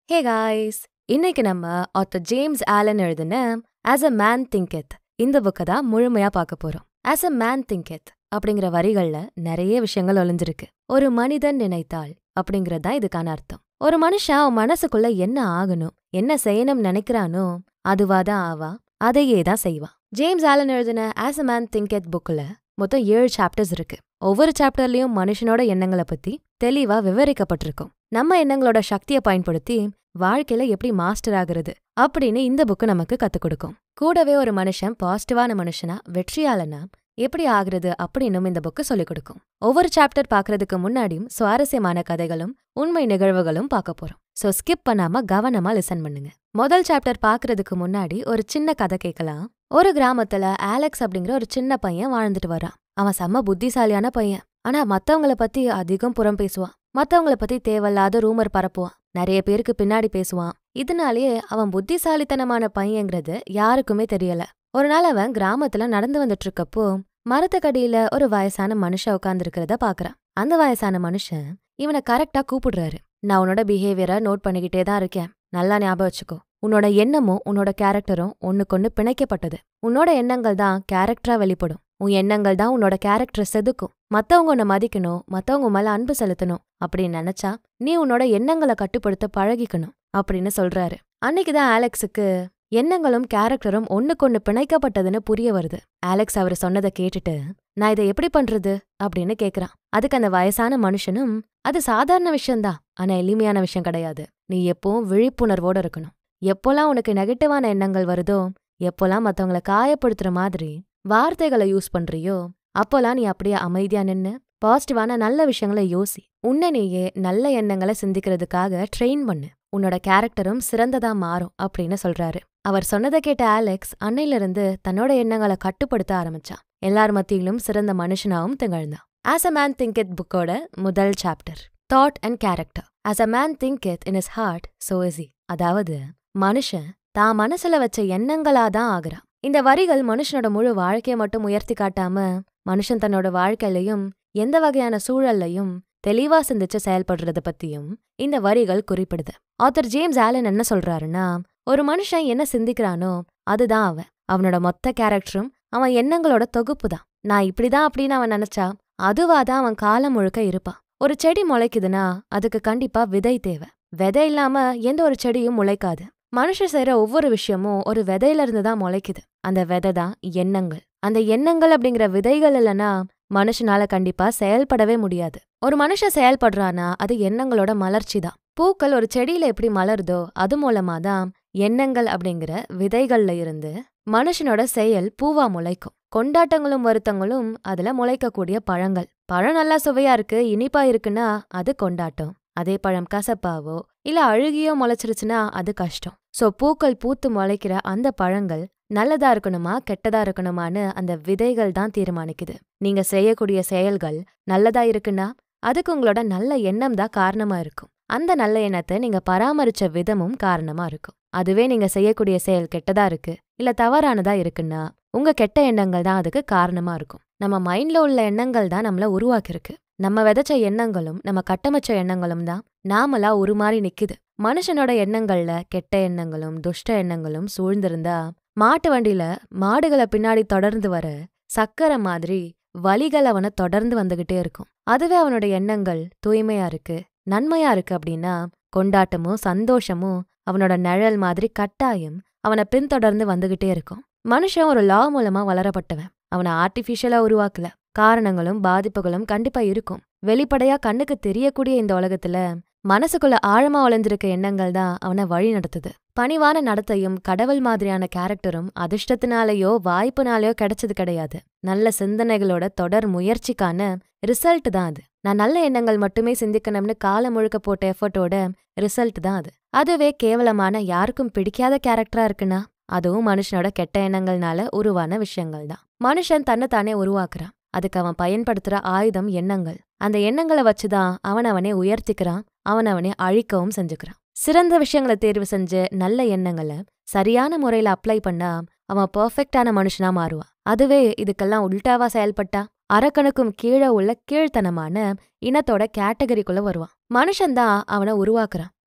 ஹே guys இன்னைக்கு நம்ம author James Allen எழுதின ஆஸ் அ மேன் திங்கெத் இந்த புக்கை தான் முழுமையா பார்க்க போறோம் ஆஸ் அ மேன் திங்கெத் அப்படிங்கிற வரிகள்ல நிறைய விஷயங்கள் ஒளிஞ்சிருக்கு ஒரு மனிதன் நினைத்தால் அப்படிங்கிறது தான் இதுக்கான அர்த்தம் ஒரு மனுஷன் அவன் மனசுக்குள்ள என்ன ஆகணும் என்ன செய்யணும் நினைக்கிறானோ அதுவா தான் ஆவா அதையே தான் செய்வான் ஜேம்ஸ் ஆலன் எழுதின ஆஸ் அ மேன் திங்கெத் புக்ல மொத்தம் ஏழு சாப்டர்ஸ் இருக்கு ஒவ்வொரு சாப்டர்லயும் மனுஷனோட எண்ணங்களை பத்தி தெளிவா விவரிக்கப்பட்டிருக்கும் நம்ம எண்ணங்களோட சக்தியை பயன்படுத்தி வாழ்க்கையில எப்படி மாஸ்டர் ஆகுறது அப்படின்னு இந்த புக்கு நமக்கு கத்துக் கொடுக்கும் கூடவே ஒரு மனுஷன் பாசிட்டிவான மனுஷனா வெற்றியாளனா எப்படி ஆகுறது அப்படின்னும் இந்த புக்கு சொல்லிக் கொடுக்கும் ஒவ்வொரு சாப்டர் பார்க்கறதுக்கு முன்னாடியும் சுவாரஸ்யமான கதைகளும் உண்மை நிகழ்வுகளும் பார்க்க போறோம் சோ ஸ்கிப் பண்ணாம கவனமா லிசன் பண்ணுங்க முதல் சாப்டர் பார்க்கறதுக்கு முன்னாடி ஒரு சின்ன கதை கேட்கலாம் ஒரு கிராமத்துல ஆலெக்ஸ் அப்படிங்கிற ஒரு சின்ன பையன் வாழ்ந்துட்டு வரான் அவன் செம்ம புத்திசாலியான பையன் ஆனா மத்தவங்கள பத்தி அதிகம் புறம் பேசுவான் மத்தவங்கள பத்தி தேவையில்லாத ரூமர் பரப்புவான் நிறைய பேருக்கு பின்னாடி பேசுவான் இதனாலேயே அவன் புத்திசாலித்தனமான பையங்கிறது யாருக்குமே தெரியல ஒரு நாள் அவன் கிராமத்துல நடந்து வந்துட்டு இருக்கப்போ மரத்துக்கடியில ஒரு வயசான மனுஷன் உட்கார்ந்துருக்கிறத பாக்குறான் அந்த வயசான மனுஷன் இவனை கரெக்டா கூப்பிடுறாரு நான் உன்னோட பிஹேவியரை நோட் பண்ணிக்கிட்டே தான் இருக்கேன் நல்லா ஞாபகம் வச்சுக்கோ உன்னோட எண்ணமும் உன்னோட கேரக்டரும் ஒண்ணுக்கொன்னு பிணைக்கப்பட்டது உன்னோட எண்ணங்கள் தான் கேரக்டரா வெளிப்படும் உன் எண்ணங்கள் தான் உன்னோட கேரக்டரை செதுக்கும் மத்தவங்க உன்னை மதிக்கணும் மத்தவங்க மேல அன்பு செலுத்தணும் அப்படின்னு நினைச்சா நீ உன்னோட எண்ணங்களை கட்டுப்படுத்த பழகிக்கணும் அப்படின்னு சொல்றாரு அன்னைக்குதான் ஆலெக்ஸுக்கு எண்ணங்களும் கேரக்டரும் ஒண்ணுக்கொன்னு பிணைக்கப்பட்டதுன்னு புரிய வருது ஆலெக்ஸ் அவர் சொன்னதை கேட்டுட்டு நான் இதை எப்படி பண்றது அப்படின்னு கேக்குறான் அதுக்கு அந்த வயசான மனுஷனும் அது சாதாரண விஷயம்தான் ஆனா எளிமையான விஷயம் கிடையாது நீ எப்பவும் விழிப்புணர்வோட இருக்கணும் எப்போல்லாம் உனக்கு நெகட்டிவான எண்ணங்கள் வருதோ எப்போல்லாம் மத்தவங்கள காயப்படுத்துற மாதிரி வார்த்தைகளை யூஸ் பண்றியோ அப்போல்லாம் நீ அப்படியே அமைதியா நின்னு பாசிட்டிவான நல்ல விஷயங்களை யோசி உன்னை நீயே நல்ல எண்ணங்களை சிந்திக்கிறதுக்காக ட்ரெயின் பண்ணு உன்னோட கேரக்டரும் சிறந்ததா மாறும் அப்படின்னு சொல்றாரு அவர் சொன்னதை கேட்ட ஆலெக்ஸ் அன்னையிலிருந்து தன்னோட எண்ணங்களை கட்டுப்படுத்த ஆரம்பிச்சான் எல்லார் மத்தியிலும் சிறந்த மனுஷனாவும் திகழ்ந்தான் ஆஸ் அ மேன் திங்கெத் புக்கோட முதல் chapter thought and character as a man thinketh in his heart so is he அதாவது மனுஷன் தான் மனசுல வச்ச எண்ணங்களா தான் ஆகுறான் இந்த வரிகள் மனுஷனோட முழு வாழ்க்கையை மட்டும் உயர்த்தி காட்டாம மனுஷன் தன்னோட வாழ்க்கையிலையும் எந்த வகையான சூழல்லையும் தெளிவா சிந்திச்சு செயல்படுறத பத்தியும் இந்த வரிகள் குறிப்பிடுது ஆத்தர் ஜேம்ஸ் ஆலன் என்ன சொல்றாருன்னா ஒரு மனுஷன் என்ன சிந்திக்கிறானோ அதுதான் அவன் அவனோட மொத்த கேரக்டரும் அவன் எண்ணங்களோட தொகுப்பு தான் நான் இப்படிதான் அப்படின்னு அவன் நினைச்சா அதுவா தான் அவன் காலம் முழுக்க இருப்பான் ஒரு செடி முளைக்குதுன்னா அதுக்கு கண்டிப்பா விதை தேவை விதை இல்லாம எந்த ஒரு செடியும் முளைக்காது மனுஷன் செய்யற ஒவ்வொரு விஷயமும் ஒரு விதையில இருந்து தான் முளைக்குது அந்த விதை தான் எண்ணங்கள் அந்த எண்ணங்கள் அப்படிங்கிற விதைகள் இல்லைன்னா மனுஷனால கண்டிப்பா செயல்படவே முடியாது ஒரு மனுஷன் செயல்படுறானா அது எண்ணங்களோட மலர்ச்சி தான் பூக்கள் ஒரு செடியில எப்படி மலருதோ அது மூலமா தான் எண்ணங்கள் அப்படிங்கிற விதைகள்ல இருந்து மனுஷனோட செயல் பூவா முளைக்கும் கொண்டாட்டங்களும் வருத்தங்களும் அதுல முளைக்கக்கூடிய பழங்கள் பழம் நல்லா சுவையா இருக்கு இனிப்பா இருக்குன்னா அது கொண்டாட்டம் அதே பழம் கசப்பாவோ இல்ல அழுகியோ முளைச்சிருச்சுன்னா அது கஷ்டம் சோ பூக்கள் பூத்து முளைக்கிற அந்த பழங்கள் நல்லதா இருக்கணுமா கெட்டதா இருக்கணுமான்னு அந்த விதைகள் தான் தீர்மானிக்குது நீங்க செய்யக்கூடிய செயல்கள் நல்லதா இருக்குன்னா அதுக்கு உங்களோட நல்ல எண்ணம் தான் காரணமா இருக்கும் அந்த நல்ல எண்ணத்தை நீங்க பராமரிச்ச விதமும் காரணமா இருக்கும் அதுவே நீங்க செய்யக்கூடிய செயல் கெட்டதா இருக்கு இல்ல தவறானதா இருக்குன்னா உங்க கெட்ட எண்ணங்கள் தான் அதுக்கு காரணமா இருக்கும் நம்ம மைண்ட்ல உள்ள எண்ணங்கள் தான் நம்மள உருவாக்கிருக்கு நம்ம விதைச்ச எண்ணங்களும் நம்ம கட்டமைச்ச எண்ணங்களும் தான் நாமளா உருமாறி நிக்குது மனுஷனோட எண்ணங்கள்ல கெட்ட எண்ணங்களும் துஷ்ட எண்ணங்களும் சூழ்ந்திருந்தா மாட்டு வண்டியில மாடுகளை பின்னாடி தொடர்ந்து வர சக்கரை மாதிரி வலிகள் அவனை தொடர்ந்து வந்துகிட்டே இருக்கும் அதுவே அவனோட எண்ணங்கள் தூய்மையா இருக்கு நன்மையா இருக்கு அப்படின்னா கொண்டாட்டமும் சந்தோஷமும் அவனோட நிழல் மாதிரி கட்டாயம் அவனை பின்தொடர்ந்து வந்துகிட்டே இருக்கும் மனுஷன் ஒரு லா மூலமா வளரப்பட்டவன் அவனை ஆர்டிஃபிஷியலா உருவாக்கல காரணங்களும் பாதிப்புகளும் கண்டிப்பா இருக்கும் வெளிப்படையா கண்ணுக்கு தெரியக்கூடிய இந்த உலகத்துல மனசுக்குள்ள ஆழமா ஒளிஞ்சிருக்க எண்ணங்கள் தான் அவனை வழி நடத்துது பணிவான நடத்தையும் கடவுள் மாதிரியான கேரக்டரும் அதிர்ஷ்டத்தினாலேயோ வாய்ப்புனாலேயோ கிடைச்சது கிடையாது நல்ல சிந்தனைகளோட தொடர் முயற்சிக்கான ரிசல்ட் தான் அது நான் நல்ல எண்ணங்கள் மட்டுமே சிந்திக்கணும்னு காலம் முழுக்க போட்ட எஃபர்ட்டோட ரிசல்ட் தான் அது அதுவே கேவலமான யாருக்கும் பிடிக்காத கேரக்டரா இருக்குன்னா அதுவும் மனுஷனோட கெட்ட எண்ணங்கள்னால உருவான விஷயங்கள் தான் மனுஷன் தன்னை தானே உருவாக்குறான் அதுக்கு அவன் பயன்படுத்துற ஆயுதம் எண்ணங்கள் அந்த எண்ணங்களை வச்சுதான் அவனவனே உயர்த்திக்கிறான் அவனவனே அழிக்கவும் செஞ்சுக்கிறான் சிறந்த விஷயங்களை தேர்வு செஞ்சு நல்ல எண்ணங்களை சரியான முறையில அப்ளை பண்ணா அவன் பெர்ஃபெக்டான மனுஷனா மாறுவான் அதுவே இதுக்கெல்லாம் உல்டாவா செயல்பட்டா அரக்கனுக்கும் கீழே உள்ள கீழ்த்தனமான இனத்தோட கேட்டகரிக்குள்ள வருவான் மனுஷன்தான் அவனை உருவாக்குறான்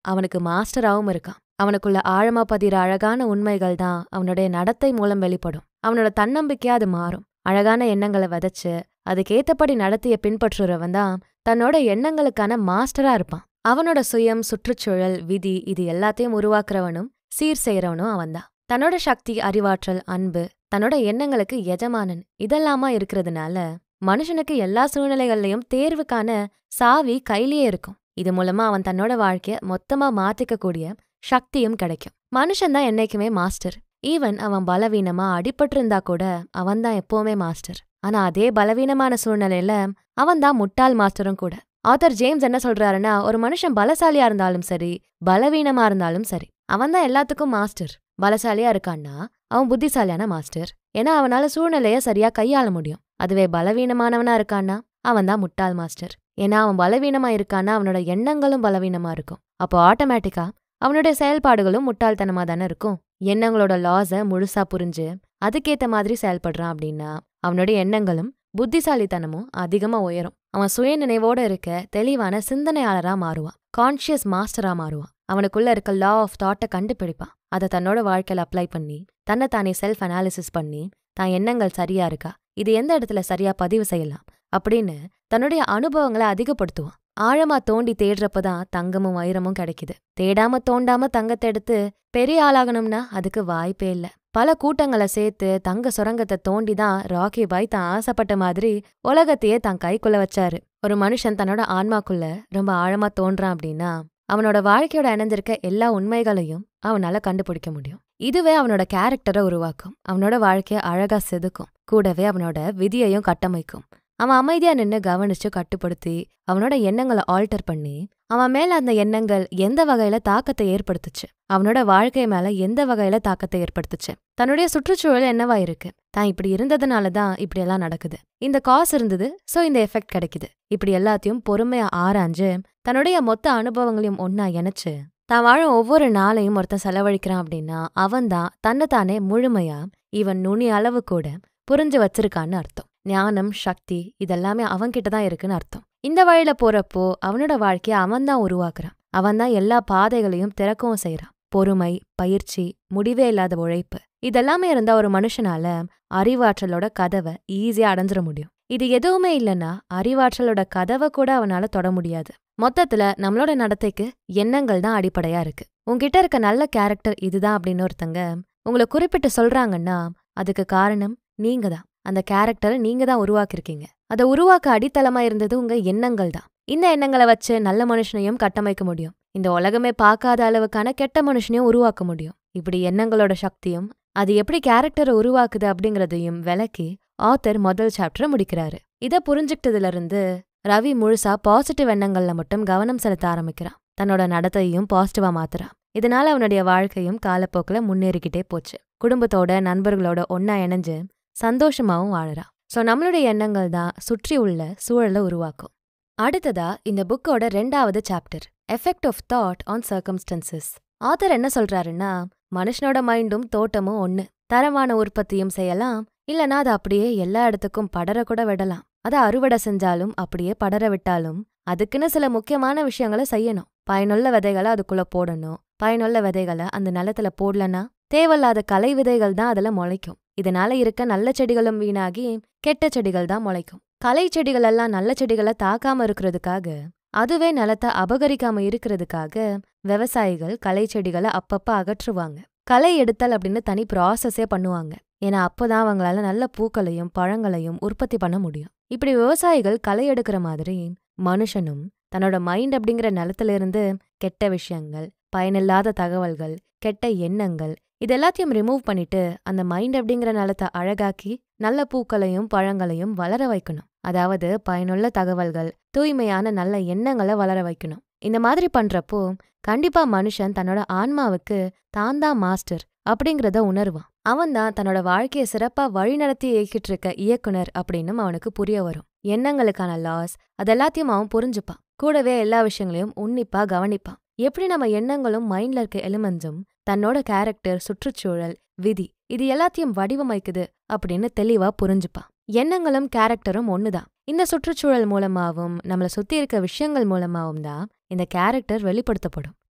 அவனுக்கு மாஸ்டராவும் இருக்கான் அவனுக்குள்ள ஆழமா பதிர அழகான உண்மைகள் தான் அவனுடைய நடத்தை மூலம் வெளிப்படும் அவனோட தன்னம்பிக்கையா அது மாறும் அழகான எண்ணங்களை விதைச்சு அதுக்கேத்தபடி நடத்திய பின்பற்றுறவன் தான் தன்னோட எண்ணங்களுக்கான மாஸ்டரா இருப்பான் அவனோட சுயம் சுற்றுச்சூழல் விதி இது எல்லாத்தையும் உருவாக்குறவனும் சீர் செய்யறவனும் அவன்தான் தன்னோட சக்தி அறிவாற்றல் அன்பு தன்னோட எண்ணங்களுக்கு எஜமானன் இதெல்லாமா இருக்கிறதுனால மனுஷனுக்கு எல்லா சூழ்நிலைகள்லயும் தேர்வுக்கான சாவி கையிலேயே இருக்கும் இது மூலமா அவன் தன்னோட வாழ்க்கைய மொத்தமா மாத்திக்கக்கூடிய சக்தியும் கிடைக்கும் மனுஷன்தான் என்னைக்குமே மாஸ்டர் ஈவன் அவன் பலவீனமா அடிபட்டிருந்தா கூட அவன்தான் எப்பவுமே மாஸ்டர் ஆனா அதே பலவீனமான சூழ்நிலையில அவன்தான் முட்டாள் மாஸ்டரும் கூட ஆத்தர் ஜேம்ஸ் என்ன சொல்றாருன்னா ஒரு மனுஷன் பலசாலியா இருந்தாலும் சரி பலவீனமா இருந்தாலும் சரி அவன்தான் எல்லாத்துக்கும் மாஸ்டர் பலசாலியா இருக்கான்னா அவன் புத்திசாலியான மாஸ்டர் ஏன்னா அவனால சூழ்நிலைய சரியா கையாள முடியும் அதுவே பலவீனமானவனா இருக்கான்னா அவன்தான் முட்டாள் மாஸ்டர் ஏன்னா அவன் பலவீனமா இருக்கான்னா அவனோட எண்ணங்களும் பலவீனமா இருக்கும் அப்போ ஆட்டோமேட்டிக்கா அவனுடைய செயல்பாடுகளும் முட்டாள்தனமா தானே இருக்கும் எண்ணங்களோட லாஸ முழுசா புரிஞ்சு அதுக்கேத்த மாதிரி செயல்படுறான் அப்படின்னா அவனுடைய எண்ணங்களும் புத்திசாலித்தனமும் அதிகமா உயரும் அவன் சுய நினைவோட இருக்க தெளிவான சிந்தனையாளரா மாறுவான் கான்ஷியஸ் மாஸ்டரா மாறுவான் அவனுக்குள்ள இருக்க லா ஆஃப் தாட்டை கண்டுபிடிப்பான் அதை தன்னோட வாழ்க்கையில அப்ளை பண்ணி தன்னை தானே செல்ஃப் அனாலிசிஸ் பண்ணி தான் எண்ணங்கள் சரியா இருக்கா இது எந்த இடத்துல சரியா பதிவு செய்யலாம் அப்படின்னு தன்னுடைய அனுபவங்களை அதிகப்படுத்துவான் ஆழமா தோண்டி தேடுறப்பதான் தங்கமும் வைரமும் கிடைக்குது தேடாம தோண்டாம தங்கத்தை எடுத்து பெரிய ஆளாகணும்னா அதுக்கு வாய்ப்பே இல்ல பல கூட்டங்களை சேர்த்து தங்க சுரங்கத்தை தோண்டி தான் ராக்கி பாய் தான் ஆசைப்பட்ட மாதிரி உலகத்தையே தான் கைக்குள்ள வச்சாரு ஒரு மனுஷன் தன்னோட ஆன்மாக்குள்ள ரொம்ப ஆழமா தோன்றான் அப்படின்னா அவனோட வாழ்க்கையோட இணைஞ்சிருக்க எல்லா உண்மைகளையும் அவனால கண்டுபிடிக்க முடியும் இதுவே அவனோட கேரக்டரை உருவாக்கும் அவனோட வாழ்க்கைய அழகா செதுக்கும் கூடவே அவனோட விதியையும் கட்டமைக்கும் அவன் அமைதியா நின்னு கவனிச்சு கட்டுப்படுத்தி அவனோட எண்ணங்களை ஆல்டர் பண்ணி அவன் மேல அந்த எண்ணங்கள் எந்த வகையில தாக்கத்தை ஏற்படுத்துச்சு அவனோட வாழ்க்கை மேல எந்த வகையில தாக்கத்தை ஏற்படுத்துச்சு தன்னுடைய சுற்றுச்சூழல் என்னவா இருக்கு தான் இப்படி இருந்ததுனால தான் இப்படி எல்லாம் நடக்குது இந்த காசு இருந்தது சோ இந்த எஃபெக்ட் கிடைக்குது இப்படி எல்லாத்தையும் பொறுமையா ஆராய்ஞ்சு தன்னுடைய மொத்த அனுபவங்களையும் ஒன்னா இணைச்சு தான் வாழும் ஒவ்வொரு நாளையும் ஒருத்தன் செலவழிக்கிறான் அப்படின்னா அவன்தான் தன்னைத்தானே முழுமையா இவன் நுனி அளவு கூட புரிஞ்சு வச்சிருக்கான்னு அர்த்தம் ஞானம் சக்தி இதெல்லாமே அவன்கிட்ட தான் இருக்குன்னு அர்த்தம் இந்த வழியில போறப்போ அவனோட வாழ்க்கைய அவன்தான் உருவாக்குறான் அவன்தான் எல்லா பாதைகளையும் திறக்கவும் செய்யறான் பொறுமை பயிற்சி முடிவே இல்லாத உழைப்பு இதெல்லாமே இருந்தா ஒரு மனுஷனால அறிவாற்றலோட கதவை ஈஸியா அடைஞ்சிட முடியும் இது எதுவுமே இல்லைன்னா அறிவாற்றலோட கதவை கூட அவனால தொட முடியாது மொத்தத்துல நம்மளோட நடத்தைக்கு எண்ணங்கள் தான் அடிப்படையா இருக்கு உங்ககிட்ட இருக்க நல்ல கேரக்டர் இதுதான் அப்படின்னு ஒருத்தங்க உங்களை குறிப்பிட்டு சொல்றாங்கன்னா அதுக்கு காரணம் நீங்க தான் அந்த கேரக்டரை நீங்க தான் உருவாக்கிருக்கீங்க அதை உருவாக்க அடித்தளமா இருந்தது உங்க எண்ணங்கள் தான் இந்த எண்ணங்களை வச்சு நல்ல மனுஷனையும் கட்டமைக்க முடியும் இந்த உலகமே பார்க்காத அளவுக்கான கெட்ட மனுஷனையும் உருவாக்க முடியும் இப்படி எண்ணங்களோட சக்தியும் அது எப்படி கேரக்டரை உருவாக்குது அப்படிங்கறதையும் விளக்கி ஆத்தர் முதல் சாப்டரை முடிக்கிறாரு இதை புரிஞ்சுக்கிட்டதுல இருந்து ரவி முழுசா பாசிட்டிவ் எண்ணங்கள்ல மட்டும் கவனம் செலுத்த ஆரம்பிக்கிறான் தன்னோட நடத்தையும் பாசிட்டிவா மாத்துறான் இதனால அவனுடைய வாழ்க்கையும் காலப்போக்கில் முன்னேறிக்கிட்டே போச்சு குடும்பத்தோட நண்பர்களோட ஒன்னா இணைஞ்சு சந்தோஷமாவும் வாழறான் ஸோ நம்மளுடைய எண்ணங்கள் தான் சுற்றி உள்ள சூழலை உருவாக்கும் அடுத்ததா இந்த புக்கோட ரெண்டாவது chapter effect of thought on circumstances author என்ன சொல்றாருன்னா மனுஷனோட மைண்டும் தோட்டமும் ஒண்ணு தரமான உற்பத்தியும் செய்யலாம் இல்லனா அது அப்படியே எல்லா இடத்துக்கும் படர கூட விடலாம் அதை அறுவடை செஞ்சாலும் அப்படியே படர விட்டாலும் அதுக்குன்னு சில முக்கியமான விஷயங்களை செய்யணும் பயனுள்ள விதைகளை அதுக்குள்ள போடணும் பயனுள்ள விதைகளை அந்த நிலத்துல போடலனா தேவையில்லாத கலை விதைகள் தான் அதுல முளைக்கும் இதனால இருக்க நல்ல செடிகளும் வீணாகி கெட்ட செடிகள் தான் முளைக்கும் கலை செடிகள் எல்லாம் நல்ல செடிகளை தாக்காம இருக்கிறதுக்காக அதுவே நிலத்தை அபகரிக்காம இருக்கிறதுக்காக விவசாயிகள் களை செடிகளை அப்பப்ப அகற்றுவாங்க களை எடுத்தல் அப்படின்னு தனி ப்ராசஸே பண்ணுவாங்க ஏன்னா அப்போதான் அவங்களால நல்ல பூக்களையும் பழங்களையும் உற்பத்தி பண்ண முடியும் இப்படி விவசாயிகள் களை எடுக்கிற மாதிரி மனுஷனும் தன்னோட மைண்ட் அப்படிங்கிற நிலத்துல இருந்து கெட்ட விஷயங்கள் பயனில்லாத தகவல்கள் கெட்ட எண்ணங்கள் இது எல்லாத்தையும் ரிமூவ் பண்ணிட்டு அந்த மைண்ட் அப்படிங்கிற நிலத்தை அழகாக்கி நல்ல பூக்களையும் பழங்களையும் வளர வைக்கணும் அதாவது பயனுள்ள தகவல்கள் தூய்மையான நல்ல எண்ணங்களை வளர வைக்கணும் இந்த மாதிரி பண்றப்போ கண்டிப்பா மனுஷன் தன்னோட ஆன்மாவுக்கு தான் தான் மாஸ்டர் அப்படிங்கிறத உணர்வான் அவன் தான் தன்னோட வாழ்க்கையை சிறப்பா வழிநடத்தி இயக்கிட்டு இருக்க இயக்குனர் அப்படின்னு அவனுக்கு புரிய வரும் எண்ணங்களுக்கான லாஸ் அதெல்லாத்தையும் அவன் புரிஞ்சுப்பான் கூடவே எல்லா விஷயங்களையும் உன்னிப்பா கவனிப்பான் எப்படி நம்ம எண்ணங்களும் மைண்ட்ல இருக்க எலிமெண்ட்ஸும் தன்னோட கேரக்டர் சுற்றுச்சூழல் விதி இது எல்லாத்தையும் வடிவமைக்குது அப்படின்னு தெளிவா புரிஞ்சுப்பான் எண்ணங்களும் கேரக்டரும் ஒண்ணுதான் இந்த சுற்றுச்சூழல் மூலமாவும் நம்மள சுத்தி இருக்க விஷயங்கள் மூலமாவும் தான் இந்த கேரக்டர் வெளிப்படுத்தப்படும்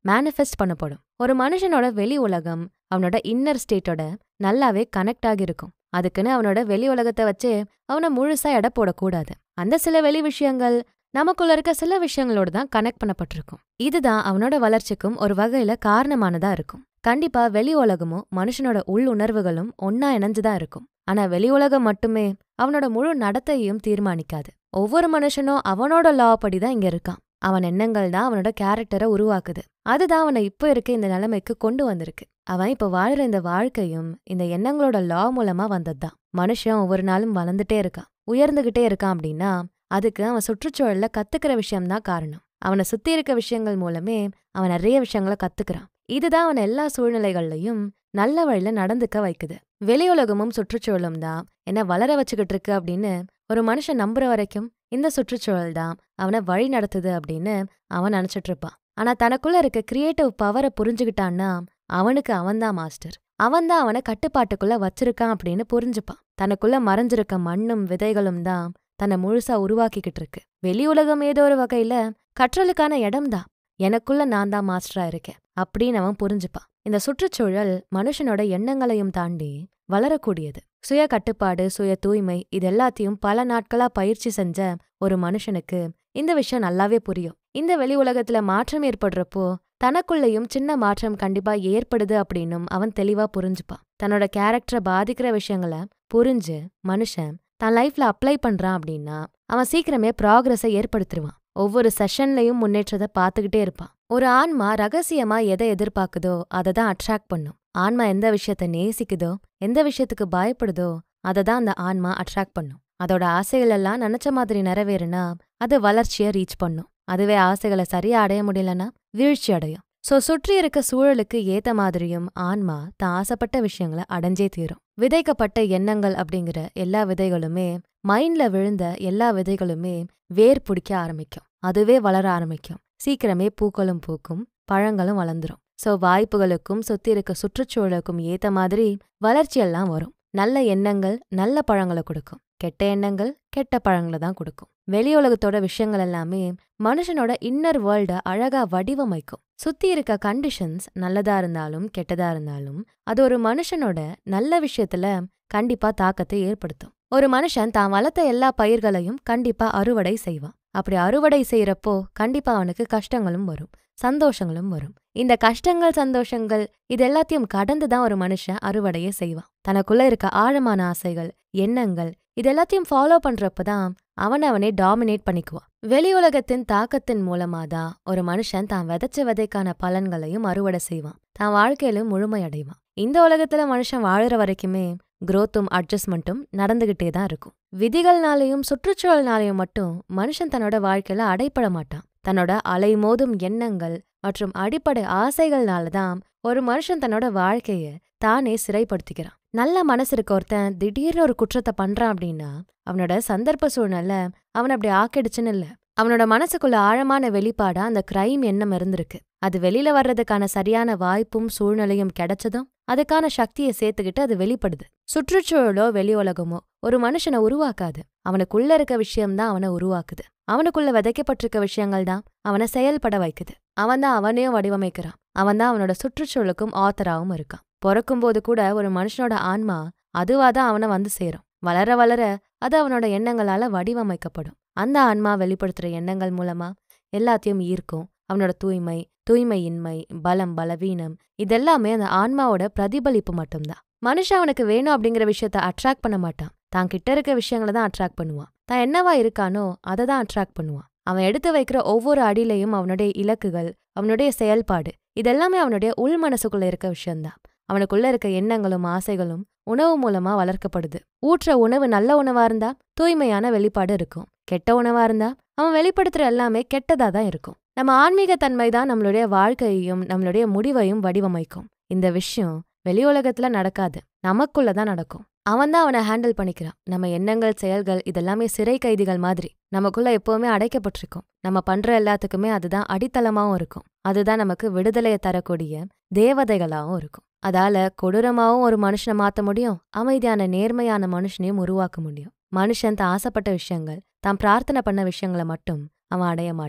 மேனிஃபெஸ்ட் பண்ணப்படும் ஒரு மனுஷனோட வெளி உலகம் அவனோட இன்னர் ஸ்டேட்டோட நல்லாவே கனெக்ட் ஆகியிருக்கும் அதுக்குன்னு அவனோட வெளி உலகத்தை வச்சு அவனை முழுசா எடை போடக்கூடாது அந்த சில வெளி விஷயங்கள் நமக்குள்ள இருக்க சில விஷயங்களோட தான் கனெக்ட் பண்ணப்பட்டிருக்கும் இதுதான் அவனோட வளர்ச்சிக்கும் ஒரு வகையில காரணமானதா இருக்கும் கண்டிப்பா வெளி உலகமும் மனுஷனோட உள் உணர்வுகளும் ஒன்னா இணைஞ்சுதான் இருக்கும் ஆனா வெளி உலகம் மட்டுமே அவனோட முழு நடத்தையும் தீர்மானிக்காது ஒவ்வொரு மனுஷனும் அவனோட லா படிதான் இங்க இருக்கான் அவன் எண்ணங்கள் தான் அவனோட கேரக்டரை உருவாக்குது அதுதான் அவனை இப்போ இருக்க இந்த நிலைமைக்கு கொண்டு வந்திருக்கு அவன் இப்ப வாழ்ற இந்த வாழ்க்கையும் இந்த எண்ணங்களோட லா மூலமா வந்ததுதான் மனுஷன் ஒவ்வொரு நாளும் வளர்ந்துட்டே இருக்கான் உயர்ந்துகிட்டே இருக்கான் அப்படின்னா அதுக்கு அவன் சுற்றுச்சூழல்ல கத்துக்கிற விஷயம்தான் காரணம் அவனை சுத்தி இருக்க விஷயங்கள் மூலமே அவன் நிறைய விஷயங்களை கத்துக்கிறான் இதுதான் அவன் எல்லா சூழ்நிலைகள்லயும் நல்ல வழியில நடந்துக்க வைக்குது வெளி உலகமும் சுற்றுச்சூழலும் தான் என்ன வளர வச்சுக்கிட்டு இருக்கு அப்படின்னு ஒரு மனுஷன் நம்புற வரைக்கும் இந்த சுற்றுச்சூழல் தான் அவனை வழி நடத்துது அப்படின்னு அவன் நினைச்சிட்டு இருப்பான் ஆனா தனக்குள்ள இருக்க கிரியேட்டிவ் பவரை புரிஞ்சுக்கிட்டான்னா அவனுக்கு அவன்தான் மாஸ்டர் அவன்தான் அவனை கட்டுப்பாட்டுக்குள்ள வச்சிருக்கான் அப்படின்னு புரிஞ்சுப்பான் தனக்குள்ள மறைஞ்சிருக்க மண்ணும் விதைகளும் தான் தன்னை முழுசா உருவாக்கிக்கிட்டு இருக்கு வெளி உலகம் ஏதோ ஒரு வகையில கற்றலுக்கான இடம்தான் எனக்குள்ள நான் தான் மாஸ்டரா இருக்கேன் அப்படின்னு அவன் புரிஞ்சுப்பான் இந்த சுற்றுச்சூழல் மனுஷனோட எண்ணங்களையும் தாண்டி வளரக்கூடியது சுய கட்டுப்பாடு சுய தூய்மை இது எல்லாத்தையும் பல நாட்களா பயிற்சி செஞ்ச ஒரு மனுஷனுக்கு இந்த விஷயம் நல்லாவே புரியும் இந்த வெளி உலகத்துல மாற்றம் ஏற்படுறப்போ தனக்குள்ளேயும் சின்ன மாற்றம் கண்டிப்பா ஏற்படுது அப்படின்னும் அவன் தெளிவா புரிஞ்சுப்பான் தன்னோட கேரக்டரை பாதிக்கிற விஷயங்களை புரிஞ்சு மனுஷன் தன் லைஃப்ல அப்ளை பண்றான் அப்படின்னா அவன் சீக்கிரமே ப்ராக்ரஸை ஏற்படுத்திடுவான் ஒவ்வொரு செஷன்லயும் முன்னேற்றத்தை பார்த்துக்கிட்டே இருப்பான் ஒரு ஆன்மா ரகசியமா எதை எதிர்பார்க்குதோ அதை தான் அட்ராக்ட் பண்ணும் ஆன்மா எந்த விஷயத்த நேசிக்குதோ எந்த விஷயத்துக்கு பயப்படுதோ அதை தான் அந்த ஆன்மா அட்ராக்ட் பண்ணும் அதோட ஆசைகள் எல்லாம் நினைச்ச மாதிரி நிறைவேறுனா அது வளர்ச்சியை ரீச் பண்ணும் அதுவே ஆசைகளை சரியா அடைய முடியலன்னா வீழ்ச்சி அடையும் சோ சுற்றி இருக்க சூழலுக்கு ஏத்த மாதிரியும் ஆன்மா தான் ஆசைப்பட்ட விஷயங்களை அடைஞ்சே தீரும் விதைக்கப்பட்ட எண்ணங்கள் அப்படிங்கிற எல்லா விதைகளுமே மைண்ட்ல விழுந்த எல்லா விதைகளுமே வேர் பிடிக்க ஆரம்பிக்கும் அதுவே வளர ஆரம்பிக்கும் சீக்கிரமே பூக்களும் பூக்கும் பழங்களும் வளர்ந்துரும் சோ வாய்ப்புகளுக்கும் சுத்தி இருக்க சுற்றுச்சூழலுக்கும் ஏத்த மாதிரி வளர்ச்சியெல்லாம் வரும் நல்ல எண்ணங்கள் நல்ல பழங்களை கொடுக்கும் கெட்ட எண்ணங்கள் கெட்ட பழங்களை தான் கொடுக்கும் வெளி உலகத்தோட விஷயங்கள் எல்லாமே மனுஷனோட இன்னர் வேர்ல்ட அழகா வடிவமைக்கும் சுத்தி இருக்க கண்டிஷன்ஸ் நல்லதா இருந்தாலும் கெட்டதா இருந்தாலும் அது ஒரு மனுஷனோட நல்ல விஷயத்துல கண்டிப்பா தாக்கத்தை ஏற்படுத்தும் ஒரு மனுஷன் தான் வளர்த்த எல்லா பயிர்களையும் கண்டிப்பா அறுவடை செய்வான் அப்படி அறுவடை செய்யறப்போ கண்டிப்பா அவனுக்கு கஷ்டங்களும் வரும் சந்தோஷங்களும் வரும் இந்த கஷ்டங்கள் சந்தோஷங்கள் இது எல்லாத்தையும் கடந்து தான் ஒரு மனுஷன் அறுவடையை செய்வான் தனக்குள்ள இருக்க ஆழமான ஆசைகள் எண்ணங்கள் இது எல்லாத்தையும் ஃபாலோ பண்றப்பதான் அவன் அவனே டாமினேட் பண்ணிக்குவான் வெளி உலகத்தின் தாக்கத்தின் மூலமா தான் ஒரு மனுஷன் தான் விதைச்ச விதைக்கான பலன்களையும் அறுவடை செய்வான் தான் வாழ்க்கையிலும் முழுமையடைவான் இந்த உலகத்துல மனுஷன் வாழுற வரைக்குமே குரோத்தும் அட்ஜஸ்ட்மெண்ட்டும் நடந்துகிட்டே தான் இருக்கும் விதிகள்னாலையும் சுற்றுச்சூழல்னாலையும் மட்டும் மனுஷன் தன்னோட வாழ்க்கையில அடைப்பட மாட்டான் தன்னோட அலைமோதும் எண்ணங்கள் மற்றும் அடிப்படை ஆசைகள்னால தான் ஒரு மனுஷன் தன்னோட வாழ்க்கைய தானே சிறைப்படுத்திக்கிறான் நல்ல மனசு இருக்க ஒருத்தன் திடீர்னு ஒரு குற்றத்தை பண்றான் அப்படின்னா அவனோட சந்தர்ப்ப சூழ்நிலை அவன் அப்படி ஆக்கிடுச்சுன்னு இல்ல அவனோட மனசுக்குள்ள ஆழமான வெளிப்பாடா அந்த கிரைம் எண்ணம் இருந்திருக்கு அது வெளியில வர்றதுக்கான சரியான வாய்ப்பும் சூழ்நிலையும் கிடைச்சதும் அதுக்கான சக்தியை சேர்த்துக்கிட்டு அது வெளிப்படுது சுற்றுச்சூழலோ வெளி உலகமோ ஒரு மனுஷனை உருவாக்காது அவனுக்குள்ள இருக்க விஷயம்தான் அவனை உருவாக்குது அவனுக்குள்ள விதைக்கப்பட்டிருக்க விஷயங்கள் தான் அவனை செயல்பட வைக்குது அவன் தான் அவனையும் வடிவமைக்கிறான் அவன் தான் அவனோட சுற்றுச்சூழலுக்கும் ஆத்தராவும் இருக்கான் பிறக்கும்போது கூட ஒரு மனுஷனோட ஆன்மா அதுவாதான் அவனை வந்து சேரும் வளர வளர அது அவனோட எண்ணங்களால வடிவமைக்கப்படும் அந்த ஆன்மா வெளிப்படுத்துற எண்ணங்கள் மூலமா எல்லாத்தையும் ஈர்க்கும் அவனோட தூய்மை தூய்மையின்மை பலம் பலவீனம் இதெல்லாமே அந்த ஆன்மாவோட பிரதிபலிப்பு மட்டும்தான் மனுஷன் அவனுக்கு வேணும் அப்படிங்கிற விஷயத்த அட்ராக்ட் பண்ண மாட்டான் தான் கிட்ட இருக்க விஷயங்களை தான் அட்ராக்ட் பண்ணுவான் தான் என்னவா இருக்கானோ அதை தான் அட்ராக்ட் பண்ணுவான் அவன் எடுத்து வைக்கிற ஒவ்வொரு அடியிலையும் அவனுடைய இலக்குகள் அவனுடைய செயல்பாடு இதெல்லாமே அவனுடைய உள் மனசுக்குள்ள இருக்க விஷயம்தான் அவனுக்குள்ள இருக்க எண்ணங்களும் ஆசைகளும் உணவு மூலமா வளர்க்கப்படுது ஊற்ற உணவு நல்ல உணவா இருந்தா தூய்மையான வெளிப்பாடு இருக்கும் கெட்ட உணவா இருந்தா அவன் வெளிப்படுத்துற எல்லாமே கெட்டதா தான் இருக்கும் நம்ம ஆன்மீக தன்மை தான் நம்மளுடைய வாழ்க்கையையும் நம்மளுடைய முடிவையும் வடிவமைக்கும் இந்த விஷயம் வெளி உலகத்துல நடக்காது நமக்குள்ள தான் நடக்கும் அவன் தான் அவனை ஹேண்டில் பண்ணிக்கிறான் நம்ம எண்ணங்கள் செயல்கள் இதெல்லாமே சிறை கைதிகள் மாதிரி நமக்குள்ள எப்பவுமே அடைக்கப்பட்டிருக்கும் நம்ம பண்ற எல்லாத்துக்குமே அதுதான் அடித்தளமாவும் இருக்கும் அதுதான் நமக்கு விடுதலையை தரக்கூடிய தேவதைகளாவும் இருக்கும் அதால கொடூரமாவும் ஒரு மனுஷனை மாத்த முடியும் அமைதியான நேர்மையான மனுஷனையும் உருவாக்க முடியும் மனுஷன் தான் ஆசைப்பட்ட விஷயங்கள் தான் பிரார்த்தனை பண்ண விஷயங்களை மட்டும் அவன் அடைய மாட்டான்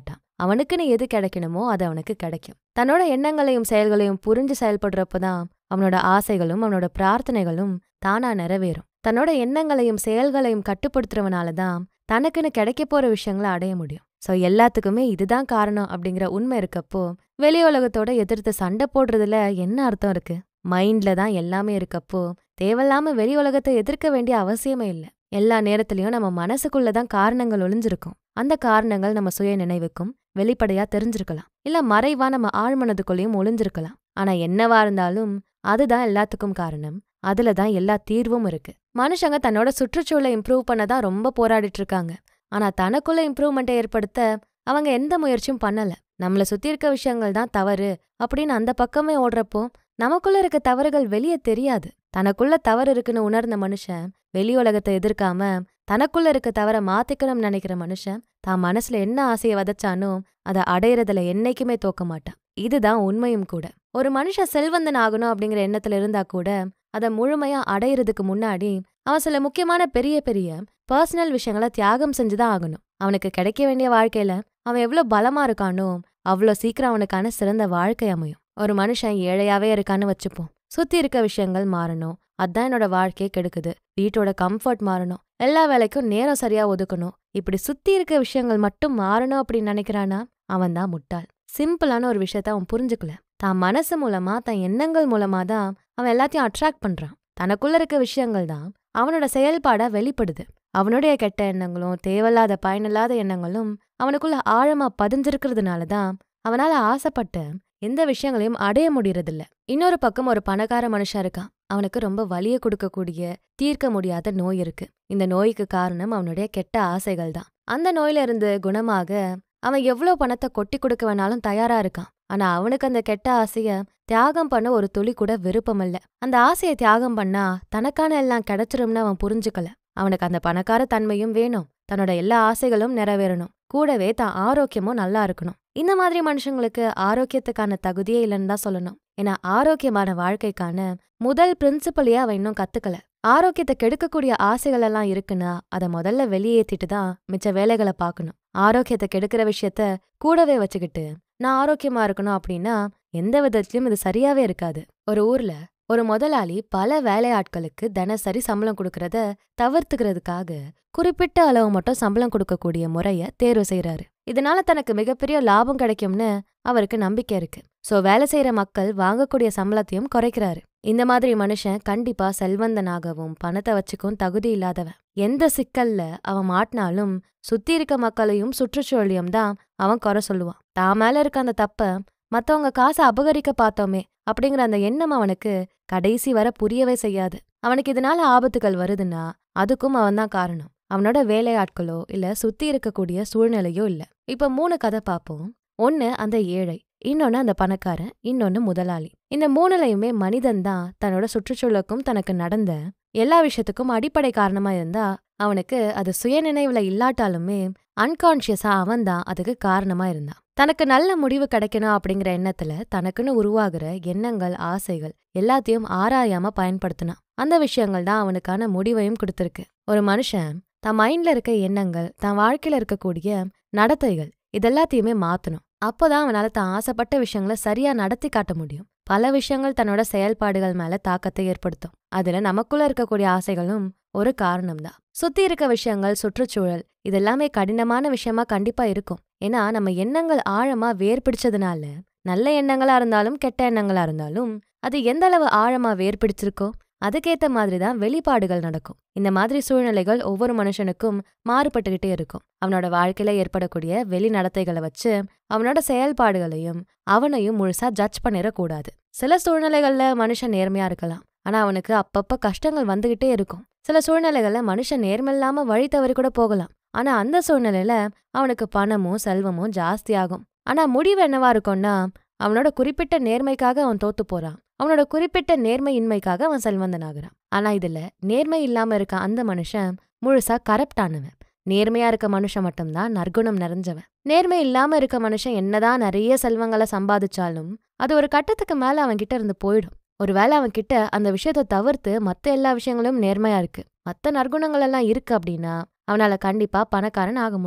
அவனுக்குன்னு எது கிடைக்கணுமோ அது அவனுக்கு கிடைக்கும் தன்னோட எண்ணங்களையும் செயல்களையும் புரிஞ்சு செயல்படுறப்பதான் அவனோட ஆசைகளும் அவனோட பிரார்த்தனைகளும் தானா நிறைவேறும் தன்னோட எண்ணங்களையும் செயல்களையும் கட்டுப்படுத்துறவனால தான் தனக்குன்னு கிடைக்க போற விஷயங்களை அடைய முடியும் ஸோ எல்லாத்துக்குமே இதுதான் காரணம் அப்படிங்கிற உண்மை இருக்கப்போ வெளி உலகத்தோட எதிர்த்து சண்டை போடுறதுல என்ன அர்த்தம் இருக்கு மைண்ட்ல தான் எல்லாமே இருக்கப்போ தேவையில்லாம வெளி உலகத்தை எதிர்க்க வேண்டிய அவசியமே இல்லை எல்லா நேரத்திலயும் நம்ம மனசுக்குள்ள தான் காரணங்கள் ஒளிஞ்சிருக்கும் அந்த காரணங்கள் நம்ம சுய நினைவுக்கும் வெளிப்படையா தெரிஞ்சிருக்கலாம் இல்ல மறைவா நம்ம ஆழ்மனதுக்குள்ளேயும் ஒளிஞ்சிருக்கலாம் ஆனா என்னவா இருந்தாலும் அதுதான் எல்லாத்துக்கும் காரணம் அதுல தான் எல்லா தீர்வும் இருக்கு மனுஷங்க தன்னோட சுற்றுச்சூழலை இம்ப்ரூவ் பண்ண தான் ரொம்ப போராடிட்டு இருக்காங்க ஆனா தனக்குள்ள இம்ப்ரூவ்மெண்ட்டை ஏற்படுத்த அவங்க எந்த முயற்சியும் பண்ணல நம்மள சுத்தி இருக்க விஷயங்கள் தான் தவறு அப்படின்னு அந்த பக்கமே ஓடுறப்போ நமக்குள்ள இருக்க தவறுகள் வெளியே தெரியாது தனக்குள்ள தவறு இருக்குன்னு உணர்ந்த மனுஷன் வெளி உலகத்தை எதிர்க்காம தனக்குள்ள இருக்க தவற மாத்திக்கணும்னு நினைக்கிற மனுஷன் தான் மனசுல என்ன ஆசையை விதைச்சானோ அதை அடையறதுல என்னைக்குமே தோக்க மாட்டான் இதுதான் உண்மையும் கூட ஒரு மனுஷன் செல்வந்தன் ஆகணும் அப்படிங்கிற எண்ணத்துல இருந்தா கூட அதை முழுமையா அடையிறதுக்கு முன்னாடி அவன் சில முக்கியமான பெரிய பெரிய பர்சனல் விஷயங்களை தியாகம் செஞ்சுதான் ஆகணும் அவனுக்கு கிடைக்க வேண்டிய வாழ்க்கையில அவன் எவ்வளவு பலமா இருக்கானோ அவ்வளோ சீக்கிரம் அவனுக்கான சிறந்த வாழ்க்கை அமையும் ஒரு மனுஷன் ஏழையாவே இருக்கான்னு வச்சுப்போம் சுத்தி இருக்க விஷயங்கள் மாறணும் அதான் என்னோட வாழ்க்கையே கெடுக்குது வீட்டோட கம்ஃபர்ட் மாறணும் எல்லா வேலைக்கும் நேரம் சரியா ஒதுக்கணும் இப்படி சுத்தி இருக்க விஷயங்கள் மட்டும் மாறணும் அப்படின்னு நினைக்கிறானா அவன் தான் முட்டாள் சிம்பிளான ஒரு விஷயத்த அவன் புரிஞ்சுக்கல தான் மனசு மூலமா தன் எண்ணங்கள் மூலமா தான் அவன் எல்லாத்தையும் அட்ராக்ட் பண்றான் தனக்குள்ள இருக்க விஷயங்கள் தான் அவனோட செயல்பாடா வெளிப்படுது அவனுடைய கெட்ட எண்ணங்களும் தேவையில்லாத பயனில்லாத எண்ணங்களும் அவனுக்குள்ள ஆழமா பதிஞ்சிருக்கிறதுனால தான் அவனால ஆசைப்பட்ட எந்த விஷயங்களையும் அடைய முடியறதில்ல இன்னொரு பக்கம் ஒரு பணக்கார மனுஷன் இருக்கான் அவனுக்கு ரொம்ப வலிய கொடுக்கக்கூடிய தீர்க்க முடியாத நோய் இருக்கு இந்த நோய்க்கு காரணம் அவனுடைய கெட்ட ஆசைகள் தான் அந்த நோயில இருந்து குணமாக அவன் எவ்வளவு பணத்தை கொட்டி கொடுக்க வேணாலும் தயாரா இருக்கான் ஆனா அவனுக்கு அந்த கெட்ட ஆசைய தியாகம் பண்ண ஒரு துளி கூட விருப்பமில்ல அந்த ஆசையை தியாகம் பண்ணா தனக்கான எல்லாம் கிடைச்சிரும்னு அவன் புரிஞ்சுக்கல அவனுக்கு அந்த பணக்கார தன்மையும் வேணும் தன்னோட எல்லா ஆசைகளும் நிறைவேறணும் கூடவே தான் ஆரோக்கியமும் நல்லா இருக்கணும் இந்த மாதிரி மனுஷங்களுக்கு ஆரோக்கியத்துக்கான தகுதியே இல்லைன்னு தான் சொல்லணும் ஏன்னா ஆரோக்கியமான வாழ்க்கைக்கான முதல் பிரின்சிபலையே அவன் இன்னும் கத்துக்கல ஆரோக்கியத்தை கெடுக்கக்கூடிய ஆசைகள் எல்லாம் இருக்குன்னா அதை முதல்ல வெளியேற்றிட்டு தான் மிச்ச வேலைகளை பார்க்கணும் ஆரோக்கியத்தை கெடுக்கிற விஷயத்த கூடவே வச்சுக்கிட்டு நான் ஆரோக்கியமா இருக்கணும் அப்படின்னா எந்த விதத்திலயும் இது சரியாவே இருக்காது ஒரு ஊர்ல ஒரு முதலாளி பல வேலையாட்களுக்கு தினசரி சம்பளம் கொடுக்கறத தவிர்த்துக்கிறதுக்காக குறிப்பிட்ட அளவு மட்டும் சம்பளம் கொடுக்கக்கூடிய முறைய தேர்வு செய்யறாரு இதனால தனக்கு மிகப்பெரிய லாபம் கிடைக்கும்னு அவருக்கு நம்பிக்கை இருக்கு சோ வேலை செய்யற மக்கள் வாங்கக்கூடிய சம்பளத்தையும் குறைக்கிறாரு இந்த மாதிரி மனுஷன் கண்டிப்பா செல்வந்தனாகவும் பணத்தை வச்சுக்கும் தகுதி இல்லாதவன் எந்த சிக்கல்ல அவன் மாட்டினாலும் சுத்தி இருக்க மக்களையும் சுற்றுச்சூழலையும் தான் அவன் குறை சொல்லுவான் தான் மேல இருக்க அந்த தப்ப மத்தவங்க காசை அபகரிக்க பார்த்தோமே அப்படிங்கிற அந்த எண்ணம் அவனுக்கு கடைசி வர புரியவே செய்யாது அவனுக்கு இதனால ஆபத்துகள் வருதுன்னா அதுக்கும் அவன் தான் காரணம் அவனோட வேலையாட்களோ இல்ல சுத்தி இருக்கக்கூடிய சூழ்நிலையோ இல்ல இப்ப மூணு கதை பார்ப்போம் ஒன்னு அந்த ஏழை இன்னொன்னு அந்த பணக்காரன் இன்னொன்னு முதலாளி இந்த மூணுலையுமே மனிதன் தான் தன்னோட சுற்றுச்சூழலுக்கும் தனக்கு நடந்த எல்லா விஷயத்துக்கும் அடிப்படை காரணமா இருந்தா அவனுக்கு அது சுயநினைவுல இல்லாட்டாலுமே அன்கான்ஷியஸா அவன் தான் அதுக்கு காரணமா இருந்தான் தனக்கு நல்ல முடிவு கிடைக்கணும் அப்படிங்கிற எண்ணத்துல தனக்குன்னு உருவாகிற எண்ணங்கள் ஆசைகள் எல்லாத்தையும் ஆராயாம பயன்படுத்தினான் அந்த விஷயங்கள் தான் அவனுக்கான முடிவையும் கொடுத்திருக்கு ஒரு மனுஷன் தன் மைண்ட்ல இருக்க எண்ணங்கள் தன் வாழ்க்கையில இருக்கக்கூடிய நடத்தைகள் இதெல்லாத்தையுமே மாத்தணும் அப்போதான் அவனால தான் ஆசைப்பட்ட விஷயங்களை சரியா நடத்தி காட்ட முடியும் பல விஷயங்கள் தன்னோட செயல்பாடுகள் மேல தாக்கத்தை ஏற்படுத்தும் அதுல நமக்குள்ள இருக்கக்கூடிய ஆசைகளும் ஒரு காரணம் தான் சுத்தி இருக்க விஷயங்கள் சுற்றுச்சூழல் இதெல்லாமே கடினமான விஷயமா கண்டிப்பா இருக்கும் ஏன்னா நம்ம எண்ணங்கள் ஆழமா வேர் பிடிச்சதுனால நல்ல எண்ணங்களா இருந்தாலும் கெட்ட எண்ணங்களா இருந்தாலும் அது எந்த அளவு ஆழமா வேர் பிடிச்சிருக்கோ அதுக்கேத்த மாதிரி தான் வெளிப்பாடுகள் நடக்கும் இந்த மாதிரி சூழ்நிலைகள் ஒவ்வொரு மனுஷனுக்கும் மாறுபட்டுக்கிட்டே இருக்கும் அவனோட வாழ்க்கையில ஏற்படக்கூடிய வெளி நடத்தைகளை வச்சு அவனோட செயல்பாடுகளையும் அவனையும் முழுசா ஜட்ஜ் பண்ணிடக்கூடாது சில சூழ்நிலைகள்ல மனுஷன் நேர்மையா இருக்கலாம் ஆனா அவனுக்கு அப்பப்ப கஷ்டங்கள் வந்துகிட்டே இருக்கும் சில சூழ்நிலைகள்ல மனுஷன் நேர்மையில்லாம வழி தவறி கூட போகலாம் ஆனா அந்த சூழ்நிலையில அவனுக்கு பணமும் செல்வமும் ஜாஸ்தியாகும் ஆனா முடிவு என்னவா இருக்கும்னா அவனோட குறிப்பிட்ட நேர்மைக்காக அவன் தோத்து போறான் அவனோட குறிப்பிட்ட நேர்மையின்மைக்காக அவன் செல்வந்தனாகிறான் ஆனா இதுல நேர்மை இல்லாம இருக்க அந்த மனுஷன் முழுசா கரப்டானவன் நேர்மையா இருக்க மனுஷன் மட்டும்தான் நற்குணம் நிறைஞ்சவன் நேர்மை இல்லாம இருக்க மனுஷன் என்னதான் நிறைய செல்வங்களை சம்பாதிச்சாலும் அது ஒரு கட்டத்துக்கு மேல அவன் கிட்ட இருந்து போயிடும் ஒருவேளை அவன் கிட்ட அந்த விஷயத்தை தவிர்த்து மத்த எல்லா விஷயங்களும் நேர்மையா இருக்கு மத்த நற்குணங்கள் எல்லாம் இருக்கு அப்படின்னா அவனால கண்டிப்பா பணக்காரன் ஆக முடியும்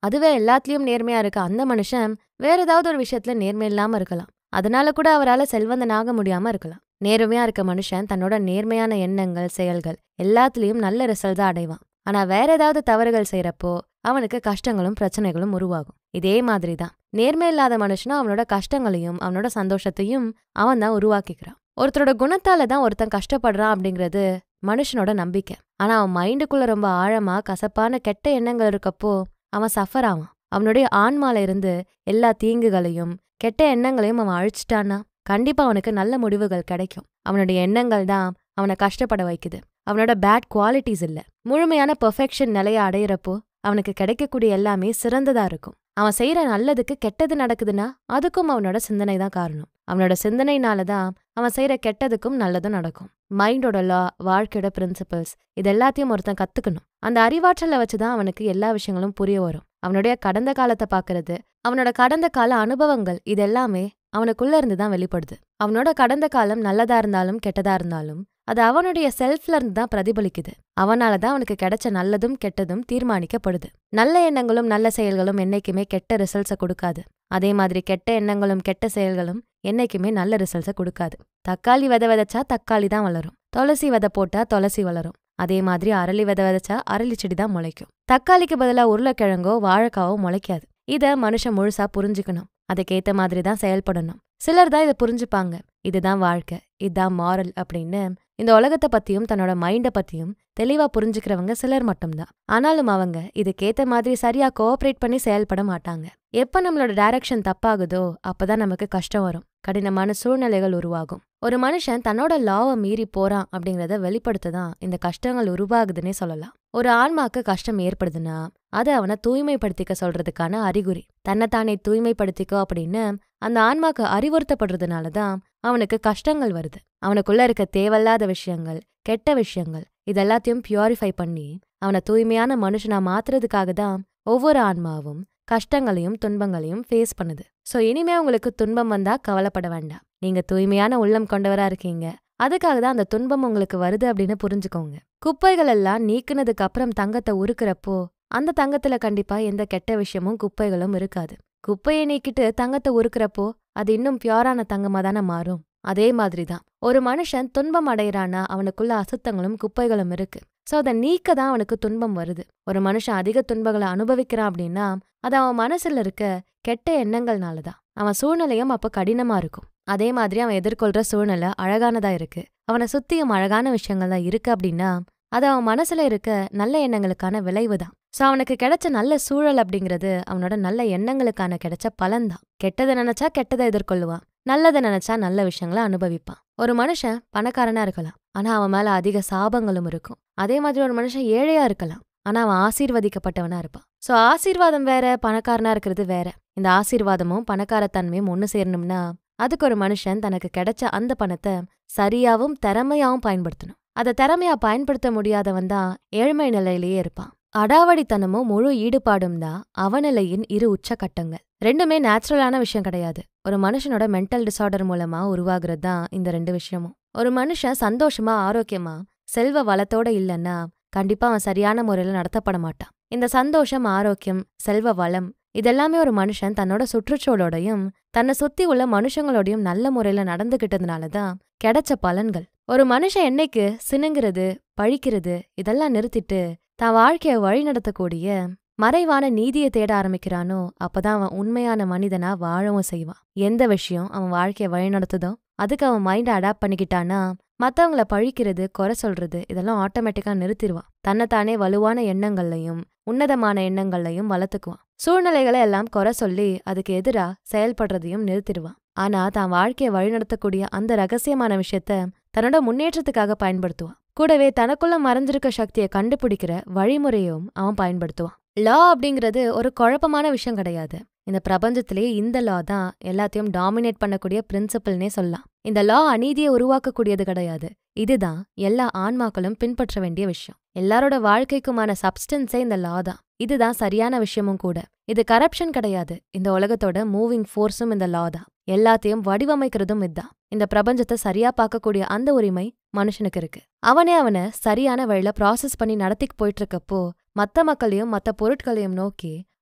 அதுவே எல்லாத்துலயும் நேர்மையா இருக்க அந்த மனுஷன் வேற ஏதாவது ஒரு விஷயத்துல நேர்மை இல்லாம இருக்கலாம் அதனால கூட அவரால் செல்வந்தனாக முடியாம இருக்கலாம் நேர்மையா இருக்க மனுஷன் தன்னோட நேர்மையான எண்ணங்கள் செயல்கள் எல்லாத்துலயும் நல்ல ரிசல்ட் தான் அடைவான் ஆனா வேற ஏதாவது தவறுகள் செய்யறப்போ அவனுக்கு கஷ்டங்களும் பிரச்சனைகளும் உருவாகும் இதே மாதிரி தான் நேர்மை இல்லாத மனுஷனும் அவனோட கஷ்டங்களையும் அவனோட சந்தோஷத்தையும் அவன் தான் உருவாக்கிக்கிறான் ஒருத்தரோட குணத்தால தான் ஒருத்தன் கஷ்டப்படுறான் அப்படிங்கிறது மனுஷனோட நம்பிக்கை ஆனா அவன் மைண்டுக்குள்ள ரொம்ப ஆழமா கசப்பான கெட்ட எண்ணங்கள் இருக்கப்போ அவன் சஃபர் ஆவான் அவனுடைய ஆன்மால இருந்து எல்லா தீங்குகளையும் கெட்ட எண்ணங்களையும் அவன் அழிச்சிட்டான்னா கண்டிப்பா அவனுக்கு நல்ல முடிவுகள் கிடைக்கும் அவனுடைய எண்ணங்கள் தான் அவனை கஷ்டப்பட வைக்குது அவனோட பேட் குவாலிட்டிஸ் இல்ல முழுமையான பெர்ஃபெக்ஷன் நிலைய அடையிறப்போ அவனுக்கு கிடைக்கக்கூடிய எல்லாமே சிறந்ததா இருக்கும் அவன் செய்யற நல்லதுக்கு கெட்டது நடக்குதுன்னா அதுக்கும் அவனோட சிந்தனை தான் காரணம் அவனோட சிந்தனைனால தான் அவன் செய்யற கெட்டதுக்கும் நல்லதும் நடக்கும் மைண்டோட லா வாழ்க்கையோட பிரின்சிபல்ஸ் இது எல்லாத்தையும் ஒருத்தன் கத்துக்கணும் அந்த அறிவாற்றலை வச்சுதான் அவனுக்கு எல்லா விஷயங்களும் புரிய வரும் அவனுடைய கடந்த காலத்தை பாக்குறது அவனோட கடந்த கால அனுபவங்கள் இது எல்லாமே அவனுக்குள்ள இருந்து தான் வெளிப்படுது அவனோட கடந்த காலம் நல்லதா இருந்தாலும் கெட்டதா இருந்தாலும் அது அவனுடைய செல்ஃப்ல இருந்து தான் பிரதிபலிக்குது அவனால தான் அவனுக்கு கிடைச்ச நல்லதும் கெட்டதும் தீர்மானிக்கப்படுது நல்ல எண்ணங்களும் நல்ல செயல்களும் என்னைக்குமே கெட்ட ரிசல்ட்ஸை கொடுக்காது அதே மாதிரி கெட்ட எண்ணங்களும் கெட்ட செயல்களும் என்னைக்குமே நல்ல ரிசல்ட்ஸை கொடுக்காது தக்காளி விதை விதைச்சா தக்காளி தான் வளரும் துளசி விதை போட்டா துளசி வளரும் அதே மாதிரி அரளி விதை விதைச்சா அரளி செடி தான் முளைக்கும் தக்காளிக்கு பதிலாக உருளைக்கிழங்கோ வாழைக்காவோ முளைக்காது இதை மனுஷன் முழுசா புரிஞ்சுக்கணும் அதுக்கேத்த மாதிரி தான் செயல்படணும் சிலர் தான் இதை புரிஞ்சுப்பாங்க இதுதான் வாழ்க்கை இதுதான் மாரல் அப்படின்னு இந்த உலகத்தை பத்தியும் தன்னோட மைண்டை பத்தியும் தெளிவா புரிஞ்சுக்கிறவங்க சிலர் மட்டும்தான் ஆனாலும் அவங்க இதுக்கேத்த மாதிரி சரியா கோஆப்ரேட் பண்ணி செயல்பட மாட்டாங்க எப்ப நம்மளோட டைரக்ஷன் தப்பாகுதோ அப்பதான் நமக்கு கஷ்டம் வரும் கடினமான சூழ்நிலைகள் உருவாகும் ஒரு மனுஷன் தன்னோட லாவை மீறி போறான் அப்படிங்கறத வெளிப்படுத்த தான் இந்த கஷ்டங்கள் உருவாகுதுன்னே சொல்லலாம் ஒரு ஆன்மாக்கு கஷ்டம் ஏற்படுதுன்னா அது அவனை தூய்மைப்படுத்திக்க சொல்றதுக்கான அறிகுறி தன்னைத்தானே தூய்மைப்படுத்திக்கோ அப்படின்னு அந்த ஆன்மாக்கு அறிவுறுத்தப்படுறதுனால தான் அவனுக்கு கஷ்டங்கள் வருது அவனுக்குள்ள இருக்க தேவையில்லாத விஷயங்கள் கெட்ட விஷயங்கள் இதெல்லாத்தையும் பியூரிஃபை பண்ணி அவனை தூய்மையான மனுஷனா மாத்துறதுக்காக தான் ஒவ்வொரு ஆன்மாவும் கஷ்டங்களையும் துன்பங்களையும் ஃபேஸ் பண்ணுது சோ இனிமே உங்களுக்கு துன்பம் வந்தா கவலைப்பட வேண்டாம் நீங்க தூய்மையான உள்ளம் கொண்டவரா இருக்கீங்க அதுக்காக தான் அந்த துன்பம் உங்களுக்கு வருது அப்படின்னு புரிஞ்சுக்கோங்க குப்பைகள் எல்லாம் நீக்குனதுக்கு அப்புறம் தங்கத்தை உருக்குறப்போ அந்த தங்கத்துல கண்டிப்பா எந்த கெட்ட விஷயமும் குப்பைகளும் இருக்காது குப்பையை நீக்கிட்டு தங்கத்தை உருக்குறப்போ அது இன்னும் பியூரான தங்கமா தானே மாறும் அதே மாதிரி தான் ஒரு மனுஷன் துன்பம் அடையிறானா அவனுக்குள்ள அசுத்தங்களும் குப்பைகளும் இருக்கு சோ அதை நீக்க தான் அவனுக்கு துன்பம் வருது ஒரு மனுஷன் அதிக துன்பங்களை அனுபவிக்கிறான் அப்படின்னா அது அவன் மனசுல இருக்க கெட்ட எண்ணங்கள்னால தான் அவன் சூழ்நிலையும் அப்ப கடினமா இருக்கும் அதே மாதிரி அவன் எதிர்கொள்ற சூழ்நிலை அழகானதா இருக்கு அவனை சுத்தியும் அழகான விஷயங்கள் தான் இருக்கு அப்படின்னா அது அவன் மனசுல இருக்க நல்ல எண்ணங்களுக்கான விளைவு தான் சோ அவனுக்கு கிடைச்ச நல்ல சூழல் அப்படிங்கிறது அவனோட நல்ல எண்ணங்களுக்கான கிடைச்ச பலன் தான் கெட்டதை நினைச்சா கெட்டதை எதிர்கொள்ளுவான் நல்லதை நினைச்சா நல்ல விஷயங்களை அனுபவிப்பான் ஒரு மனுஷன் பணக்காரனா இருக்கலாம் ஆனா அவன் மேல அதிக சாபங்களும் இருக்கும் அதே மாதிரி ஒரு மனுஷன் ஏழையா இருக்கலாம் ஆனா அவன் ஆசீர்வதிக்கப்பட்டவனா இருப்பான் சோ ஆசீர்வாதம் வேற பணக்காரனா இருக்கிறது வேற இந்த ஆசீர்வாதமும் பணக்காரத்தன்மையும் ஒண்ணு சேரணும்னா அதுக்கு ஒரு மனுஷன் தனக்கு கிடைச்ச அந்த பணத்தை சரியாவும் திறமையாவும் பயன்படுத்தணும் அதை திறமையா பயன்படுத்த முடியாதவன் தான் ஏழ்மை நிலையிலேயே இருப்பான் அடாவடித்தனமும் முழு ஈடுபாடும் தான் அவநிலையின் இரு உச்சக்கட்டங்கள் ரெண்டுமே நேச்சுரலான விஷயம் கிடையாது ஒரு மனுஷனோட மென்டல் டிசார்டர் மூலமா உருவாகிறது தான் இந்த ரெண்டு விஷயமும் ஒரு மனுஷன் சந்தோஷமா ஆரோக்கியமா செல்வ வளத்தோட இல்லைன்னா கண்டிப்பா அவன் சரியான முறையில நடத்தப்பட மாட்டான் இந்த சந்தோஷம் ஆரோக்கியம் செல்வ வளம் இதெல்லாமே ஒரு மனுஷன் தன்னோட சுற்றுச்சூழலோடையும் தன்னை சுத்தி உள்ள மனுஷங்களோடையும் நல்ல முறையில நடந்துகிட்டதுனால தான் கிடைச்ச பலன்கள் ஒரு மனுஷன் என்னைக்கு சினுங்கிறது பழிக்கிறது இதெல்லாம் நிறுத்திட்டு தான் வாழ்க்கைய வழிநடத்தக்கூடிய மறைவான நீதியை தேட ஆரம்பிக்கிறானோ அப்பதான் அவன் உண்மையான மனிதனா வாழவும் செய்வான் எந்த விஷயம் அவன் வாழ்க்கைய வழிநடத்துதோ அதுக்கு அவன் மைண்டை அடாப்ட் பண்ணிக்கிட்டானா மத்தவங்கள பழிக்கிறது குறை சொல்றது இதெல்லாம் ஆட்டோமேட்டிக்கா நிறுத்திடுவான் தன்னைத்தானே வலுவான எண்ணங்கள்லையும் உன்னதமான எண்ணங்கள்லையும் வளர்த்துக்குவான் சூழ்நிலைகளை எல்லாம் குறை சொல்லி அதுக்கு எதிரா செயல்படுறதையும் நிறுத்திடுவான் ஆனா தான் வாழ்க்கையை வழிநடத்தக்கூடிய அந்த ரகசியமான விஷயத்த தன்னோட முன்னேற்றத்துக்காக பயன்படுத்துவான் கூடவே தனக்குள்ள மறைஞ்சிருக்க சக்தியை கண்டுபிடிக்கிற வழிமுறையும் அவன் பயன்படுத்துவான் லா அப்படிங்கிறது ஒரு குழப்பமான விஷயம் கிடையாது இந்த பிரபஞ்சத்திலேயே இந்த லா தான் எல்லாத்தையும் டாமினேட் பண்ணக்கூடிய பிரின்சிபல்னே சொல்லலாம் இந்த லா அநீதியை உருவாக்கக்கூடியது கிடையாது இதுதான் எல்லா ஆன்மாக்களும் பின்பற்ற வேண்டிய விஷயம் எல்லாரோட வாழ்க்கைக்குமான சப்ஸ்டன்ஸே இந்த லா தான் இதுதான் சரியான விஷயமும் கூட இது கரப்ஷன் கிடையாது இந்த உலகத்தோட மூவிங் ஃபோர்ஸும் இந்த லா தான் எல்லாத்தையும் வடிவமைக்கிறதும் இதுதான் இந்த பிரபஞ்சத்தை சரியா பார்க்கக்கூடிய அந்த உரிமை மனுஷனுக்கு இருக்கு அவனே அவனை சரியான வழியில ப்ராசஸ் பண்ணி நடத்திக்கு போயிட்டு இருக்கப்போ மத்த மக்களையும் மத்த பொருட்களையும் நோக்கி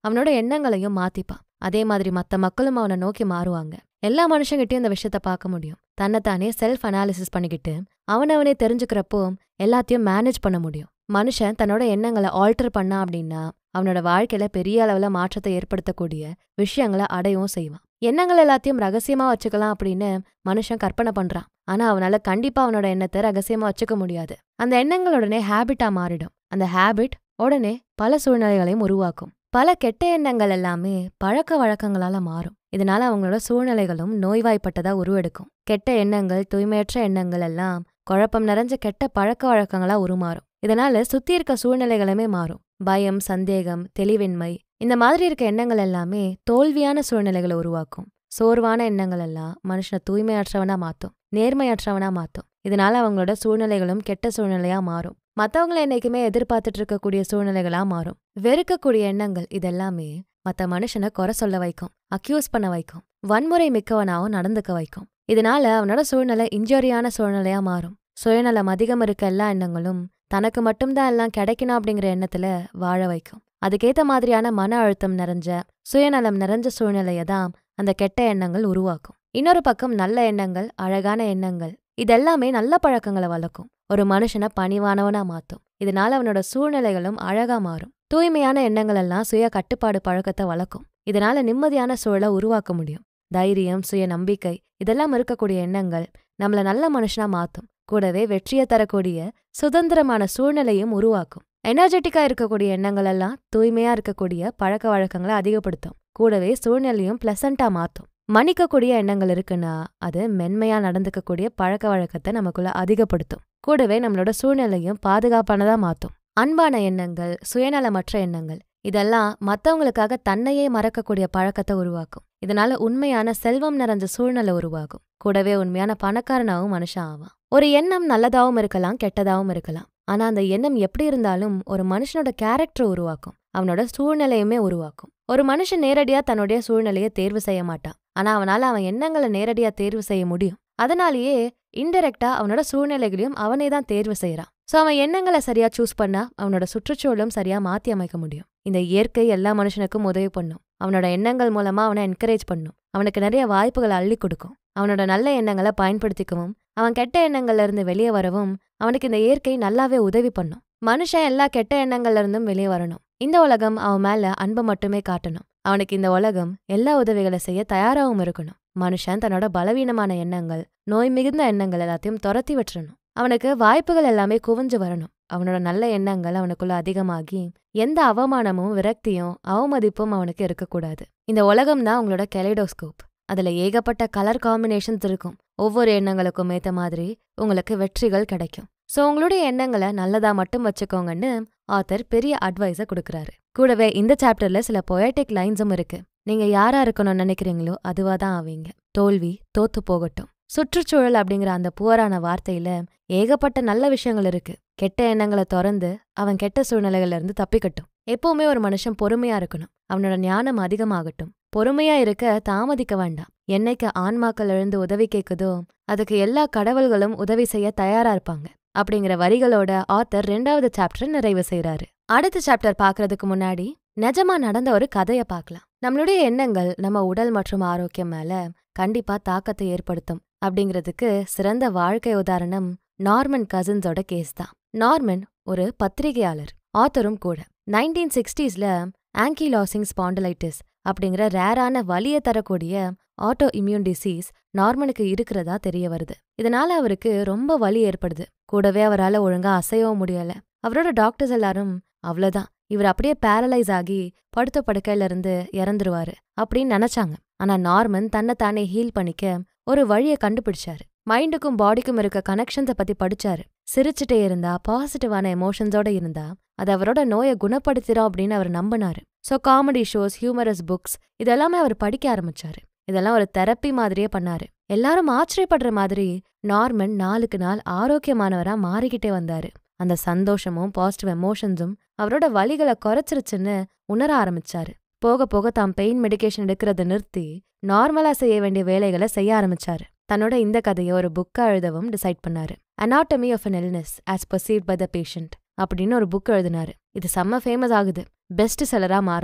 அவனோட எண்ணங்களையும் மாத்திப்பான் அதே மாதிரி மத்த மக்களும் அவனை நோக்கி மாறுவாங்க எல்லா மனுஷங்கிட்டயும் இந்த விஷயத்த பார்க்க முடியும் தன்னைத்தானே செல்ஃப் அனாலிசிஸ் பண்ணிக்கிட்டு அவனவனே தெரிஞ்சுக்கிறப்போ எல்லாத்தையும் மேனேஜ் பண்ண முடியும் மனுஷன் தன்னோட எண்ணங்களை ஆல்டர் பண்ணா அப்படின்னா அவனோட வாழ்க்கையில பெரிய அளவுல மாற்றத்தை ஏற்படுத்தக்கூடிய விஷயங்களை அடையவும் செய்வான் எண்ணங்கள் எல்லாத்தையும் ரகசியமா வச்சுக்கலாம் அப்படின்னு மனுஷன் கற்பனை பண்றான் ஆனா அவனால கண்டிப்பா அவனோட எண்ணத்தை ரகசியமா வச்சுக்க முடியாது அந்த எண்ணங்கள் உடனே ஹேபிட்டா மாறிடும் அந்த ஹேபிட் உடனே பல சூழ்நிலைகளையும் உருவாக்கும் பல கெட்ட எண்ணங்கள் எல்லாமே பழக்க வழக்கங்களால மாறும் இதனால அவங்களோட சூழ்நிலைகளும் நோய்வாய்ப்பட்டதா உருவெடுக்கும் கெட்ட எண்ணங்கள் தூய்மையற்ற எண்ணங்கள் எல்லாம் குழப்பம் நிறைஞ்ச கெட்ட பழக்க வழக்கங்களா உருமாறும் இதனால சுத்தி இருக்க சூழ்நிலைகளுமே மாறும் பயம் சந்தேகம் தெளிவின்மை இந்த மாதிரி இருக்க எண்ணங்கள் எல்லாமே தோல்வியான சூழ்நிலைகளை உருவாக்கும் சோர்வான எண்ணங்கள் எல்லாம் மனுஷனை தூய்மையற்றவனா மாத்தும் நேர்மையற்றவனா மாத்தும் இதனால அவங்களோட சூழ்நிலைகளும் கெட்ட சூழ்நிலையா மாறும் மத்தவங்கள என்னைக்குமே எதிர்பார்த்துட்டு இருக்கக்கூடிய சூழ்நிலைகளா மாறும் வெறுக்கக்கூடிய எண்ணங்கள் இதெல்லாமே மத்த மனுஷனை குறை சொல்ல வைக்கும் அக்யூஸ் பண்ண வைக்கும் வன்முறை மிக்கவனாவும் நடந்துக்க வைக்கும் இதனால அவனோட சூழ்நிலை இன்ஜுரியான சூழ்நிலையா மாறும் சுயநலம் அதிகம் இருக்க எல்லா எண்ணங்களும் தனக்கு மட்டும்தான் எல்லாம் கிடைக்கணும் அப்படிங்கிற எண்ணத்துல வாழ வைக்கும் அதுக்கேத்த மாதிரியான மன அழுத்தம் நிறைஞ்ச சுயநலம் நிறைஞ்ச சூழ்நிலையை தான் அந்த கெட்ட எண்ணங்கள் உருவாக்கும் இன்னொரு பக்கம் நல்ல எண்ணங்கள் அழகான எண்ணங்கள் இதெல்லாமே நல்ல பழக்கங்களை வளர்க்கும் ஒரு மனுஷனை பணிவானவனா மாத்தும் இதனால அவனோட சூழ்நிலைகளும் அழகா மாறும் தூய்மையான எண்ணங்கள் எல்லாம் சுய கட்டுப்பாடு பழக்கத்தை வளர்க்கும் இதனால நிம்மதியான சூழலை உருவாக்க முடியும் தைரியம் சுய நம்பிக்கை இதெல்லாம் இருக்கக்கூடிய எண்ணங்கள் நம்மள நல்ல மனுஷனா மாத்தும் கூடவே வெற்றியை தரக்கூடிய சுதந்திரமான சூழ்நிலையும் உருவாக்கும் எனர்ஜெட்டிக்கா இருக்கக்கூடிய எண்ணங்கள் எல்லாம் தூய்மையா இருக்கக்கூடிய பழக்க வழக்கங்களை அதிகப்படுத்தும் கூடவே சூழ்நிலையும் பிளசண்டா மாத்தும் மன்னிக்கக்கூடிய எண்ணங்கள் இருக்குன்னா அது மென்மையா நடந்துக்கக்கூடிய பழக்க வழக்கத்தை நமக்குள்ள அதிகப்படுத்தும் கூடவே நம்மளோட சூழ்நிலையும் பாதுகாப்பானதா மாத்தும் அன்பான எண்ணங்கள் சுயநலமற்ற எண்ணங்கள் இதெல்லாம் மத்தவங்களுக்காக தன்னையே மறக்கக்கூடிய பழக்கத்தை உருவாக்கும் இதனால உண்மையான செல்வம் நிறைஞ்ச சூழ்நிலை உருவாகும் கூடவே உண்மையான பணக்காரனாவும் மனுஷன் ஆவான் ஒரு எண்ணம் நல்லதாவும் இருக்கலாம் கெட்டதாவும் இருக்கலாம் ஆனா அந்த எண்ணம் எப்படி இருந்தாலும் ஒரு மனுஷனோட கேரக்டர் உருவாக்கும் அவனோட சூழ்நிலையுமே உருவாக்கும் ஒரு மனுஷன் நேரடியா தன்னுடைய சூழ்நிலையை தேர்வு செய்ய மாட்டான் ஆனா அவனால அவன் எண்ணங்களை நேரடியா தேர்வு செய்ய முடியும் அதனாலேயே இன்டெரக்டா அவனோட சூழ்நிலைகளையும் அவனே தான் தேர்வு செய்யறான் சோ அவன் எண்ணங்களை சரியா சூஸ் பண்ணா அவனோட சுற்றுச்சூழலும் சரியா மாத்தி அமைக்க முடியும் இந்த இயற்கை எல்லா மனுஷனுக்கும் உதவி பண்ணும் அவனோட எண்ணங்கள் மூலமா அவனை என்கரேஜ் பண்ணும் அவனுக்கு நிறைய வாய்ப்புகளை அள்ளி கொடுக்கும் அவனோட நல்ல எண்ணங்களை பயன்படுத்திக்கவும் அவன் கெட்ட எண்ணங்கள்ல இருந்து வெளியே வரவும் அவனுக்கு இந்த இயற்கை நல்லாவே உதவி பண்ணும் மனுஷன் எல்லா கெட்ட எண்ணங்கள்ல இருந்தும் வெளியே வரணும் இந்த உலகம் அவன் மேல அன்பை மட்டுமே காட்டணும் அவனுக்கு இந்த உலகம் எல்லா உதவிகளை செய்ய தயாராகவும் இருக்கணும் மனுஷன் தன்னோட பலவீனமான எண்ணங்கள் நோய் மிகுந்த எண்ணங்கள் எல்லாத்தையும் துரத்தி விட்டுறணும் அவனுக்கு வாய்ப்புகள் எல்லாமே குவிஞ்சு வரணும் அவனோட நல்ல எண்ணங்கள் அவனுக்குள்ள அதிகமாகி எந்த அவமானமும் விரக்தியும் அவமதிப்பும் அவனுக்கு இருக்கக்கூடாது இந்த உலகம் தான் உங்களோட கெலைடோஸ்கோப் அதுல ஏகப்பட்ட கலர் காம்பினேஷன்ஸ் இருக்கும் ஒவ்வொரு எண்ணங்களுக்கும் ஏத்த மாதிரி உங்களுக்கு வெற்றிகள் கிடைக்கும் சோ உங்களுடைய எண்ணங்களை நல்லதா மட்டும் வச்சுக்கோங்கன்னு ஆத்தர் பெரிய அட்வைஸை கொடுக்கறாரு கூடவே இந்த சாப்டர்ல சில பொயட்டிக் லைன்ஸும் இருக்கு நீங்க யாரா இருக்கணும்னு நினைக்கிறீங்களோ அதுவா தான் ஆவீங்க தோல்வி தோத்து போகட்டும் சுற்றுச்சூழல் அப்படிங்கிற அந்த புவரான வார்த்தையில ஏகப்பட்ட நல்ல விஷயங்கள் இருக்கு கெட்ட எண்ணங்களை திறந்து அவன் கெட்ட சூழ்நிலைகள்ல இருந்து தப்பிக்கட்டும் எப்பவுமே ஒரு மனுஷன் பொறுமையா இருக்கணும் அவனோட ஞானம் அதிகமாகட்டும் பொறுமையா இருக்க தாமதிக்க வேண்டாம் என்னைக்கு ஆன்மாக்கள் எழுந்து உதவி கேக்குதோ அதுக்கு எல்லா கடவுள்களும் உதவி செய்ய தயாரா இருப்பாங்க அப்படிங்கிற வரிகளோட ஆத்தர் ரெண்டாவது சாப்டர் நிறைவு செய்றாரு அடுத்த சாப்டர் பாக்குறதுக்கு முன்னாடி நிஜமா நடந்த ஒரு கதைய பார்க்கலாம் நம்மளுடைய எண்ணங்கள் நம்ம உடல் மற்றும் ஆரோக்கியம் மேல கண்டிப்பா தாக்கத்தை ஏற்படுத்தும் அப்படிங்கிறதுக்கு சிறந்த வாழ்க்கை உதாரணம் நார்மன் கசின்ஸோட கேஸ் தான் நார்மன் ஒரு பத்திரிகையாளர் ஆத்தரும் கூட நைன்டீன் சிக்ஸ்டீஸ்ல ஆங்கிலாசிங் ஸ்பாண்டலைட்டிஸ் அப்படிங்கிற ரேரான வலியை தரக்கூடிய ஆட்டோ இம்யூன் டிசீஸ் நார்மனுக்கு இருக்கிறதா தெரிய வருது இதனால அவருக்கு ரொம்ப வலி ஏற்படுது கூடவே அவரால் ஒழுங்கா அசையவும் முடியல அவரோட டாக்டர்ஸ் எல்லாரும் அவ்வளவுதான் இவர் அப்படியே பேரலைஸ் ஆகி படுத்த படுக்கையில இருந்து இறந்துருவாரு அப்படின்னு நினைச்சாங்க ஆனா நார்மன் தன்னை தானே ஹீல் பண்ணிக்க ஒரு வழியை கண்டுபிடிச்சாரு மைண்டுக்கும் பாடிக்கும் இருக்க கனெக்ஷன்ஸை பத்தி படிச்சாரு சிரிச்சுட்டே இருந்தா பாசிட்டிவான எமோஷன்ஸோட இருந்தா அது அவரோட நோயை குணப்படுத்திடும் அப்படின்னு அவர் நம்பினாரு so comedy shows humorous books இதெல்லாமே அவர் படிக்க ஆரம்பிச்சாரு இதெல்லாம் ஒரு தெரப்பி மாதிரியே பண்ணாரு எல்லாரும் ஆச்சரியப்படுற மாதிரி நார்மன் நாளுக்கு நாள் ஆரோக்கியமானவரா மாறிக்கிட்டே வந்தாரு அந்த சந்தோஷமும் பாசிட்டிவ் எமோஷன்ஸும் அவரோட வலிகளை குறைச்சிருச்சுன்னு உணர ஆரம்பிச்சாரு போக போக தாம் பெயின் மெடிகேஷன் எடுக்கிறத நிறுத்தி நார்மலா செய்ய வேண்டிய வேலைகளை செய்ய ஆரம்பிச்சாரு தன்னோட இந்த கதையை ஒரு புக்கா எழுதவும் டிசைட் பண்ணாரு anatomy of an illness as perceived by the patient அப்படின்னு ஒரு புக் எழுதினாரு இது செம்ம ஃபேமஸ் ஆகுது பெஸ்ட் செல்லரா மாறுறாரு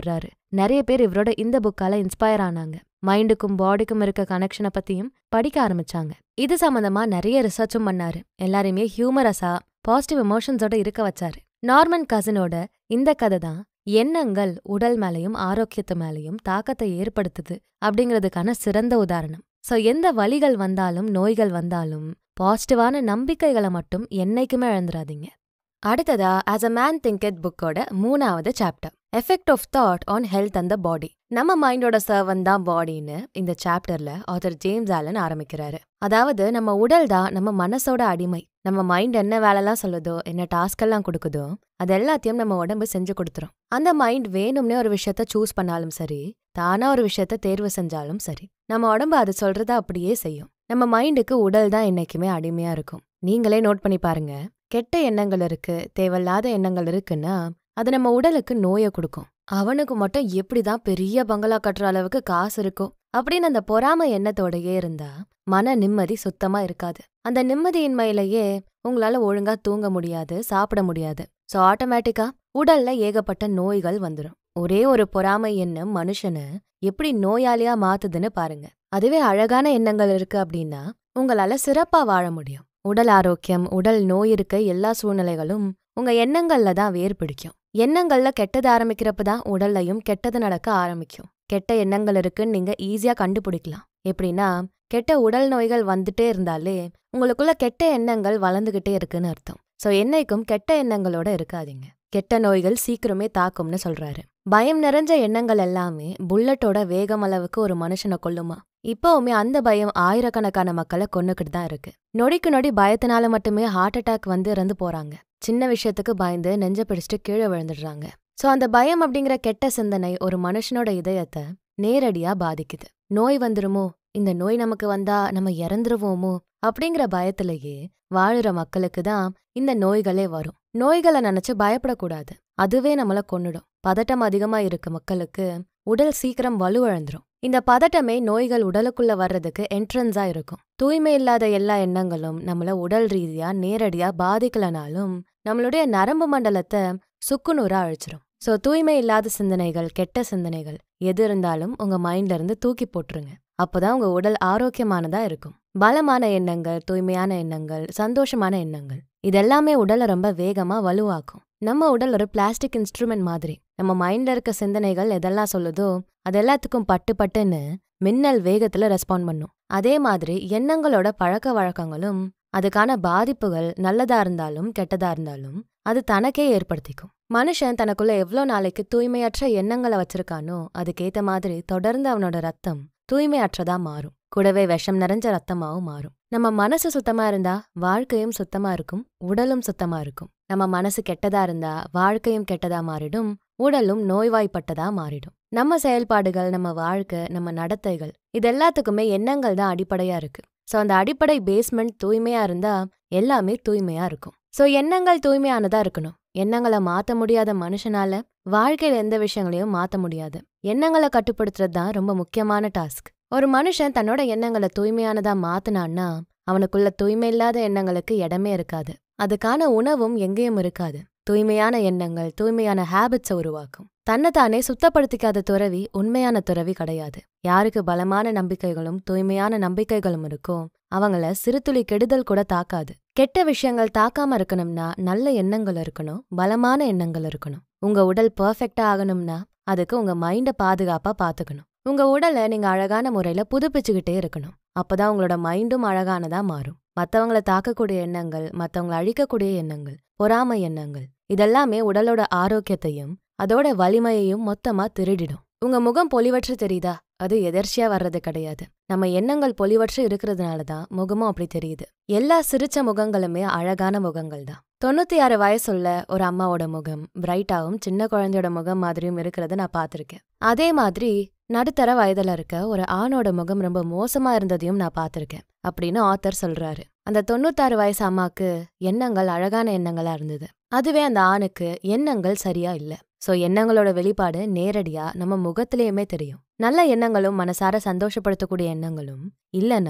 நிறைய பேர் இவரோட இந்த புக்கால இன்ஸ்பயர் ஆனாங்க மைண்டுக்கும் பாடிக்கும் இருக்க கனெக்ஷனை பத்தியும் படிக்க ஆரம்பிச்சாங்க இது சம்பந்தமா நிறைய ரிசர்ச்சும் பண்ணாரு எல்லாரையுமே ஹியூமரஸா பாசிட்டிவ் எமோஷன்ஸோட இருக்க வச்சாரு நார்மன் கசினோட இந்த கதை தான் எண்ணங்கள் உடல் மேலையும் ஆரோக்கியத்து மேலையும் தாக்கத்தை ஏற்படுத்துது அப்படிங்கிறதுக்கான சிறந்த உதாரணம் சோ எந்த வலிகள் வந்தாலும் நோய்கள் வந்தாலும் பாசிட்டிவான நம்பிக்கைகளை மட்டும் என்னைக்குமே இழந்துடாதீங்க அடுத்ததா ஆஸ் அ மேன் திங்கெட் புக்கோட மூணாவது chapter effect of thought on health and the body நம்ம மைண்டோட சர்வன் தான் பாடின்னு இந்த சாப்டர்ல ஆத்தர் ஜேம்ஸ் ஆலன் ஆரம்பிக்கிறாரு அதாவது நம்ம உடல் தான் நம்ம மனசோட அடிமை நம்ம மைண்ட் என்ன வேலைலாம் சொல்லுதோ என்ன டாஸ்க் எல்லாம் கொடுக்குதோ அது எல்லாத்தையும் நம்ம உடம்பு செஞ்சு கொடுத்துரும் அந்த மைண்ட் வேணும்னே ஒரு விஷயத்த சூஸ் பண்ணாலும் சரி தானா ஒரு விஷயத்த தேர்வு செஞ்சாலும் சரி நம்ம உடம்பு அது சொல்றத அப்படியே செய்யும் நம்ம மைண்டுக்கு உடல் தான் என்னைக்குமே அடிமையா இருக்கும் நீங்களே நோட் பண்ணி பாருங்க கெட்ட எண்ணங்கள் இருக்கு தேவையில்லாத எண்ணங்கள் இருக்குன்னா அது நம்ம உடலுக்கு நோயை கொடுக்கும் அவனுக்கு மட்டும் எப்படிதான் பெரிய பங்களா கட்டுற அளவுக்கு காசு இருக்கும் அப்படின்னு அந்த பொறாம எண்ணத்தோடயே இருந்தா மன நிம்மதி சுத்தமா இருக்காது அந்த நிம்மதியின்மையிலேயே உங்களால ஒழுங்கா தூங்க முடியாது சாப்பிட முடியாது சோ ஆட்டோமேட்டிக்கா உடல்ல ஏகப்பட்ட நோய்கள் வந்துடும் ஒரே ஒரு பொறாமை எண்ணம் மனுஷனை எப்படி நோயாளியா மாத்துதுன்னு பாருங்க அதுவே அழகான எண்ணங்கள் இருக்கு அப்படின்னா உங்களால சிறப்பா வாழ முடியும் உடல் ஆரோக்கியம் உடல் நோய் இருக்க எல்லா சூழ்நிலைகளும் உங்க எண்ணங்கள்ல தான் வேர் பிடிக்கும் எண்ணங்கள்ல கெட்டது ஆரம்பிக்கிறப்ப தான் உடல்லையும் கெட்டது நடக்க ஆரம்பிக்கும் கெட்ட எண்ணங்கள் இருக்குன்னு நீங்க ஈஸியா கண்டுபிடிக்கலாம் எப்படின்னா கெட்ட உடல் நோய்கள் வந்துட்டே இருந்தாலே உங்களுக்குள்ள கெட்ட எண்ணங்கள் வளர்ந்துகிட்டே இருக்குன்னு அர்த்தம் சோ என்னைக்கும் கெட்ட எண்ணங்களோட இருக்காதீங்க கெட்ட நோய்கள் சீக்கிரமே தாக்கும்னு சொல்றாரு பயம் நிறைஞ்ச எண்ணங்கள் எல்லாமே புல்லட்டோட வேகம் அளவுக்கு ஒரு மனுஷனை கொல்லுமா இப்பவுமே அந்த பயம் ஆயிரக்கணக்கான மக்களை கொன்னுக்கிட்டு தான் இருக்கு நொடிக்கு நொடி பயத்தினால மட்டுமே ஹார்ட் அட்டாக் வந்து இறந்து போறாங்க சின்ன விஷயத்துக்கு பயந்து நெஞ்ச பிடிச்சிட்டு கீழே விழுந்துடுறாங்க சோ அந்த பயம் அப்படிங்கிற கெட்ட சிந்தனை ஒரு மனுஷனோட இதயத்தை நேரடியா பாதிக்குது நோய் வந்துருமோ இந்த நோய் நமக்கு வந்தா நம்ம இறந்துருவோமோ அப்படிங்கிற பயத்திலேயே வாழுற மக்களுக்கு தான் இந்த நோய்களே வரும் நோய்களை நினைச்சு பயப்படக்கூடாது அதுவே நம்மள கொன்னுடும் பதட்டம் அதிகமா இருக்க மக்களுக்கு உடல் சீக்கிரம் வலுவிழந்துரும் இந்த பதட்டமே நோய்கள் உடலுக்குள்ள வர்றதுக்கு என்ட்ரன்ஸா இருக்கும் தூய்மை இல்லாத எல்லா எண்ணங்களும் நம்மள உடல் ரீதியா நேரடியா பாதிக்கலனாலும் நம்மளுடைய நரம்பு மண்டலத்தை சுக்குநூறா அழிச்சிரும் சோ தூய்மை இல்லாத சிந்தனைகள் கெட்ட சிந்தனைகள் எது இருந்தாலும் உங்க மைண்ட்ல இருந்து தூக்கி போட்டுருங்க அப்பதான் உங்க உடல் ஆரோக்கியமானதா இருக்கும் பலமான எண்ணங்கள் தூய்மையான எண்ணங்கள் சந்தோஷமான எண்ணங்கள் இதெல்லாமே உடலை ரொம்ப வேகமா வலுவாக்கும் நம்ம உடல் ஒரு பிளாஸ்டிக் இன்ஸ்ட்ருமெண்ட் மாதிரி நம்ம மைண்ட்ல இருக்க சிந்தனைகள் எதெல்லாம் சொல்லுதோ அது எல்லாத்துக்கும் பட்டு பட்டுன்னு மின்னல் வேகத்துல ரெஸ்பாண்ட் பண்ணும் அதே மாதிரி எண்ணங்களோட பழக்க வழக்கங்களும் அதுக்கான பாதிப்புகள் நல்லதா இருந்தாலும் கெட்டதா இருந்தாலும் அது தனக்கே ஏற்படுத்திக்கும் மனுஷன் தனக்குள்ள எவ்வளோ நாளைக்கு தூய்மையற்ற எண்ணங்களை வச்சிருக்கானோ அதுக்கேத்த மாதிரி தொடர்ந்து அவனோட ரத்தம் தூய்மையற்றதா மாறும் கூடவே விஷம் நிறைஞ்ச ரத்தமாவும் மாறும் நம்ம மனசு சுத்தமா இருந்தா வாழ்க்கையும் சுத்தமா இருக்கும் உடலும் சுத்தமா இருக்கும் நம்ம மனசு கெட்டதா இருந்தா வாழ்க்கையும் கெட்டதா மாறிடும் உடலும் நோய்வாய்ப்பட்டதா மாறிடும் நம்ம செயல்பாடுகள் நம்ம வாழ்க்கை நம்ம நடத்தைகள் இது எல்லாத்துக்குமே எண்ணங்கள் தான் அடிப்படையா இருக்கு சோ அந்த அடிப்படை பேஸ்மெண்ட் தூய்மையா இருந்தா எல்லாமே தூய்மையா இருக்கும் சோ எண்ணங்கள் தூய்மையானதா இருக்கணும் எண்ணங்களை மாத்த முடியாத மனுஷனால வாழ்க்கையில எந்த விஷயங்களையும் மாத்த முடியாது எண்ணங்களை கட்டுப்படுத்துறது தான் ரொம்ப முக்கியமான டாஸ்க் ஒரு மனுஷன் தன்னோட எண்ணங்களை தூய்மையானதா மாத்தினான்னா அவனுக்குள்ள தூய்மை இல்லாத எண்ணங்களுக்கு இடமே இருக்காது அதுக்கான உணவும் எங்கேயும் இருக்காது தூய்மையான எண்ணங்கள் தூய்மையான ஹேபிட்ஸை உருவாக்கும் தன்னைத்தானே சுத்தப்படுத்திக்காத துறவி உண்மையான துறவி கிடையாது யாருக்கு பலமான நம்பிக்கைகளும் தூய்மையான நம்பிக்கைகளும் இருக்கோ அவங்கள சிறுதுளி கெடுதல் கூட தாக்காது கெட்ட விஷயங்கள் தாக்காம இருக்கணும்னா நல்ல எண்ணங்கள் இருக்கணும் பலமான எண்ணங்கள் இருக்கணும் உங்க உடல் பெர்ஃபெக்டா ஆகணும்னா அதுக்கு உங்க மைண்ட பாதுகாப்பா பாத்துக்கணும் உங்க உடலை நீங்க அழகான முறையில புதுப்பிச்சுக்கிட்டே இருக்கணும் அப்பதான் உங்களோட மைண்டும் அழகானதா மாறும் மத்தவங்கள தாக்கக்கூடிய எண்ணங்கள் மத்தவங்கள அழிக்கக்கூடிய எண்ணங்கள் பொறாமை எண்ணங்கள் இதெல்லாமே உடலோட ஆரோக்கியத்தையும் அதோட வலிமையையும் மொத்தமா திருடிடும் உங்க முகம் பொலிவற்று தெரியுதா அது எதர்ச்சியா வர்றது கிடையாது நம்ம எண்ணங்கள் பொலிவற்று இருக்கிறதுனால தான் முகமும் அப்படி தெரியுது எல்லா சிரிச்ச முகங்களுமே அழகான முகங்கள் தான் தொண்ணூத்தி ஆறு வயசுள்ள ஒரு அம்மாவோட முகம் பிரைட்டாவும் சின்ன குழந்தையோட முகம் மாதிரியும் இருக்கிறத நான் பார்த்திருக்கேன் அதே மாதிரி நடுத்தர வயதுல இருக்க ஒரு ஆணோட முகம் ரொம்ப மோசமா இருந்ததையும் நான் பார்த்திருக்கேன் அப்படின்னு ஆத்தர் சொல்றாரு அந்த தொண்ணூத்தாறு வயசு அம்மாக்கு எண்ணங்கள் அழகான எண்ணங்களா இருந்தது அதுவே அந்த ஆணுக்கு எண்ணங்கள் சரியா இல்ல சோ எண்ணங்களோட வெளிப்பாடு நேரடியா நம்ம முகத்திலேயுமே தெரியும் நல்ல எண்ணங்களும் மனசார சந்தோஷப்படுத்தக்கூடிய எண்ணங்களும் இல்லனா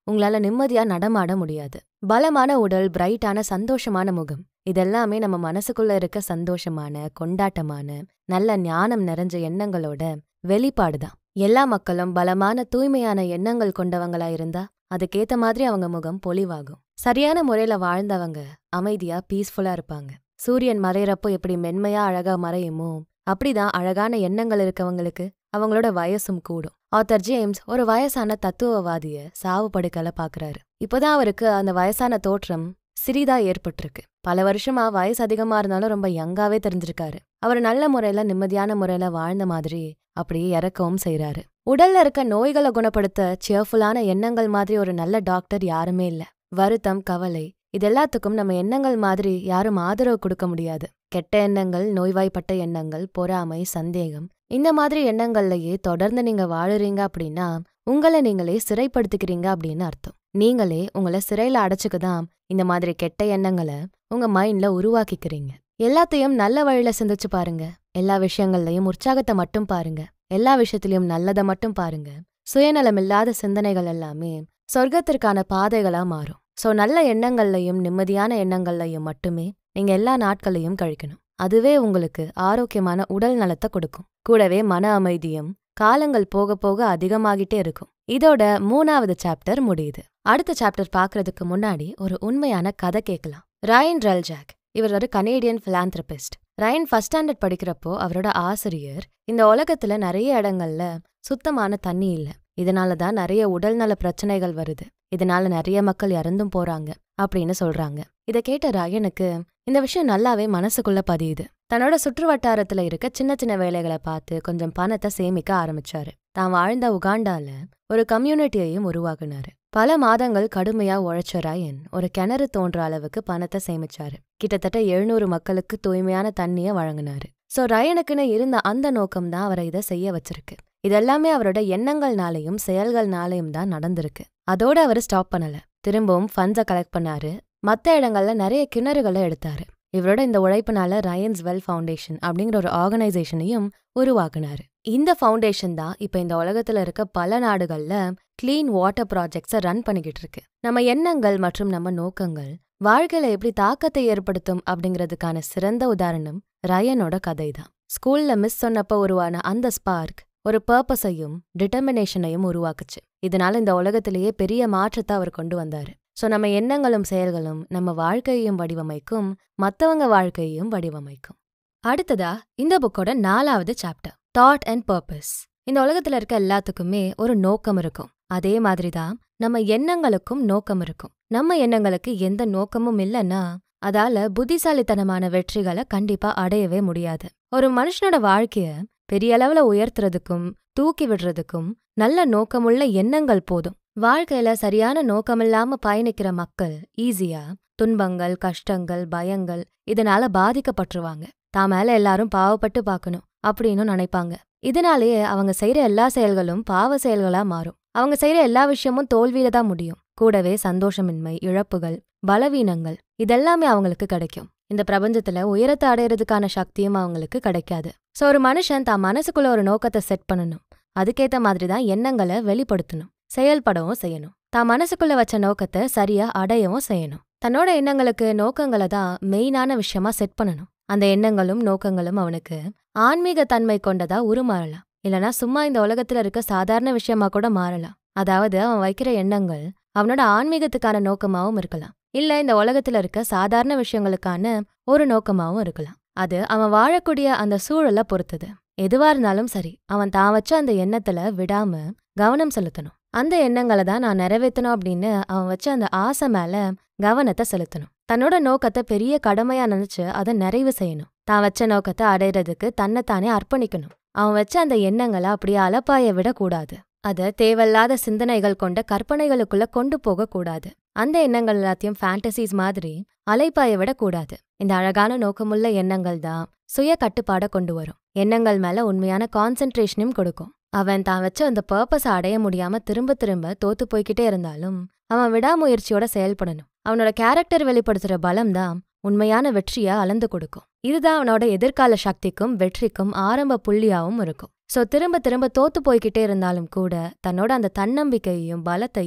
உங்களால நிம்மதியா நடமாட முடியாது பலமான உடல் பிரைட்டான சந்தோஷமான முகம் இதெல்லாமே நம்ம மனசுக்குள்ள இருக்க சந்தோஷமான கொண்டாட்டமான நல்ல ஞானம் நிறைஞ்ச எண்ணங்களோட வெளிப்பாடுதான் எல்லா மக்களும் பலமான தூய்மையான எண்ணங்கள் கொண்டவங்களா இருந்தா அதுக்கேத்த மாதிரி அவங்க முகம் பொலிவாகும் சரியான முறையில வாழ்ந்தவங்க அமைதியா பீஸ்ஃபுல்லா இருப்பாங்க சூரியன் மறையறப்போ எப்படி மென்மையா அழகா மறையுமோ அப்படிதான் அழகான எண்ணங்கள் இருக்கவங்களுக்கு அவங்களோட வயசும் கூடும் ஆத்தர் ஜேம்ஸ் ஒரு வயசான தத்துவவாதிய சாவு படுக்கல பாக்குறாரு இப்போதான் அவருக்கு அந்த வயசான தோற்றம் சிறிதா ஏற்பட்டிருக்கு பல வருஷமா வயசு அதிகமா இருந்தாலும் ரொம்ப யங்காவே தெரிஞ்சிருக்காரு அவர் நல்ல முறையில நிம்மதியான முறையில வாழ்ந்த மாதிரி அப்படியே இறக்கவும் செய்றாரு உடல்ல இருக்க நோய்களை குணப்படுத்த சியர்ஃபுல்லான எண்ணங்கள் மாதிரி ஒரு நல்ல டாக்டர் யாருமே இல்ல வருத்தம் கவலை இது எல்லாத்துக்கும் நம்ம எண்ணங்கள் மாதிரி யாரும் ஆதரவு கொடுக்க முடியாது கெட்ட எண்ணங்கள் நோய்வாய்ப்பட்ட எண்ணங்கள் பொறாமை சந்தேகம் இந்த மாதிரி எண்ணங்கள்லயே தொடர்ந்து நீங்க வாழுறீங்க அப்படின்னா உங்களை நீங்களே சிறைப்படுத்திக்கிறீங்க அப்படின்னு அர்த்தம் நீங்களே உங்களை சிறையில அடைச்சுக்குதான் இந்த மாதிரி கெட்ட எண்ணங்களை உங்க மைண்ட்ல உருவாக்கிக்கிறீங்க எல்லாத்தையும் நல்ல வழியில சிந்திச்சு பாருங்க எல்லா விஷயங்கள்லயும் உற்சாகத்தை மட்டும் பாருங்க எல்லா விஷயத்திலயும் நல்லதை மட்டும் பாருங்க சுயநலமில்லாத சிந்தனைகள் எல்லாமே சொர்க்கத்திற்கான பாதைகளா மாறும் சோ நல்ல எண்ணங்கள்லையும் நிம்மதியான எண்ணங்கள்லையும் மட்டுமே நீங்க எல்லா நாட்களையும் கழிக்கணும் அதுவே உங்களுக்கு ஆரோக்கியமான உடல் நலத்தை கொடுக்கும் கூடவே மன அமைதியும் காலங்கள் போக போக அதிகமாகிட்டே இருக்கும் இதோட மூணாவது சாப்டர் முடியுது அடுத்த சாப்டர் பார்க்கறதுக்கு முன்னாடி ஒரு உண்மையான கதை கேட்கலாம் ரயன் ரல்ஜாக் இவர் ஒரு Canadian philanthropist Ryan first standard படிக்கிறப்போ அவரோட ஆசிரியர் இந்த உலகத்துல நிறைய இடங்கள்ல சுத்தமான தண்ணி இல்ல இதனால தான் நிறைய உடல்நல பிரச்சனைகள் வருது இதனால நிறைய மக்கள் இறந்தும் போறாங்க அப்படின்னு சொல்றாங்க இத கேட்ட ரயனுக்கு இந்த விஷயம் நல்லாவே மனசுக்குள்ள பதியுது தன்னோட சுற்று வட்டாரத்துல இருக்க சின்ன சின்ன வேலைகளை பார்த்து கொஞ்சம் பணத்தை சேமிக்க ஆரம்பிச்சாரு தான் வாழ்ந்த உகாண்டால ஒரு கம்யூனிட்டியையும் உருவாக்குனாரு பல மாதங்கள் கடுமையா உழைச்ச ரயன் ஒரு கிணறு தோன்ற அளவுக்கு பணத்தை சேமிச்சாரு கிட்டத்தட்ட எழுநூறு மக்களுக்கு தூய்மையான தண்ணிய வழங்கினாரு சோ ரயனுக்குன்னு இருந்த அந்த நோக்கம் தான் அவரை இதை செய்ய வச்சிருக்கு இதெல்லாமே அவரோட எண்ணங்கள்னாலையும் செயல்கள்னாலையும் தான் நடந்திருக்கு அதோட அவர் ஸ்டாப் பண்ணல திரும்பவும் ஃபண்ட்ஸை கலெக்ட் பண்ணாரு மத்த இடங்கள்ல நிறைய கிணறுகளை எடுத்தாரு இவரோட இந்த உழைப்புனால ரயன்ஸ் வெல் ஃபவுண்டேஷன் அப்படிங்கிற ஒரு ஆர்கனைசேஷனையும் உருவாக்குனாரு இந்த ஃபவுண்டேஷன் தான் இப்ப இந்த உலகத்துல இருக்க பல நாடுகள்ல கிளீன் வாட்டர் ப்ராஜெக்ட்ஸை ரன் பண்ணிக்கிட்டு இருக்கு நம்ம எண்ணங்கள் மற்றும் நம்ம நோக்கங்கள் வாழ்க்கையில எப்படி தாக்கத்தை ஏற்படுத்தும் அப்படிங்கிறதுக்கான சிறந்த உதாரணம் ரயனோட கதை தான் ஸ்கூல்ல மிஸ் சொன்னப்ப உருவான அந்த ஸ்பார்க் ஒரு பர்பஸையும் டிட்டர்மினேஷனையும் உருவாக்குச்சு இதனால இந்த உலகத்திலேயே பெரிய மாற்றத்தை அவர் கொண்டு வந்தாரு சோ நம்ம எண்ணங்களும் செயல்களும் நம்ம வாழ்க்கையையும் வடிவமைக்கும் மத்தவங்க வாழ்க்கையையும் வடிவமைக்கும் அடுத்ததா இந்த புக்கோட நாலாவது சாப்டர் தாட் அண்ட் பர்பஸ் இந்த உலகத்துல இருக்க எல்லாத்துக்குமே ஒரு நோக்கம் இருக்கும் அதே மாதிரிதான் நம்ம எண்ணங்களுக்கும் நோக்கம் இருக்கும் நம்ம எண்ணங்களுக்கு எந்த நோக்கமும் இல்லைன்னா அதால புத்திசாலித்தனமான வெற்றிகளை கண்டிப்பா அடையவே முடியாது ஒரு மனுஷனோட வாழ்க்கைய பெரிய அளவுல உயர்த்துறதுக்கும் தூக்கி விடுறதுக்கும் நல்ல நோக்கமுள்ள எண்ணங்கள் போதும் வாழ்க்கையில சரியான நோக்கமில்லாம பயணிக்கிற மக்கள் ஈஸியா துன்பங்கள் கஷ்டங்கள் பயங்கள் இதனால பாதிக்கப்பட்டுருவாங்க தான் மேல எல்லாரும் பாவப்பட்டு பார்க்கணும் அப்படின்னு நினைப்பாங்க இதனாலேயே அவங்க செய்யற எல்லா செயல்களும் பாவ செயல்களா மாறும் அவங்க செய்யற எல்லா விஷயமும் தோல்வியில தான் முடியும் கூடவே சந்தோஷமின்மை இழப்புகள் பலவீனங்கள் இதெல்லாமே அவங்களுக்கு கிடைக்கும் இந்த பிரபஞ்சத்துல உயரத்தை அடையறதுக்கான சக்தியும் அவங்களுக்கு கிடைக்காது சோ ஒரு மனுஷன் தான் மனசுக்குள்ள ஒரு நோக்கத்தை செட் பண்ணணும் அதுக்கேத்த மாதிரி தான் எண்ணங்களை வெளிப்படுத்தணும் செயல்படவும் செய்யணும் தான் மனசுக்குள்ள வச்ச நோக்கத்தை சரியா அடையவும் செய்யணும் தன்னோட எண்ணங்களுக்கு நோக்கங்களை தான் மெயினான விஷயமா செட் பண்ணணும் அந்த எண்ணங்களும் நோக்கங்களும் அவனுக்கு ஆன்மீக தன்மை கொண்டதா உருமாறலாம் இல்லனா சும்மா இந்த உலகத்துல இருக்க சாதாரண விஷயமா கூட மாறலாம் அதாவது அவன் வைக்கிற எண்ணங்கள் அவனோட ஆன்மீகத்துக்கான நோக்கமாவும் இருக்கலாம் இல்ல இந்த உலகத்துல இருக்க சாதாரண விஷயங்களுக்கான ஒரு நோக்கமாவும் இருக்கலாம் அது அவன் வாழக்கூடிய அந்த சூழலை பொறுத்தது எதுவா இருந்தாலும் சரி அவன் தான் வச்ச அந்த எண்ணத்துல விடாம கவனம் செலுத்தணும் அந்த எண்ணங்களை தான் நான் நிறைவேற்றணும் அப்படின்னு அவன் வச்ச அந்த ஆசை மேல கவனத்தை செலுத்தணும் தன்னோட நோக்கத்தை பெரிய கடமையா நினைச்சு அதை நிறைவு செய்யணும் தான் வச்ச நோக்கத்தை அடையிறதுக்கு தன்னைத்தானே அர்ப்பணிக்கணும் அவன் வச்ச அந்த எண்ணங்களை அப்படியே அலப்பாய விடக்கூடாது அதை தேவையில்லாத சிந்தனைகள் கொண்ட கற்பனைகளுக்குள்ள கொண்டு போக கூடாது அந்த எண்ணங்கள் எல்லாத்தையும் ஃபேண்டசிஸ் மாதிரி அலைப்பாய விடக்கூடாது இந்த அழகான நோக்கமுள்ள எண்ணங்கள் தான் சுய கட்டுப்பாட கொண்டு வரும் எண்ணங்கள் மேல உண்மையான கான்சென்ட்ரேஷனையும் கொடுக்கும் அவன் தான் வச்ச அந்த பர்பஸை அடைய முடியாம திரும்ப திரும்ப தோத்து போய்கிட்டே இருந்தாலும் அவன் விடாமுயற்சியோட செயல்படணும் அவனோட கேரக்டர் வெளிப்படுத்துற பலம் தான் உண்மையான வெற்றியா அளந்து கொடுக்கும் இதுதான் அவனோட எதிர்கால சக்திக்கும் வெற்றிக்கும் ஆரம்ப புள்ளியாவும் இருக்கும் சோ திரும்ப திரும்ப தோத்து போய்கிட்டே இருந்தாலும் கூட தன்னோட அந்த தன்னம்பிக்கையையும் பலத்தையும்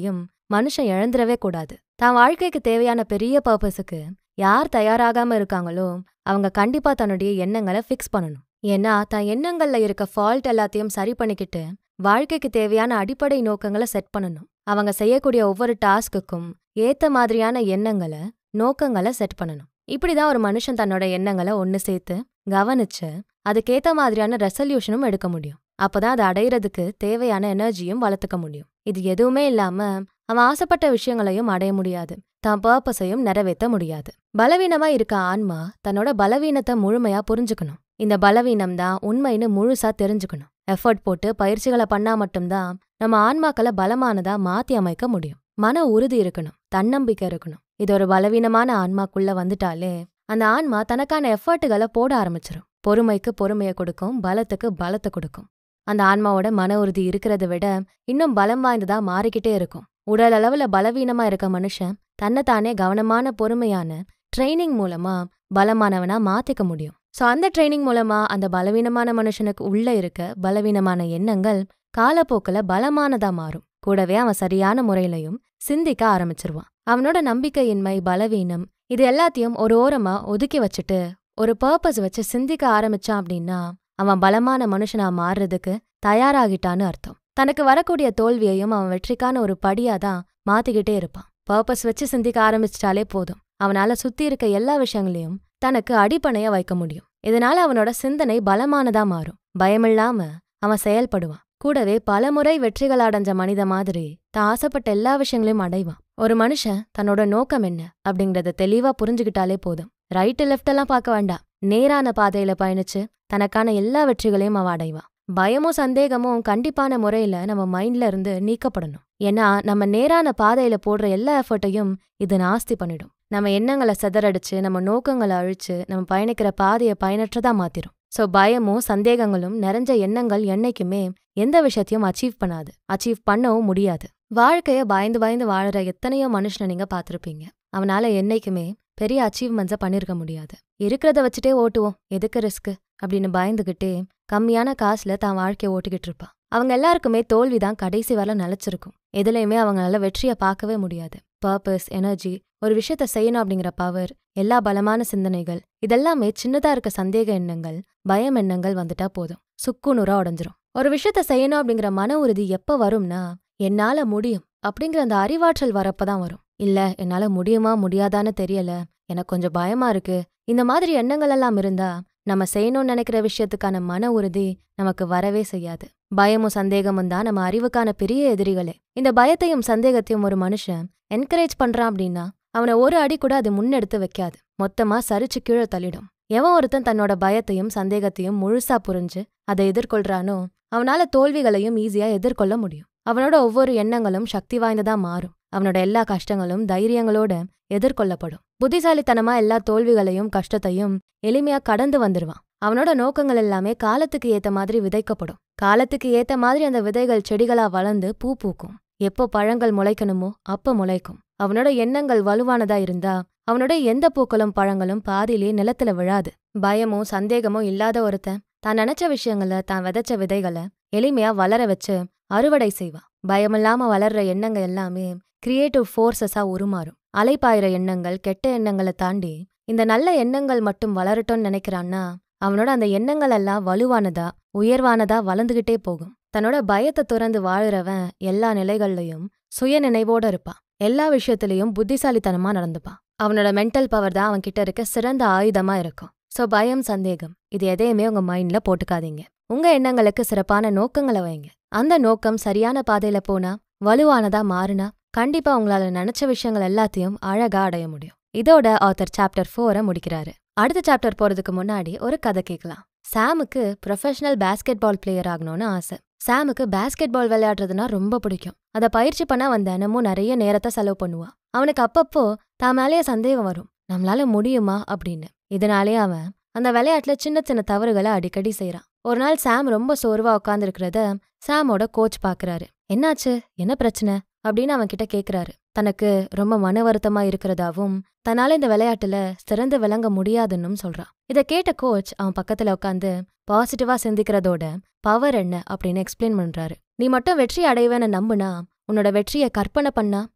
மனுஷன் இழந்துடவே கூடாது தான் வாழ்க்கைக்கு தேவையான பெரிய பர்பஸுக்கு யார் தயாராகாம இருக்காங்களோ அவங்க கண்டிப்பா தன்னுடைய எண்ணங்களை ஃபிக்ஸ் பண்ணணும் ஏன்னா தான் எண்ணங்கள்ல இருக்க ஃபால்ட் எல்லாத்தையும் சரி பண்ணிக்கிட்டு வாழ்க்கைக்கு தேவையான அடிப்படை நோக்கங்களை செட் பண்ணணும் அவங்க செய்யக்கூடிய ஒவ்வொரு டாஸ்க்குக்கும் ஏத்த மாதிரியான எண்ணங்களை நோக்கங்களை செட் பண்ணணும் இப்படிதான் ஒரு மனுஷன் தன்னோட எண்ணங்களை ஒன்னு சேர்த்து கவனிச்சு அதுக்கேத்த மாதிரியான ரெசல்யூஷனும் எடுக்க முடியும் அப்பதான் அதை அடையிறதுக்கு தேவையான எனர்ஜியும் வளர்த்துக்க முடியும் இது எதுவுமே இல்லாம அவன் ஆசைப்பட்ட விஷயங்களையும் அடைய முடியாது தான் பர்பஸையும் நிறைவேற்ற முடியாது பலவீனமா இருக்க ஆன்மா தன்னோட பலவீனத்தை முழுமையா புரிஞ்சுக்கணும் இந்த பலவீனம் தான் உண்மைன்னு முழுசா தெரிஞ்சுக்கணும் எஃபர்ட் போட்டு பயிற்சிகளை பண்ணா மட்டும்தான் நம்ம ஆன்மாக்களை பலமானதா மாத்தி அமைக்க முடியும் மன உறுதி இருக்கணும் தன்னம்பிக்கை இருக்கணும் இது ஒரு பலவீனமான ஆன்மாக்குள்ள வந்துட்டாலே அந்த ஆன்மா தனக்கான எஃபர்ட்டுகளை போட ஆரம்பிச்சிடும் பொறுமைக்கு பொறுமையை கொடுக்கும் பலத்துக்கு பலத்தை கொடுக்கும் அந்த ஆன்மாவோட மன உறுதி இருக்கிறத விட இன்னும் பலம் வாய்ந்ததா மாறிக்கிட்டே இருக்கும் உடல் அளவுல பலவீனமா இருக்க மனுஷன் தன்னைத்தானே கவனமான பொறுமையான ட்ரைனிங் மூலமா பலமானவனா மாத்திக்க முடியும் சோ அந்த ட்ரைனிங் மூலமா அந்த பலவீனமான மனுஷனுக்கு உள்ள இருக்க பலவீனமான எண்ணங்கள் காலப்போக்குல பலமானதா மாறும் கூடவே அவன் சரியான முறையிலையும் சிந்திக்க ஆரம்பிச்சிருவான் அவனோட நம்பிக்கையின்மை பலவீனம் இது எல்லாத்தையும் ஒரு ஓரமா ஒதுக்கி வச்சுட்டு ஒரு பர்பஸ் வச்சு சிந்திக்க ஆரம்பிச்சான் அப்படின்னா அவன் பலமான மனுஷனா மாறுறதுக்கு தயாராகிட்டான்னு அர்த்தம் தனக்கு வரக்கூடிய தோல்வியையும் அவன் வெற்றிக்கான ஒரு படியா தான் மாத்திக்கிட்டே இருப்பான் பர்பஸ் வச்சு சிந்திக்க ஆரம்பிச்சிட்டாலே போதும் அவனால சுத்தி இருக்க எல்லா விஷயங்களையும் தனக்கு அடிப்பணைய வைக்க முடியும் இதனால அவனோட சிந்தனை பலமானதா மாறும் பயமில்லாம அவன் செயல்படுவான் கூடவே பலமுறை வெற்றிகள் அடைஞ்ச மனித மாதிரி தான் ஆசைப்பட்ட எல்லா விஷயங்களையும் அடைவான் ஒரு மனுஷன் தன்னோட நோக்கம் என்ன அப்படிங்கறத தெளிவா புரிஞ்சுக்கிட்டாலே போதும் ரைட்டு லெஃப்ட் எல்லாம் பார்க்க வேண்டாம் நேரான பாதையில பயணிச்சு தனக்கான எல்லா வெற்றிகளையும் அவன் அடைவான் பயமும் சந்தேகமும் கண்டிப்பான முறையில நம்ம மைண்ட்ல இருந்து நீக்கப்படணும் ஏன்னா நம்ம நேரான பாதையில போடுற எல்லா எஃபர்ட்டையும் இது நாஸ்தி பண்ணிடும் நம்ம எண்ணங்களை சிதறடிச்சு நம்ம நோக்கங்களை அழிச்சு நம்ம பயணிக்கிற பாதையை பயனற்றதா மாத்திரும் சோ பயமும் சந்தேகங்களும் நிறைஞ்ச எண்ணங்கள் என்னைக்குமே எந்த விஷயத்தையும் அச்சீவ் பண்ணாது அச்சீவ் பண்ணவும் முடியாது வாழ்க்கைய பயந்து பயந்து வாழற எத்தனையோ மனுஷனை நீங்க பார்த்திருப்பீங்க அவனால என்னைக்குமே பெரிய அச்சீவ்மெண்ட்ஸை பண்ணிருக்க முடியாது இருக்கிறத வச்சுட்டே ஓட்டுவோம் எதுக்கு ரிஸ்க் அப்படின்னு பயந்துகிட்டே கம்மியான காசுல தான் வாழ்க்கைய ஓட்டிக்கிட்டு இருப்பான் அவங்க எல்லாருக்குமே தோல்விதான் கடைசி வரல நிலைச்சிருக்கும் எதுலையுமே அவங்களால வெற்றியை பார்க்கவே முடியாது பர்பஸ் எனர்ஜி ஒரு விஷயத்த செய்யணும் அப்படிங்கிற பவர் எல்லா பலமான சிந்தனைகள் இதெல்லாமே சின்னதா இருக்க சந்தேக எண்ணங்கள் பயம் எண்ணங்கள் வந்துட்டா போதும் சுக்குநூறா உடஞ்சிரும் ஒரு விஷயத்த செய்யணும் அப்படிங்கிற மன உறுதி எப்ப வரும்னா என்னால முடியும் அப்படிங்கிற அந்த அறிவாற்றல் வரப்பதான் வரும் இல்ல என்னால முடியுமா முடியாதான்னு தெரியல எனக்கு கொஞ்சம் பயமா இருக்கு இந்த மாதிரி எண்ணங்கள் எல்லாம் இருந்தா நம்ம செய்யணும்னு நினைக்கிற விஷயத்துக்கான மன உறுதி நமக்கு வரவே செய்யாது பயமும் சந்தேகமும் தான் நம்ம அறிவுக்கான பெரிய எதிரிகளே இந்த பயத்தையும் சந்தேகத்தையும் ஒரு மனுஷன் என்கரேஜ் பண்றான் அப்படின்னா அவனை ஒரு அடி கூட அது முன்னெடுத்து வைக்காது மொத்தமா சரிச்சு கீழே தள்ளிடும் எவன் ஒருத்தன் தன்னோட பயத்தையும் சந்தேகத்தையும் முழுசா புரிஞ்சு அதை எதிர்கொள்றானோ அவனால தோல்விகளையும் ஈஸியா எதிர்கொள்ள முடியும் அவனோட ஒவ்வொரு எண்ணங்களும் சக்தி வாய்ந்ததா மாறும் அவனோட எல்லா கஷ்டங்களும் தைரியங்களோட எதிர்கொள்ளப்படும் புத்திசாலித்தனமா எல்லா தோல்விகளையும் கஷ்டத்தையும் எளிமையா கடந்து வந்துருவான் அவனோட நோக்கங்கள் எல்லாமே காலத்துக்கு ஏத்த மாதிரி விதைக்கப்படும் காலத்துக்கு ஏத்த மாதிரி அந்த விதைகள் செடிகளா வளர்ந்து பூ பூக்கும் எப்போ பழங்கள் முளைக்கணுமோ அப்ப முளைக்கும் அவனோட எண்ணங்கள் வலுவானதா இருந்தா அவனோட எந்த பூக்களும் பழங்களும் பாதியிலேயே நிலத்துல விழாது பயமும் சந்தேகமும் இல்லாத ஒருத்தன் தான் நினைச்ச விஷயங்கள தான் விதைச்ச விதைகளை எளிமையா வளர வச்சு அறுவடை செய்வான் பயமில்லாம வளர்ற எண்ணங்கள் எல்லாமே கிரியேட்டிவ் ஃபோர்ஸஸா உருமாறும் அலைப்பாயிர எண்ணங்கள் கெட்ட எண்ணங்களை தாண்டி இந்த நல்ல எண்ணங்கள் மட்டும் வளரட்டும்னு நினைக்கிறான்னா அவனோட அந்த எண்ணங்கள் எல்லாம் வலுவானதா உயர்வானதா வளர்ந்துகிட்டே போகும் தன்னோட பயத்தை துறந்து வாழுறவன் எல்லா நிலைகள்லயும் சுய நினைவோட இருப்பான் எல்லா விஷயத்திலையும் புத்திசாலித்தனமா நடந்துப்பான் அவனோட மென்டல் பவர் தான் அவன்கிட்ட இருக்க சிறந்த ஆயுதமா இருக்கும் சோ பயம் சந்தேகம் இது எதையுமே உங்க மைண்ட்ல போட்டுக்காதீங்க உங்க எண்ணங்களுக்கு சிறப்பான நோக்கங்களை வைங்க அந்த நோக்கம் சரியான பாதையில போனா வலுவானதா மாறுனா கண்டிப்பா உங்களால நினைச்ச விஷயங்கள் எல்லாத்தையும் அழகா அடைய முடியும் இதோட ஆத்தர் சாப்டர் ஃபோரை முடிக்கிறாரு அடுத்த சாப்டர் போறதுக்கு முன்னாடி ஒரு கதை கேட்கலாம் சாமுக்கு ப்ரொஃபஷனல் பேஸ்கெட் பால் பிளேயர் ஆகணும்னு ஆசை சாமுக்கு பேஸ்கெட் பால் விளையாடுறதுனா ரொம்ப பிடிக்கும் அதை பயிற்சி பண்ண அவன் தினமும் நிறைய நேரத்தை செலவு பண்ணுவான் அவனுக்கு அப்பப்போ தான் மேலேயே சந்தேகம் வரும் நம்மளால முடியுமா அப்படின்னு இதனாலே அவன் அந்த விளையாட்டுல சின்ன சின்ன தவறுகளை அடிக்கடி செய்றான் ஒரு நாள் சாம் ரொம்ப சோர்வா உட்காந்துருக்கிறத சாமோட கோச் பாக்குறாரு என்னாச்சு என்ன பிரச்சனை அப்படின்னு அவன் கிட்ட கேக்குறாரு தனக்கு ரொம்ப மன வருத்தமா இருக்கிறதாவும் தன்னால இந்த விளையாட்டுல சிறந்து விளங்க முடியாதுன்னும் சொல்றான் இத கேட்ட கோச் அவன் பக்கத்துல உட்காந்து பாசிட்டிவா சிந்திக்கிறதோட பவர் என்ன அப்படின்னு எக்ஸ்பிளைன் பண்றாரு நீ மட்டும் வெற்றி அடைவேன்னு நம்புனா உன்னோட வெற்றியை கற்பனை பண்ணா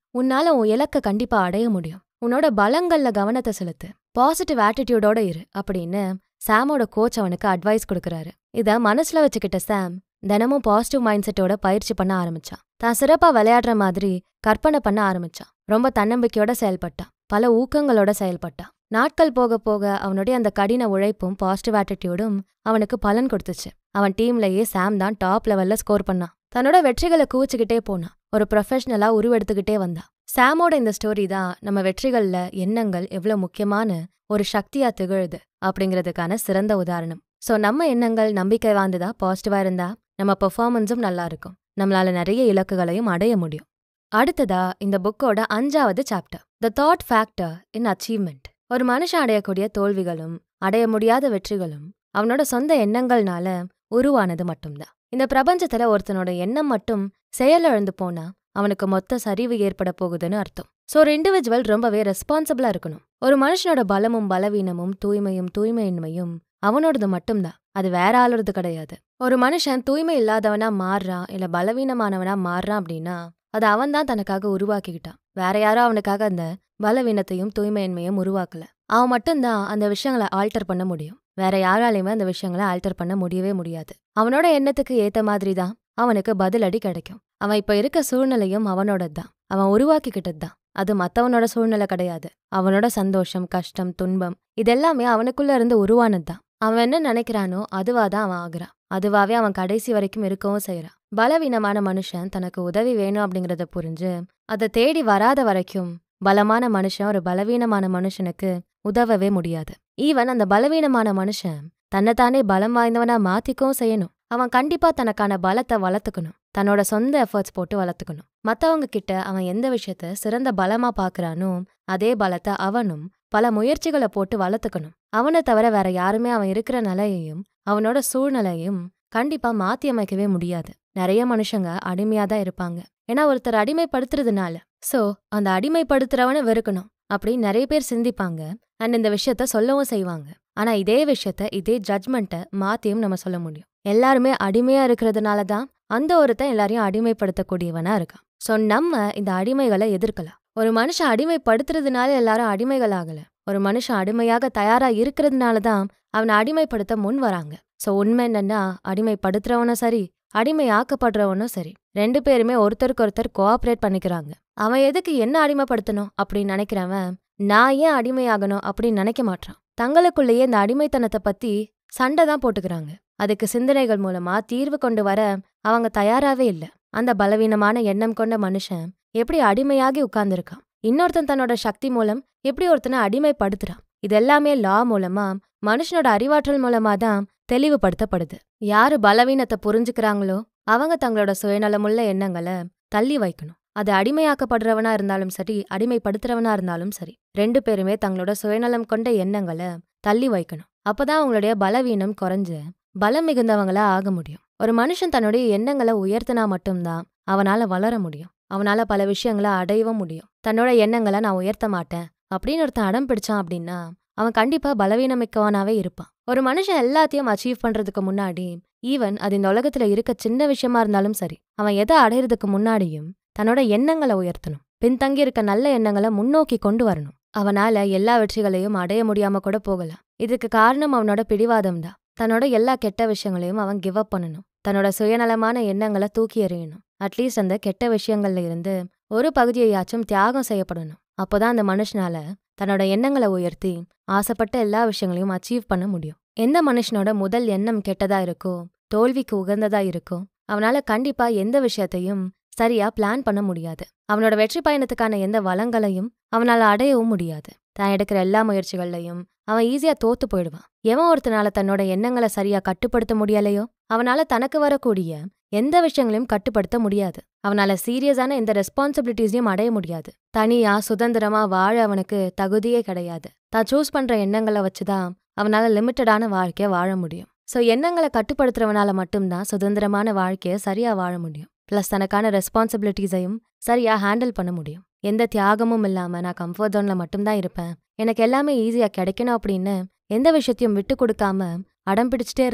உன்னால உன் இலக்க கண்டிப்பா அடைய முடியும் உன்னோட பலங்கள்ல கவனத்தை செலுத்து பாசிட்டிவ் ஆட்டிடியூடோட இரு அப்படின்னு சாமோட கோச் அவனுக்கு அட்வைஸ் கொடுக்கறாரு இத மனசுல வச்சுக்கிட்ட சாம் தினமும் பாசிட்டிவ் மைண்ட் செட்டோட பயிற்சி பண்ண ஆரம்பிச்சான் தான் சிறப்பா விளையாடுற மாதிரி கற்பனை பண்ண ஆரம்பிச்சான் ரொம்ப தன்னம்பிக்கையோட செயல்பட்டான் பல ஊக்கங்களோட செயல்பட்டான் நாட்கள் போக போக அவனுடைய அந்த கடின உழைப்பும் பாசிட்டிவ் ஆட்டிடியூடும் அவனுக்கு பலன் கொடுத்துச்சு அவன் டீம்லயே சாம் தான் டாப் லெவல்ல ஸ்கோர் பண்ணான் தன்னோட வெற்றிகளை குவிச்சுக்கிட்டே போனான் ஒரு ப்ரொஃபஷனலா உருவெடுத்துக்கிட்டே வந்தான் சாமோட இந்த ஸ்டோரி தான் நம்ம வெற்றிகள்ல எண்ணங்கள் எவ்வளவு முக்கியமான ஒரு சக்தியா திகழுது அப்படிங்கிறதுக்கான சிறந்த உதாரணம் சோ நம்ம எண்ணங்கள் நம்பிக்கை வாய்ந்ததா பாசிட்டிவா இருந்தா நம்ம பெர்ஃபார்மன்ஸும் நல்லா இருக்கும் நம்மளால நிறைய இலக்குகளையும் அடைய முடியும் அடுத்ததா இந்த புக்கோட அஞ்சாவது chapter the thought factor in achievement ஒரு மனுஷன் அடையக்கூடிய தோல்விகளும் அடைய முடியாத வெற்றிகளும் அவனோட சொந்த எண்ணங்கள்னால உருவானது மட்டும்தான் இந்த பிரபஞ்சத்துல ஒருத்தனோட எண்ணம் மட்டும் செயலிழந்து போனா அவனுக்கு மொத்த சரிவு ஏற்பட போகுதுன்னு அர்த்தம் சோ ஒரு இண்டிவிஜுவல் ரொம்பவே ரெஸ்பான்சிபிளா இருக்கணும் ஒரு மனுஷனோட பலமும் பலவீனமும் தூய்மையும் தூய்மையின்மையும் அவனோடது மட்டும்தான் அது வேற ஆளோடது கிடையாது ஒரு மனுஷன் தூய்மை இல்லாதவனா மாறுறான் இல்ல பலவீனமானவனா மாறுறான் அப்படின்னா அது அவன் தான் தனக்காக உருவாக்கிக்கிட்டான் வேற யாரும் அவனுக்காக அந்த பலவீனத்தையும் தூய்மையின்மையும் உருவாக்கல அவன் மட்டும்தான் அந்த விஷயங்களை ஆல்டர் பண்ண முடியும் வேற யாராலையுமே அந்த விஷயங்களை ஆல்டர் பண்ண முடியவே முடியாது அவனோட எண்ணத்துக்கு ஏத்த மாதிரி தான் அவனுக்கு பதிலடி கிடைக்கும் அவன் இப்ப இருக்க சூழ்நிலையும் அவனோடது தான் அவன் உருவாக்கிக்கிட்டது தான் அது மத்தவனோட சூழ்நிலை கிடையாது அவனோட சந்தோஷம் கஷ்டம் துன்பம் இதெல்லாமே அவனுக்குள்ள இருந்து உருவானது தான் அவன் என்ன நினைக்கிறானோ அதுவா தான் அவன் ஆகுறான் அதுவாவே அவன் கடைசி வரைக்கும் இருக்கவும் செய்யறான் பலவீனமான மனுஷன் தனக்கு உதவி வேணும் அப்படிங்கறத புரிஞ்சு அதை தேடி வராத வரைக்கும் பலமான மனுஷன் ஒரு பலவீனமான மனுஷனுக்கு உதவவே முடியாது ஈவன் அந்த பலவீனமான மனுஷன் தன்னைத்தானே பலம் வாய்ந்தவனா மாத்திக்கவும் செய்யணும் அவன் கண்டிப்பா தனக்கான பலத்தை வளர்த்துக்கணும் தன்னோட சொந்த எஃபர்ட்ஸ் போட்டு வளர்த்துக்கணும் மத்தவங்க கிட்ட அவன் எந்த விஷயத்த சிறந்த பலமா பாக்குறானோ அதே பலத்தை அவனும் பல முயற்சிகளை போட்டு வளர்த்துக்கணும் அவனை தவிர வேற யாருமே அவன் இருக்கிற நிலையையும் அவனோட சூழ்நிலையும் கண்டிப்பா மாத்தி அமைக்கவே முடியாது நிறைய மனுஷங்க அடிமையா தான் இருப்பாங்க ஏன்னா ஒருத்தர் அடிமைப்படுத்துறதுனால சோ அந்த அடிமைப்படுத்துறவனை வெறுக்கணும் அப்படின்னு நிறைய பேர் சிந்திப்பாங்க அண்ட் இந்த விஷயத்த சொல்லவும் செய்வாங்க ஆனா இதே விஷயத்த இதே ஜட்மெண்ட்டை மாத்தியும் நம்ம சொல்ல முடியும் எல்லாருமே அடிமையா இருக்கிறதுனால தான் அந்த ஒருத்தன் எல்லாரையும் அடிமைப்படுத்தக்கூடியவனா இருக்கான் சோ நம்ம இந்த அடிமைகளை எதிர்க்கலாம் ஒரு மனுஷன் அடிமைப்படுத்துறதுனால எல்லாரும் அடிமைகள் ஆகல ஒரு மனுஷன் அடிமையாக தயாரா இருக்கிறதுனால தான் அவனை அடிமைப்படுத்த முன் வராங்க சோ உண்மை என்னன்னா அடிமைப்படுத்துறவனும் சரி அடிமையாக்கப்படுறவனும் சரி ரெண்டு பேருமே ஒருத்தருக்கு ஒருத்தர் கோஆப்ரேட் பண்ணிக்கிறாங்க அவன் எதுக்கு என்ன அடிமைப்படுத்தணும் அப்படின்னு நினைக்கிறவன் நான் ஏன் அடிமையாகணும் அப்படின்னு நினைக்க மாட்டான் தங்களுக்குள்ளேயே இந்த அடிமைத்தனத்தை பத்தி சண்டை தான் போட்டுக்கிறாங்க அதுக்கு சிந்தனைகள் மூலமா தீர்வு கொண்டு வர அவங்க தயாராவே இல்ல அந்த பலவீனமான எண்ணம் கொண்ட மனுஷன் எப்படி அடிமையாகி உட்கார்ந்துருக்கான் இன்னொருத்தன் தன்னோட சக்தி மூலம் எப்படி ஒருத்தனை அடிமைப்படுத்துறான் இது எல்லாமே லா மூலமா மனுஷனோட அறிவாற்றல் மூலமா தான் தெளிவுபடுத்தப்படுது யாரு பலவீனத்தை புரிஞ்சுக்கிறாங்களோ அவங்க தங்களோட சுயநலமுள்ள எண்ணங்களை தள்ளி வைக்கணும் அது அடிமையாக்கப்படுறவனா இருந்தாலும் சரி அடிமைப்படுத்துறவனா இருந்தாலும் சரி ரெண்டு பேருமே தங்களோட சுயநலம் கொண்ட எண்ணங்களை தள்ளி வைக்கணும் அப்பதான் அவங்களுடைய பலவீனம் குறைஞ்சு பலம் மிகுந்தவங்களா ஆக முடியும் ஒரு மனுஷன் தன்னுடைய எண்ணங்களை உயர்த்தினா மட்டும்தான் அவனால வளர முடியும் அவனால பல விஷயங்களை அடையவும் முடியும் தன்னோட எண்ணங்களை நான் உயர்த்த மாட்டேன் அப்படின்னு ஒருத்தன் அடம் பிடிச்சான் அப்படின்னா அவன் கண்டிப்பா பலவீனமிக்கவனாவே இருப்பான் ஒரு மனுஷன் எல்லாத்தையும் அச்சீவ் பண்றதுக்கு முன்னாடி ஈவன் அது இந்த உலகத்துல இருக்க சின்ன விஷயமா இருந்தாலும் சரி அவன் எதை அடையிறதுக்கு முன்னாடியும் தன்னோட எண்ணங்களை உயர்த்தணும் பின்தங்கி இருக்க நல்ல எண்ணங்களை முன்னோக்கி கொண்டு வரணும் அவனால எல்லா வெற்றிகளையும் அடைய முடியாம கூட போகலாம் இதுக்கு காரணம் அவனோட பிடிவாதம் தான் தன்னோட எல்லா கெட்ட விஷயங்களையும் அவன் கிவ் அப் பண்ணணும் தன்னோட சுயநலமான எண்ணங்களை தூக்கி எறியணும் அட்லீஸ்ட் அந்த கெட்ட விஷயங்கள்ல இருந்து ஒரு பகுதியையாச்சும் தியாகம் செய்யப்படணும் அப்போதான் அந்த மனுஷனால தன்னோட எண்ணங்களை உயர்த்தி ஆசைப்பட்ட எல்லா விஷயங்களையும் அச்சீவ் பண்ண முடியும் எந்த மனுஷனோட முதல் எண்ணம் கெட்டதா இருக்கோ தோல்விக்கு உகந்ததா இருக்கோ அவனால கண்டிப்பா எந்த விஷயத்தையும் சரியா பிளான் பண்ண முடியாது அவனோட வெற்றி பயணத்துக்கான எந்த வளங்களையும் அவனால அடையவும் முடியாது தான் எடுக்கிற எல்லா முயற்சிகள்லையும் அவன் ஈஸியா தோத்து போயிடுவான் எவன் ஒருத்தனால தன்னோட எண்ணங்களை சரியா கட்டுப்படுத்த முடியலையோ அவனால தனக்கு வரக்கூடிய எந்த விஷயங்களையும் கட்டுப்படுத்த முடியாது அவனால சீரியஸான எந்த ரெஸ்பான்சிபிலிட்டிஸையும் அடைய முடியாது தனியா சுதந்திரமா வாழ அவனுக்கு தகுதியே கிடையாது தான் சூஸ் பண்ற எண்ணங்களை வச்சுதான் அவனால லிமிட்டடான வாழ்க்கைய வாழ முடியும் சோ எண்ணங்களை கட்டுப்படுத்துறவனால மட்டும்தான் சுதந்திரமான வாழ்க்கைய சரியா வாழ முடியும் ப்ளஸ் தனக்கான ரெஸ்பான்சிபிலிட்டிஸையும் சரியா ஹேண்டில் பண்ண முடியும் எந்த தியாகமும் இல்லாம நான் கம்ஃபர்ட் ஜோன்ல மட்டும்தான் இருப்பேன் எனக்கு எல்லாமே ஈஸியா கிடைக்கணும் அப்படின்னு எந்த விஷயத்தையும் விட்டு கொடுக்காம அடம் பிடிச்சிட்டே இருந்தா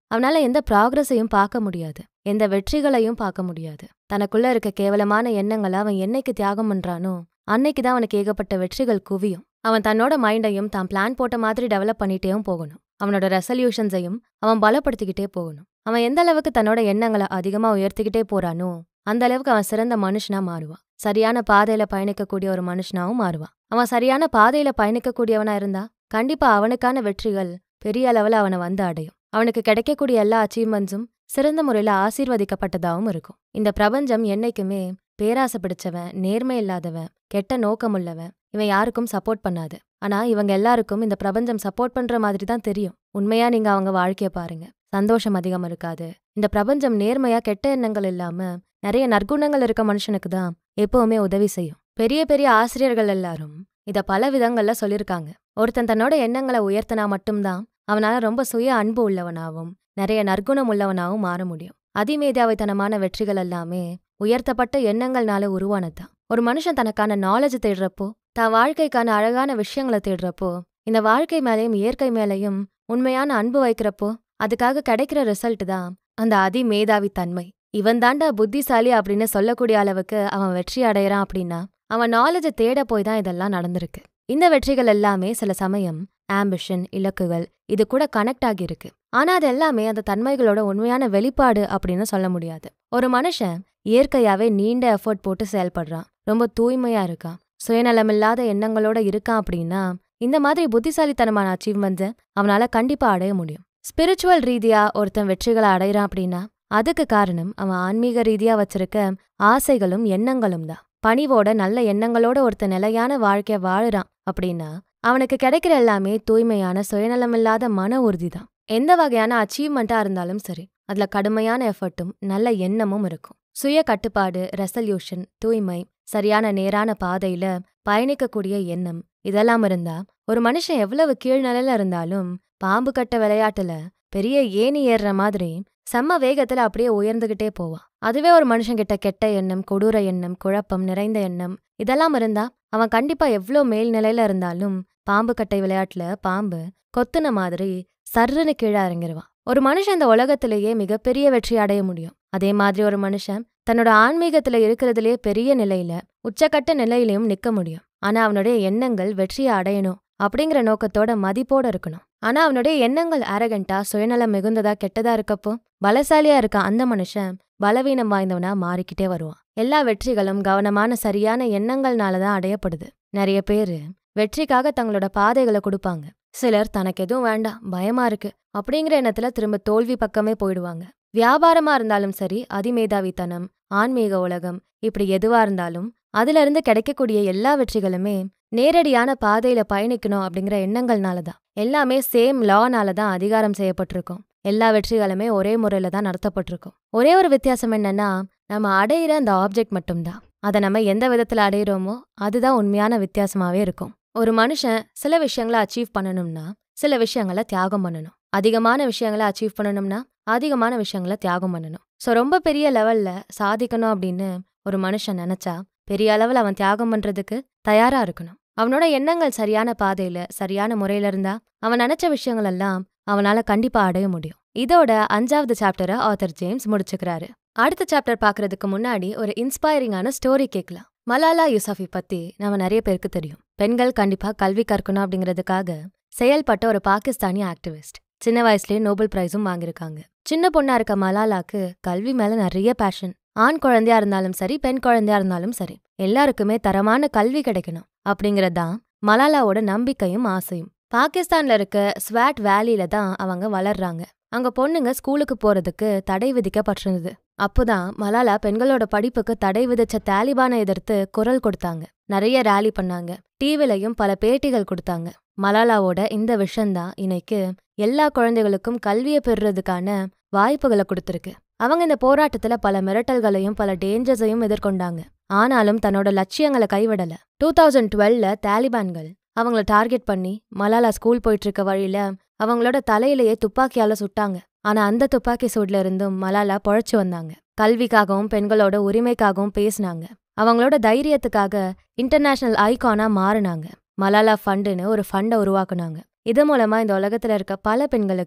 அவனால எந்த ப்ராக்ரஸையும் பார்க்க முடியாது எந்த வெற்றிகளையும் பார்க்க முடியாது தனக்குள்ள இருக்க கேவலமான எண்ணங்களை அவன் என்னைக்கு தியாகம் பண்றானோ அன்னைக்கு தான் அவனுக்கு ஏகப்பட்ட வெற்றிகள் குவியும் அவன் தன்னோட மைண்டையும் தான் பிளான் போட்ட மாதிரி டெவலப் பண்ணிட்டேவும் போகணும் அவனோட ரெசல்யூஷன்ஸையும் அவன் பலப்படுத்திக்கிட்டே போகணும் அவன் எந்த அளவுக்கு தன்னோட எண்ணங்களை அதிகமா உயர்த்திக்கிட்டே போறானோ அந்த அளவுக்கு அவன் சிறந்த மனுஷனா மாறுவான் சரியான பாதையில பயணிக்கக்கூடிய ஒரு மனுஷனாவும் மாறுவான் அவன் சரியான பாதையில பயணிக்கக்கூடியவனா இருந்தா கண்டிப்பா அவனுக்கான வெற்றிகள் பெரிய அளவுல அவனை வந்து அடையும் அவனுக்கு கிடைக்கக்கூடிய எல்லா அச்சீவ்மெண்ட்ஸும் சிறந்த முறையில ஆசீர்வதிக்கப்பட்டதாகவும் இருக்கும் இந்த பிரபஞ்சம் என்னைக்குமே பேராசை பிடிச்சவன் நேர்மை இல்லாதவன் கெட்ட நோக்கமுள்ளவன் இவன் யாருக்கும் சப்போர்ட் பண்ணாது ஆனா இவங்க எல்லாருக்கும் இந்த பிரபஞ்சம் சப்போர்ட் பண்ற மாதிரி தான் தெரியும் உண்மையா நீங்க அவங்க வாழ்க்கைய பாருங்க சந்தோஷம் அதிகம் இருக்காது இந்த பிரபஞ்சம் நேர்மையா கெட்ட எண்ணங்கள் இல்லாம நிறைய நற்குணங்கள் இருக்க மனுஷனுக்கு தான் எப்பவுமே உதவி செய்யும் பெரிய பெரிய ஆசிரியர்கள் எல்லாரும் இத பல விதங்கள்ல சொல்லியிருக்காங்க ஒருத்தன் தன்னோட எண்ணங்களை உயர்த்தினா மட்டும்தான் அவனால ரொம்ப சுய அன்பு உள்ளவனாவும் நிறைய நற்குணம் உள்ளவனாவும் மாற முடியும் அதிமேதாவித்தனமான வெற்றிகள் எல்லாமே உயர்த்தப்பட்ட எண்ணங்கள்னால உருவானதுதான் ஒரு மனுஷன் தனக்கான நாலேஜ் தேடுறப்போ தான் வாழ்க்கைக்கான அழகான விஷயங்களை தேடுறப்போ இந்த வாழ்க்கை மேலேயும் இயற்கை மேலேயும் உண்மையான அன்பு வைக்கிறப்போ அதுக்காக கிடைக்கிற ரிசல்ட் தான் அந்த அதிமேதாவி தன்மை இவன் தாண்டா புத்திசாலி அப்படின்னு சொல்லக்கூடிய அளவுக்கு அவன் வெற்றி அடையறான் அப்படின்னா அவன் நாலேஜை தேட போய் தான் இதெல்லாம் நடந்திருக்கு இந்த வெற்றிகள் எல்லாமே சில சமயம் ஆம்பிஷன் இலக்குகள் இது கூட கனெக்ட் ஆகியிருக்கு ஆனா அது எல்லாமே அந்த தன்மைகளோட உண்மையான வெளிப்பாடு அப்படின்னு சொல்ல முடியாது ஒரு மனுஷன் இயற்கையாவே நீண்ட எஃபர்ட் போட்டு செயல்படுறான் ரொம்ப தூய்மையா இருக்கான் சுயநலமில்லாத எண்ணங்களோட இருக்கான் அப்படின்னா இந்த மாதிரி புத்திசாலித்தனமான அச்சீவ்மெண்ட்ஸை அவனால கண்டிப்பா அடைய முடியும் ஸ்பிரிச்சுவல் ரீதியா ஒருத்தன் வெற்றிகளை அடையிறான் அப்படின்னா அதுக்கு காரணம் அவன் ஆன்மீக ரீதியா வச்சிருக்க ஆசைகளும் எண்ணங்களும் தான் பணிவோட நல்ல எண்ணங்களோட ஒருத்தன் நிலையான வாழ்க்கைய வாழுறான் அப்படின்னா அவனுக்கு கிடைக்கிற எல்லாமே தூய்மையான சுயநலமில்லாத மன உறுதி தான் எந்த வகையான அச்சீவ்மெண்ட்டா இருந்தாலும் சரி அதுல கடுமையான எஃபர்ட்டும் நல்ல எண்ணமும் இருக்கும் சுய கட்டுப்பாடு ரெசல்யூஷன் தூய்மை சரியான நேரான பாதையில பயணிக்கக்கூடிய எண்ணம் இதெல்லாம் இருந்தா ஒரு மனுஷன் எவ்வளவு கீழ்நிலையில இருந்தாலும் பாம்பு கட்ட விளையாட்டுல பெரிய ஏணி ஏறுற மாதிரி செம்ம வேகத்துல அப்படியே உயர்ந்துகிட்டே போவான் அதுவே ஒரு மனுஷங்கிட்ட கெட்ட எண்ணம் கொடூர எண்ணம் குழப்பம் நிறைந்த எண்ணம் இதெல்லாம் இருந்தா அவன் கண்டிப்பா எவ்வளோ மேல்நிலையில இருந்தாலும் பாம்பு கட்டை விளையாட்டுல பாம்பு கொத்துன மாதிரி சர்ருன்னு கீழே இறங்கிருவான் ஒரு மனுஷன் இந்த உலகத்திலேயே மிகப்பெரிய வெற்றி அடைய முடியும் அதே மாதிரி ஒரு மனுஷன் தன்னோட ஆன்மீகத்துல இருக்கிறதுலயே பெரிய நிலையில உச்சக்கட்ட நிலையிலையும் நிக்க முடியும் ஆனா அவனுடைய எண்ணங்கள் வெற்றியை அடையணும் அப்படிங்கிற நோக்கத்தோட மதிப்போட இருக்கணும் ஆனா அவனுடைய எண்ணங்கள் அரகண்டா சுயநலம் மிகுந்ததா கெட்டதா இருக்கப்போ பலசாலியா இருக்க அந்த மனுஷன் பலவீனம் வாய்ந்தவனா மாறிக்கிட்டே வருவான் எல்லா வெற்றிகளும் கவனமான சரியான எண்ணங்கள்னால தான் அடையப்படுது நிறைய பேரு வெற்றிக்காக தங்களோட பாதைகளை கொடுப்பாங்க சிலர் தனக்கு எதுவும் வேண்டாம் பயமா இருக்கு அப்படிங்கிற எண்ணத்துல திரும்ப தோல்வி பக்கமே போயிடுவாங்க வியாபாரமா இருந்தாலும் சரி அதிமேதாவித்தனம் ஆன்மீக உலகம் இப்படி எதுவா இருந்தாலும் அதுல இருந்து கிடைக்கக்கூடிய எல்லா வெற்றிகளுமே நேரடியான பாதையில பயணிக்கணும் அப்படிங்கிற எண்ணங்கள்னால தான் எல்லாமே சேம் லானால தான் அதிகாரம் செய்யப்பட்டிருக்கும் எல்லா வெற்றிகளுமே ஒரே முறையில தான் நடத்தப்பட்டிருக்கும் ஒரே ஒரு வித்தியாசம் என்னன்னா நம்ம அடையிற அந்த ஆப்ஜெக்ட் மட்டும்தான் அதை நம்ம எந்த விதத்துல அடையிறோமோ அதுதான் உண்மையான வித்தியாசமாவே இருக்கும் ஒரு மனுஷன் சில விஷயங்களை அச்சீவ் பண்ணணும்னா சில விஷயங்களை தியாகம் பண்ணணும் அதிகமான விஷயங்களை அச்சீவ் பண்ணணும்னா அதிகமான விஷயங்களை தியாகம் பண்ணணும் ஸோ ரொம்ப பெரிய லெவல்ல சாதிக்கணும் அப்படின்னு ஒரு மனுஷன் நினைச்சா பெரிய அளவில் அவன் தியாகம் பண்றதுக்கு தயாரா இருக்கணும் அவனோட எண்ணங்கள் சரியான பாதையில சரியான முறையில இருந்தா அவன் நினைச்ச விஷயங்கள் எல்லாம் அவனால கண்டிப்பா அடைய முடியும் இதோட அஞ்சாவது சாப்டரை ஆத்தர் ஜேம்ஸ் முடிச்சுக்கிறாரு அடுத்த சாப்டர் பாக்குறதுக்கு முன்னாடி ஒரு இன்ஸ்பைரிங்கான ஸ்டோரி கேட்கலாம் மலாலா யூசஃபி பத்தி நம்ம நிறைய பேருக்கு தெரியும் பெண்கள் கண்டிப்பா கல்வி கற்கணும் அப்படிங்கிறதுக்காக செயல்பட்ட ஒரு பாகிஸ்தானி ஆக்டிவிஸ்ட் சின்ன வயசுலயே நோபல் பிரைஸும் வாங்கியிருக்காங்க சின்ன பொண்ணா இருக்க மலாலாக்கு கல்வி மேல நிறைய பேஷன் ஆண் குழந்தையா இருந்தாலும் சரி பெண் குழந்தையா இருந்தாலும் சரி எல்லாருக்குமே தரமான கல்வி கிடைக்கணும் அப்படிங்கறதுதான் மலாலாவோட நம்பிக்கையும் ஆசையும் பாகிஸ்தான்ல இருக்க ஸ்வாட் வேலியில தான் அவங்க வளர்றாங்க அங்க பொண்ணுங்க ஸ்கூலுக்கு போறதுக்கு தடை விதிக்கப்பட்டிருந்தது அப்போதான் மலாலா பெண்களோட படிப்புக்கு தடை விதிச்ச தாலிபானை எதிர்த்து குரல் கொடுத்தாங்க நிறைய ரேலி பண்ணாங்க டிவிலையும் பல பேட்டிகள் கொடுத்தாங்க மலாலாவோட இந்த விஷயம்தான் இன்னைக்கு எல்லா குழந்தைகளுக்கும் கல்வியை பெறுறதுக்கான வாய்ப்புகளை கொடுத்துருக்கு அவங்க இந்த போராட்டத்துல பல மிரட்டல்களையும் பல டேஞ்சர்ஸையும் எதிர்கொண்டாங்க ஆனாலும் தன்னோட லட்சியங்களை கைவிடல டூ தௌசண்ட் டுவெல்ல தாலிபான்கள் அவங்கள டார்கெட் பண்ணி மலாலா ஸ்கூல் போயிட்டு இருக்க வழியில அவங்களோட தலையிலேயே துப்பாக்கியால சுட்டாங்க ஆனா அந்த துப்பாக்கி சூட்ல இருந்தும் மலாலா பொழைச்சு வந்தாங்க கல்விக்காகவும் பெண்களோட உரிமைக்காகவும் பேசினாங்க அவங்களோட தைரியத்துக்காக இன்டர்நேஷனல் ஐகானா மாறினாங்க மலாலா ஃபண்டுன்னு ஒரு ஃபண்டை உருவாக்குனாங்க இது மூலமா இந்த உலகத்துல இருக்க பல பெண்களுக்கு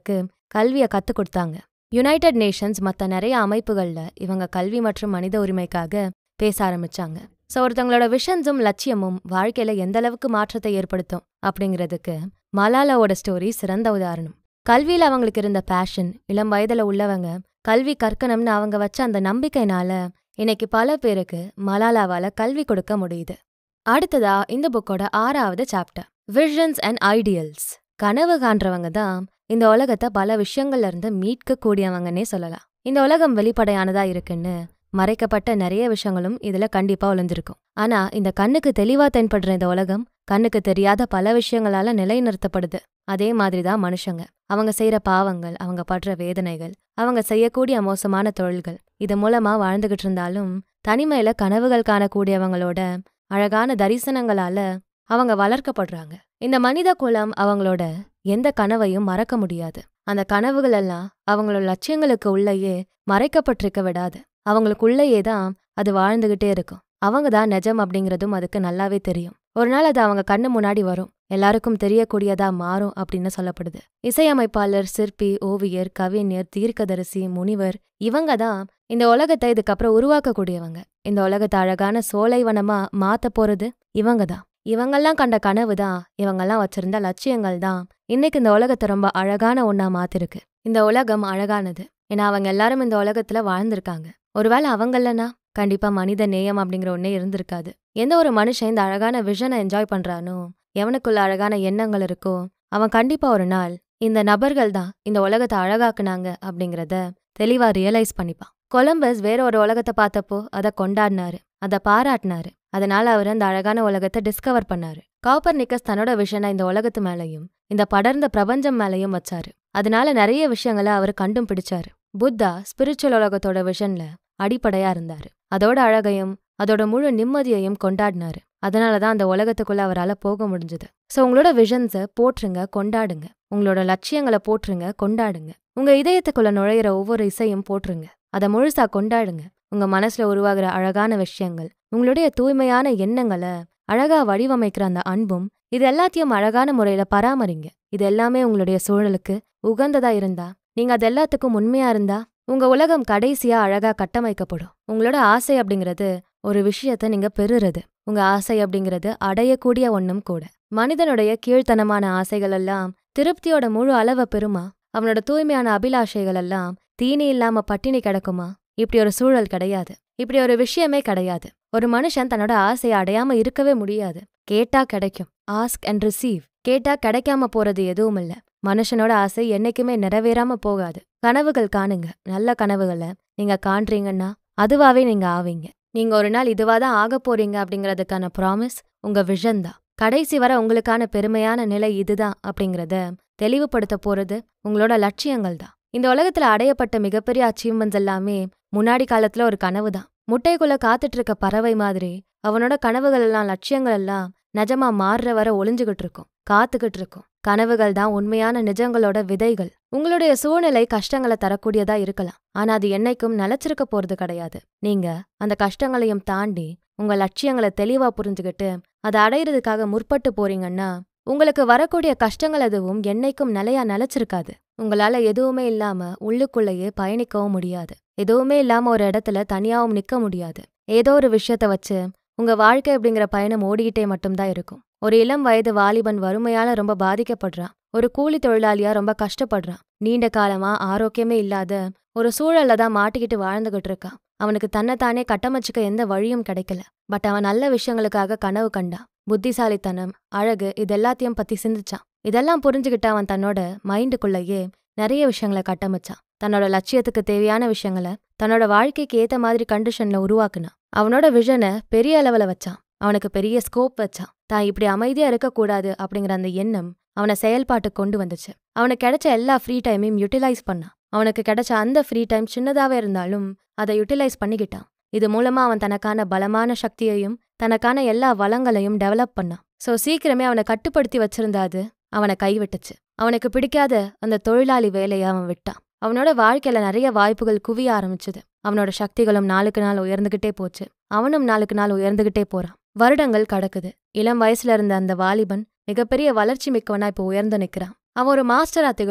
கல்வியை கத்துக் கொடுத்தாங்க யுனைடெட் நேஷன்ஸ் மற்ற நிறைய அமைப்புகள்ல இவங்க கல்வி மற்றும் மனித உரிமைக்காக பேச ஆரம்பிச்சாங்க ஸோ ஒருத்தவங்களோட விஷன்ஸும் லட்சியமும் வாழ்க்கையில எந்த அளவுக்கு மாற்றத்தை ஏற்படுத்தும் அப்படிங்கிறதுக்கு மலாலாவோட ஸ்டோரி சிறந்த உதாரணம் கல்வியில அவங்களுக்கு இருந்த பேஷன் இளம் வயதுல உள்ளவங்க கல்வி கற்கணும்னு அவங்க வச்ச அந்த நம்பிக்கைனால இன்னைக்கு பல பேருக்கு மலாலாவால கல்வி கொடுக்க முடியுது அடுத்ததா இந்த புக்கோட ஆறாவது சாப்டர் விஷன்ஸ் அண்ட் ஐடியல்ஸ் கனவு காண்றவங்க தான் இந்த உலகத்தை பல விஷயங்கள்ல இருந்து மீட்க கூடியவங்கன்னே சொல்லலாம் இந்த உலகம் வெளிப்படையானதா இருக்குன்னு மறைக்கப்பட்ட நிறைய விஷயங்களும் இதுல கண்டிப்பா ஒளிஞ்சிருக்கும் ஆனா இந்த கண்ணுக்கு தெளிவா தென்படுற இந்த உலகம் கண்ணுக்கு தெரியாத பல விஷயங்களால நிலைநிறுத்தப்படுது அதே மாதிரிதான் மனுஷங்க அவங்க செய்யற பாவங்கள் அவங்க படுற வேதனைகள் அவங்க செய்யக்கூடிய மோசமான தொழில்கள் இது மூலமா வாழ்ந்துகிட்டு இருந்தாலும் தனிமையில கனவுகள் காணக்கூடியவங்களோட அழகான தரிசனங்களால அவங்க வளர்க்கப்படுறாங்க இந்த மனித குலம் அவங்களோட எந்த கனவையும் மறக்க முடியாது அந்த கனவுகள் எல்லாம் அவங்களோட லட்சியங்களுக்கு உள்ளேயே மறைக்கப்பட்டிருக்க விடாது அவங்களுக்குள்ளேயே தான் அது வாழ்ந்துகிட்டே இருக்கும் அவங்க தான் நிஜம் அப்படிங்கிறதும் அதுக்கு நல்லாவே தெரியும் ஒரு நாள் அது அவங்க கண்ணு முன்னாடி வரும் எல்லாருக்கும் தெரியக்கூடியதா மாறும் அப்படின்னு சொல்லப்படுது இசையமைப்பாளர் சிற்பி ஓவியர் கவிஞர் தீர்க்கதரிசி முனிவர் இவங்க தான் இந்த உலகத்தை இதுக்கப்புறம் உருவாக்கக்கூடியவங்க இந்த உலகத்தை அழகான சோலைவனமா மாத்த போறது இவங்க தான் இவங்கெல்லாம் கண்ட கனவு தான் இவங்கெல்லாம் வச்சிருந்த லட்சியங்கள் தான் இன்னைக்கு இந்த உலகத்தை ரொம்ப அழகான ஒன்னா மாத்திருக்கு இந்த உலகம் அழகானது ஏன்னா அவங்க எல்லாரும் இந்த உலகத்துல வாழ்ந்திருக்காங்க ஒருவேளை அவங்கல்லனா கண்டிப்பா மனித நேயம் அப்படிங்கிற ஒன்னே இருந்திருக்காது எந்த ஒரு மனுஷன் இந்த அழகான விஷனை என்ஜாய் பண்றானோ எவனுக்குள்ள அழகான எண்ணங்கள் இருக்கோ அவன் கண்டிப்பா ஒரு நாள் இந்த நபர்கள் தான் இந்த உலகத்தை அழகாக்குனாங்க அப்படிங்கிறத தெளிவா ரியலைஸ் பண்ணிப்பான் கொலம்பஸ் வேற ஒரு உலகத்தை பார்த்தப்போ அதை கொண்டாடினாரு அதை பாராட்டினாரு அதனால அவர் அந்த அழகான உலகத்தை டிஸ்கவர் பண்ணாரு காப்பர் நிக்கஸ் தன்னோட விஷனை இந்த உலகத்து மேலையும் இந்த படர்ந்த பிரபஞ்சம் மேலையும் வச்சாரு அதனால நிறைய விஷயங்களை அவர் கண்டும் பிடிச்சாரு புத்தா ஸ்பிரிச்சுவல் உலகத்தோட விஷன்ல அடிப்படையா இருந்தாரு அதோட அழகையும் அதோட முழு நிம்மதியையும் கொண்டாடினாரு அதனாலதான் அந்த உலகத்துக்குள்ள அவரால் போக முடிஞ்சது ஸோ உங்களோட விஷன்ஸை போற்றுங்க கொண்டாடுங்க உங்களோட லட்சியங்களை போற்றுங்க கொண்டாடுங்க உங்க இதயத்துக்குள்ள நுழையிற ஒவ்வொரு இசையும் போற்றுங்க அதை முழுசா கொண்டாடுங்க உங்க மனசுல உருவாகிற அழகான விஷயங்கள் உங்களுடைய தூய்மையான எண்ணங்களை அழகா வடிவமைக்கிற அந்த அன்பும் இது எல்லாத்தையும் அழகான முறையில பராமரிங்க இது எல்லாமே உங்களுடைய சூழலுக்கு உகந்ததா இருந்தா நீங்க அது எல்லாத்துக்கும் உண்மையா இருந்தா உங்க உலகம் கடைசியா அழகா கட்டமைக்கப்படும் உங்களோட ஆசை அப்படிங்கிறது ஒரு விஷயத்த நீங்க பெறுறது உங்க ஆசை அப்படிங்கிறது அடையக்கூடிய ஒண்ணும் கூட மனிதனுடைய கீழ்த்தனமான ஆசைகள் எல்லாம் திருப்தியோட முழு அளவை பெறுமா அவனோட தூய்மையான அபிலாஷைகள் எல்லாம் தீனி இல்லாம பட்டினி கிடக்குமா இப்படி ஒரு சூழல் கிடையாது இப்படி ஒரு விஷயமே கிடையாது ஒரு மனுஷன் தன்னோட ஆசையை அடையாம இருக்கவே முடியாது கேட்டா கிடைக்கும் ஆஸ்க் அண்ட் ரிசீவ் கேட்டா கிடைக்காம போறது எதுவும் இல்ல மனுஷனோட ஆசை என்னைக்குமே நிறைவேறாம போகாது கனவுகள் காணுங்க நல்ல கனவுகளை நீங்க காண்றீங்கன்னா அதுவாவே நீங்க ஆவீங்க நீங்க ஒரு நாள் இதுவா தான் ஆக போறீங்க அப்படிங்கறதுக்கான ப்ராமிஸ் உங்க விஷன் தான் கடைசி வர உங்களுக்கான பெருமையான நிலை இதுதான் அப்படிங்கறத தெளிவுபடுத்த போறது உங்களோட லட்சியங்கள் தான் இந்த உலகத்துல அடையப்பட்ட மிகப்பெரிய அச்சீவ்மெண்ட்ஸ் எல்லாமே முன்னாடி காலத்துல ஒரு கனவு தான் முட்டைக்குள்ள காத்துட்டு இருக்க பறவை மாதிரி அவனோட கனவுகள் எல்லாம் லட்சியங்கள் எல்லாம் நிஜமா மாறுற வர ஒளிஞ்சுகிட்டு இருக்கும் காத்துக்கிட்டு இருக்கும் கனவுகள் தான் உண்மையான நிஜங்களோட விதைகள் உங்களுடைய சூழ்நிலை கஷ்டங்களை தரக்கூடியதா இருக்கலாம் ஆனா அது என்னைக்கும் நிலைச்சிருக்க போறது கிடையாது நீங்க அந்த கஷ்டங்களையும் தாண்டி உங்க லட்சியங்களை தெளிவா புரிஞ்சுக்கிட்டு அதை அடையிறதுக்காக முற்பட்டு போறீங்கன்னா உங்களுக்கு வரக்கூடிய கஷ்டங்கள் எதுவும் என்னைக்கும் நிலையா நிலைச்சிருக்காது உங்களால எதுவுமே இல்லாம உள்ளுக்குள்ளேயே பயணிக்கவும் முடியாது எதுவுமே இல்லாம ஒரு இடத்துல தனியாவும் நிக்க முடியாது ஏதோ ஒரு விஷயத்த வச்சு உங்க வாழ்க்கை அப்படிங்கிற பயணம் ஓடிக்கிட்டே மட்டும்தான் இருக்கும் ஒரு இளம் வயது வாலிபன் வறுமையால ரொம்ப பாதிக்கப்படுறான் ஒரு கூலி தொழிலாளியா ரொம்ப கஷ்டப்படுறான் நீண்ட காலமா ஆரோக்கியமே இல்லாத ஒரு சூழல்ல தான் மாட்டிக்கிட்டு வாழ்ந்துகிட்டு இருக்கான் அவனுக்கு தன்னைத்தானே கட்டமைச்சுக்க எந்த வழியும் கிடைக்கல பட் அவன் நல்ல விஷயங்களுக்காக கனவு கண்டான் புத்திசாலித்தனம் அழகு இது எல்லாத்தையும் பத்தி சிந்திச்சான் இதெல்லாம் புரிஞ்சுக்கிட்டு அவன் தன்னோட மைண்டுக்குள்ளேயே நிறைய விஷயங்களை கட்டமைச்சான் தன்னோட லட்சியத்துக்கு தேவையான விஷயங்களை தன்னோட வாழ்க்கைக்கு ஏத்த மாதிரி கண்டிஷன்ல உருவாக்குனான் அவனோட விஷனை பெரிய அளவுல வச்சான் அவனுக்கு பெரிய ஸ்கோப் வச்சான் தான் இப்படி அமைதியா இருக்கக்கூடாது அப்படிங்கிற அந்த எண்ணம் அவனை செயல்பாட்டுக்கு கொண்டு வந்துச்சு அவனுக்கு கிடைச்ச எல்லா ஃப்ரீ டைமையும் யூட்டிலைஸ் பண்ணான் அவனுக்கு கிடைச்ச அந்த ஃப்ரீ டைம் சின்னதாவே இருந்தாலும் அதை யூட்டிலைஸ் பண்ணிக்கிட்டான் இது மூலமா அவன் தனக்கான பலமான சக்தியையும் தனக்கான எல்லா வளங்களையும் டெவலப் பண்ணான் ஸோ சீக்கிரமே அவனை கட்டுப்படுத்தி வச்சிருந்தாது அவனை கைவிட்டுச்சு அவனுக்கு பிடிக்காத அந்த தொழிலாளி வேலையை அவன் விட்டான் அவனோட வாழ்க்கையில நிறைய வாய்ப்புகள் குவிய ஆரம்பிச்சது அவனோட சக்திகளும் நாளுக்கு நாள் உயர்ந்துகிட்டே போச்சு அவனும் நாளுக்கு நாள் உயர்ந்துகிட்டே போறான் வருடங்கள் கடக்குது இளம் வயசுல இருந்த அந்த வாலிபன் மிகப்பெரிய வளர்ச்சி மிக்கவனா இப்போ உயர்ந்து நிக்கிறான் அவன் ஒரு மாஸ்டரா திகழறான்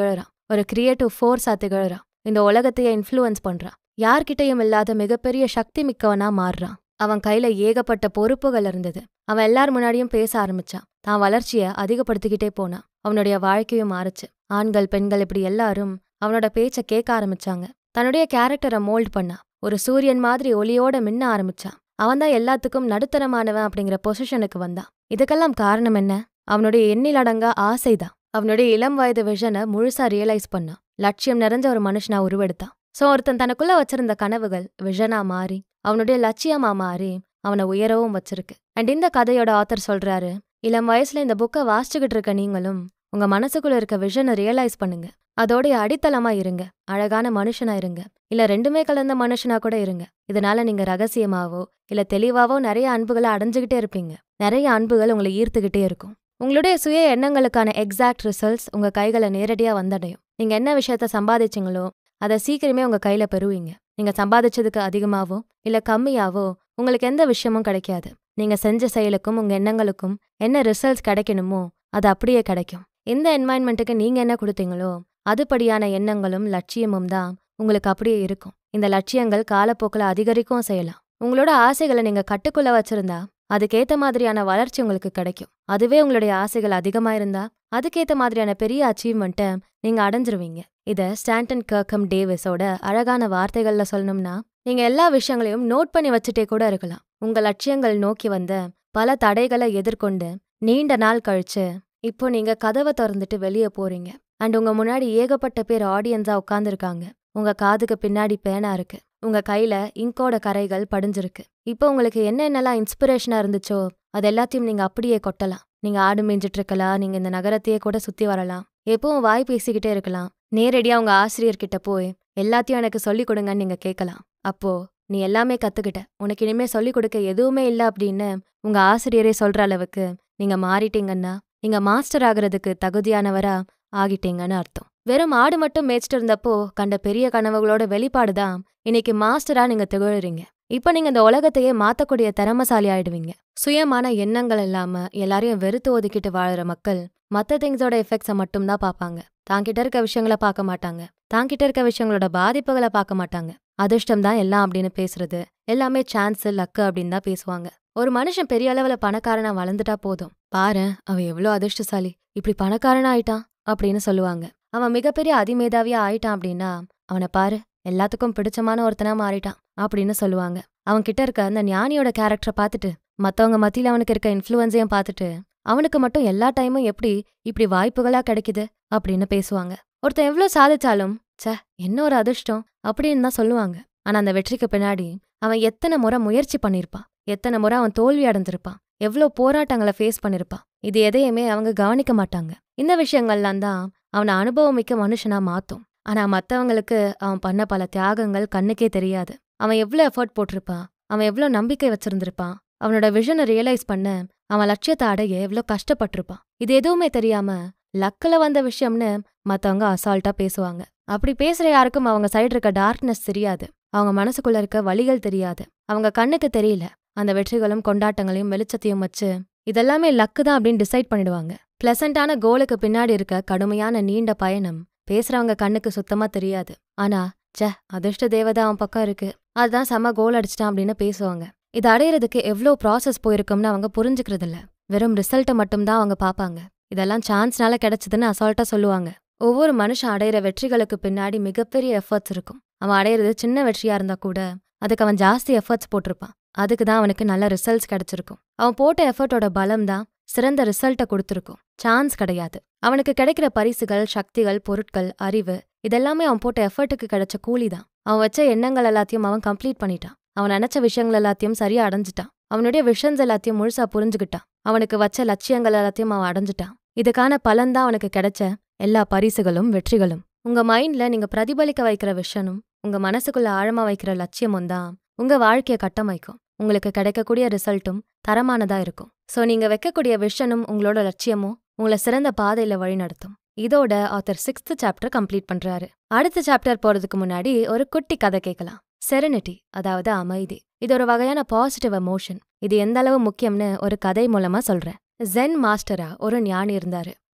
ஒரு கிரியேட்டிவ் ஃபோர்ஸா திகழறான் இந்த உலகத்தையே இன்ஃப்ளூயன்ஸ் பண்றான் யார்கிட்டயும் இல்லாத மிகப்பெரிய சக்தி மிக்கவனா மாறுறான் அவன் கையில ஏகப்பட்ட பொறுப்புகள் இருந்தது அவன் எல்லார் முன்னாடியும் பேச ஆரம்பிச்சான் தான் வளர்ச்சியை அதிகப்படுத்திக்கிட்டே போனான் அவனுடைய வாழ்க்கையும் மாறுச்சு ஆண்கள் பெண்கள் இப்படி எல்லாரும் அவனோட பேச்ச கேட்க ஆரம்பிச்சாங்க தன்னுடைய கேரக்டரை மோல்ட் பண்ணான் ஒரு சூரியன் மாதிரி ஒளியோட மின்ன ஆரம்பிச்சான் அவன்தான் எல்லாத்துக்கும் நடுத்தரமானவன் அப்படிங்கிற பொசிஷனுக்கு வந்தான் இதுக்கெல்லாம் காரணம் என்ன அவனுடைய எண்ணிலடங்கா ஆசைதான் அவனுடைய இளம் வயது விஷனை முழுசா ரியலைஸ் பண்ணான் லட்சியம் நிறைஞ்ச ஒரு மனுஷனா உருவெடுத்தான் சோ ஒருத்தன் தனக்குள்ள வச்சிருந்த கனவுகள் விஷனா மாறி அவனுடைய லட்சியமா மாறி அவனை உயரவும் வச்சிருக்கு அண்ட் இந்த கதையோட ஆத்தர் சொல்றாரு இளம் வயசுல இந்த புக்கை வாசிச்சுக்கிட்டு இருக்க நீங்களும் உங்க மனசுக்குள்ள இருக்க விஷனை ரியலைஸ் பண்ணுங்க அதோடைய அடித்தளமா இருங்க அழகான மனுஷனா இருங்க இல்ல ரெண்டுமே கலந்த மனுஷனா கூட இருங்க இதனால நீங்க ரகசியமாவோ இல்ல தெளிவாவோ நிறைய அன்புகளை அடைஞ்சுகிட்டே இருப்பீங்க நிறைய அன்புகள் உங்களை ஈர்த்துக்கிட்டே இருக்கும் உங்களுடைய சுய எண்ணங்களுக்கான எக்ஸாக்ட் ரிசல்ட்ஸ் உங்க கைகளை நேரடியா வந்தடையும் நீங்க என்ன விஷயத்த சம்பாதிச்சீங்களோ அதை சீக்கிரமே உங்க கையில பெறுவீங்க நீங்க சம்பாதிச்சதுக்கு அதிகமாவோ இல்ல கம்மியாவோ உங்களுக்கு எந்த விஷயமும் கிடைக்காது நீங்க செஞ்ச செயலுக்கும் உங்க எண்ணங்களுக்கும் என்ன ரிசல்ட்ஸ் கிடைக்கணுமோ அது அப்படியே கிடைக்கும் எந்த என்வாயன்மெண்ட்டுக்கு நீங்க என்ன கொடுத்தீங்களோ அதுபடியான எண்ணங்களும் லட்சியமும் தான் உங்களுக்கு அப்படியே இருக்கும் இந்த லட்சியங்கள் காலப்போக்கில் அதிகரிக்கவும் செய்யலாம் உங்களோட ஆசைகளை நீங்க கட்டுக்குள்ள வச்சிருந்தா அதுக்கேத்த மாதிரியான வளர்ச்சி உங்களுக்கு கிடைக்கும் அதுவே உங்களுடைய ஆசைகள் அதிகமா இருந்தா அதுக்கேத்த மாதிரியான பெரிய அச்சீவ்மெண்ட்டை நீங்க அடைஞ்சிருவீங்க இத ஸ்டாண்டன் கர்க்கம் டேவிஸோட அழகான வார்த்தைகள்ல சொல்லணும்னா நீங்க எல்லா விஷயங்களையும் நோட் பண்ணி வச்சுட்டே கூட இருக்கலாம் உங்க லட்சியங்கள் நோக்கி வந்த பல தடைகளை எதிர்கொண்டு நீண்ட நாள் கழிச்சு இப்போ நீங்க கதவை திறந்துட்டு வெளியே போறீங்க அண்ட் உங்க முன்னாடி ஏகப்பட்ட பேர் ஆடியன்ஸா உட்காந்துருக்காங்க உங்க காதுக்கு பின்னாடி பேனா இருக்கு உங்க கையில இங்கோட கரைகள் படிஞ்சிருக்கு இப்போ உங்களுக்கு என்னென்னலாம் இன்ஸ்பிரேஷனா இருந்துச்சோ அது எல்லாத்தையும் நீங்க அப்படியே கொட்டலாம் நீங்க ஆடு மேய்ஞ்சிட்டு இருக்கலாம் நீங்க இந்த நகரத்தையே கூட சுத்தி வரலாம் எப்பவும் வாய் பேசிக்கிட்டே இருக்கலாம் நேரடியா உங்க ஆசிரியர்கிட்ட போய் எல்லாத்தையும் எனக்கு சொல்லிக் கொடுங்கன்னு நீங்க கேட்கலாம் அப்போ நீ எல்லாமே கத்துக்கிட்ட உனக்கு இனிமே சொல்லிக் கொடுக்க எதுவுமே இல்ல அப்படின்னு உங்க ஆசிரியரே சொல்ற அளவுக்கு நீங்க மாறிட்டீங்கன்னா நீங்க மாஸ்டர் ஆகுறதுக்கு தகுதியானவரா ஆகிட்டீங்கன்னு அர்த்தம் வெறும் ஆடு மட்டும் மேய்ச்சிட்டு இருந்தப்போ கண்ட பெரிய கனவுகளோட வெளிப்பாடுதான் இன்னைக்கு மாஸ்டரா நீங்க திகழறீங்க இப்ப நீங்க இந்த உலகத்தையே மாத்தக்கூடிய திறமசாலி ஆயிடுவீங்க சுயமான எண்ணங்கள் இல்லாம எல்லாரையும் வெறுத்து ஒதுக்கிட்டு வாழற மக்கள் மத்த திங்ஸோட எஃபெக்ட்ஸை மட்டும்தான் பார்ப்பாங்க தாங்கிட்ட இருக்க விஷயங்களை பார்க்க மாட்டாங்க தாங்கிட்ட இருக்க விஷயங்களோட பாதிப்புகளை பார்க்க மாட்டாங்க அதிர்ஷ்டம் தான் எல்லாம் அப்படின்னு பேசுறது எல்லாமே சான்ஸ் லக்கு அப்படின்னு தான் பேசுவாங்க ஒரு மனுஷன் பெரிய அளவுல பணக்காரனா வளர்ந்துட்டா போதும் பாரு அவன் எவ்வளோ அதிர்ஷ்டசாலி இப்படி பணக்காரனா ஆயிட்டான் அப்படின்னு சொல்லுவாங்க அவன் மிகப்பெரிய அதிமேதாவியா ஆயிட்டான் அப்படின்னா அவனை பாரு எல்லாத்துக்கும் பிடிச்சமான ஒருத்தனா மாறிட்டான் அப்படின்னு சொல்லுவாங்க அவன் கிட்ட இருக்க அந்த ஞானியோட கேரக்டரை பார்த்துட்டு மத்தவங்க மத்தியில அவனுக்கு இருக்க இன்ஃப்ளூயன்ஸையும் பார்த்துட்டு அவனுக்கு மட்டும் எல்லா டைமும் எப்படி இப்படி வாய்ப்புகளா கிடைக்குது அப்படின்னு பேசுவாங்க ஒருத்தன் எவ்வளவு சாதிச்சாலும் ச்சே என்ன ஒரு அதிர்ஷ்டம் அப்படின்னு தான் சொல்லுவாங்க ஆனா அந்த வெற்றிக்கு பின்னாடி அவன் எத்தனை முறை முயற்சி பண்ணிருப்பான் எத்தனை முறை அவன் தோல்வி அடைஞ்சிருப்பான் எவ்வளோ போராட்டங்களை ஃபேஸ் பண்ணிருப்பான் இது எதையுமே அவங்க கவனிக்க மாட்டாங்க இந்த விஷயங்கள்லாம் தான் அவனை அனுபவமிக்க மனுஷனா மாத்தும் ஆனா மத்தவங்களுக்கு அவன் பண்ண பல தியாகங்கள் கண்ணுக்கே தெரியாது அவன் எவ்வளோ எஃபர்ட் போட்டிருப்பான் அவன் எவ்வளோ நம்பிக்கை வச்சிருந்திருப்பான் அவனோட விஷனை ரியலைஸ் பண்ண அவன் லட்சியத்தை அடைய எவ்வளோ கஷ்டப்பட்டிருப்பான் இது எதுவுமே தெரியாம லக்கில் வந்த விஷயம்னு மத்தவங்க அசால்ட்டா பேசுவாங்க அப்படி பேசுற யாருக்கும் அவங்க சைடு இருக்க டார்க்னஸ் தெரியாது அவங்க மனசுக்குள்ள இருக்க வழிகள் தெரியாது அவங்க கண்ணுக்கு தெரியல அந்த வெற்றிகளும் கொண்டாட்டங்களையும் வெளிச்சத்தையும் வச்சு இதெல்லாமே லக்கு தான் அப்படின்னு டிசைட் பண்ணிடுவாங்க பிளசண்டான கோலுக்கு பின்னாடி இருக்க கடுமையான நீண்ட பயணம் பேசுறவங்க கண்ணுக்கு சுத்தமா தெரியாது ஆனா ச்சே அதிர்ஷ்ட தேவதை அவன் பக்கம் இருக்கு அதுதான் செம கோல் அடிச்சிட்டான் அப்படின்னு பேசுவாங்க இது அடையிறதுக்கு எவ்வளோ ப்ராசஸ் போயிருக்கும்னு அவங்க புரிஞ்சுக்கிறது இல்ல வெறும் ரிசல்ட்டை மட்டும்தான் அவங்க பார்ப்பாங்க இதெல்லாம் சான்ஸ்னால கிடைச்சதுன்னு அசால்ட்டா சொல்லுவாங்க ஒவ்வொரு மனுஷன் அடையிற வெற்றிகளுக்கு பின்னாடி மிகப்பெரிய எஃபர்ட்ஸ் இருக்கும் அவன் அடையிறது சின்ன வெற்றியா இருந்தா கூட அதுக்கு அவன் ஜாஸ்தி எஃபர்ட்ஸ் போட்டிருப்பான் அதுக்கு தான் அவனுக்கு நல்ல ரிசல்ட்ஸ் கிடைச்சிருக்கும் அவன் போட்ட எஃபர்ட்டோட பலம் தான் சிறந்த ரிசல்ட்டை கொடுத்துருக்கும் சான்ஸ் கிடையாது அவனுக்கு கிடைக்கிற பரிசுகள் சக்திகள் பொருட்கள் அறிவு இதெல்லாமே அவன் போட்ட எஃபர்ட்டுக்கு கிடைச்ச கூலி தான் அவன் வச்ச எண்ணங்கள் எல்லாத்தையும் அவன் கம்ப்ளீட் பண்ணிட்டான் அவன் நினைச்ச விஷயங்கள் எல்லாத்தையும் சரியா அடைஞ்சிட்டான் அவனுடைய விஷன்ஸ் எல்லாத்தையும் முழுசா புரிஞ்சுக்கிட்டான் அவனுக்கு வச்ச லட்சியங்கள் எல்லாத்தையும் அவன் அடைஞ்சிட்டான் இதுக்கான பலன் தான் அவனுக்கு கிடைச்ச எல்லா பரிசுகளும் வெற்றிகளும் உங்க மைண்ட்ல நீங்க பிரதிபலிக்க வைக்கிற விஷனும் உங்க மனசுக்குள்ள ஆழமா வைக்கிற லட்சியமும் தான் உங்க வாழ்க்கைய கட்டமைக்கும் உங்களுக்கு கிடைக்கக்கூடிய ரிசல்ட்டும் தரமானதா இருக்கும் சோ நீங்க வைக்கக்கூடிய விஷனும் உங்களோட லட்சியமும் உங்களை சிறந்த பாதையில வழிநடத்தும் இதோட ஆத்தர் சிக்ஸ்த் சாப்டர் கம்ப்ளீட் பண்றாரு அடுத்த சாப்டர் போறதுக்கு முன்னாடி ஒரு குட்டி கதை கேட்கலாம் செரனிட்டி அதாவது அமைதி இது ஒரு வகையான பாசிட்டிவ் எமோஷன் இது எந்த அளவு முக்கியம்னு ஒரு கதை மூலமா சொல்றேன் ஜென் மாஸ்டரா ஒரு ஞானி இருந்தாரு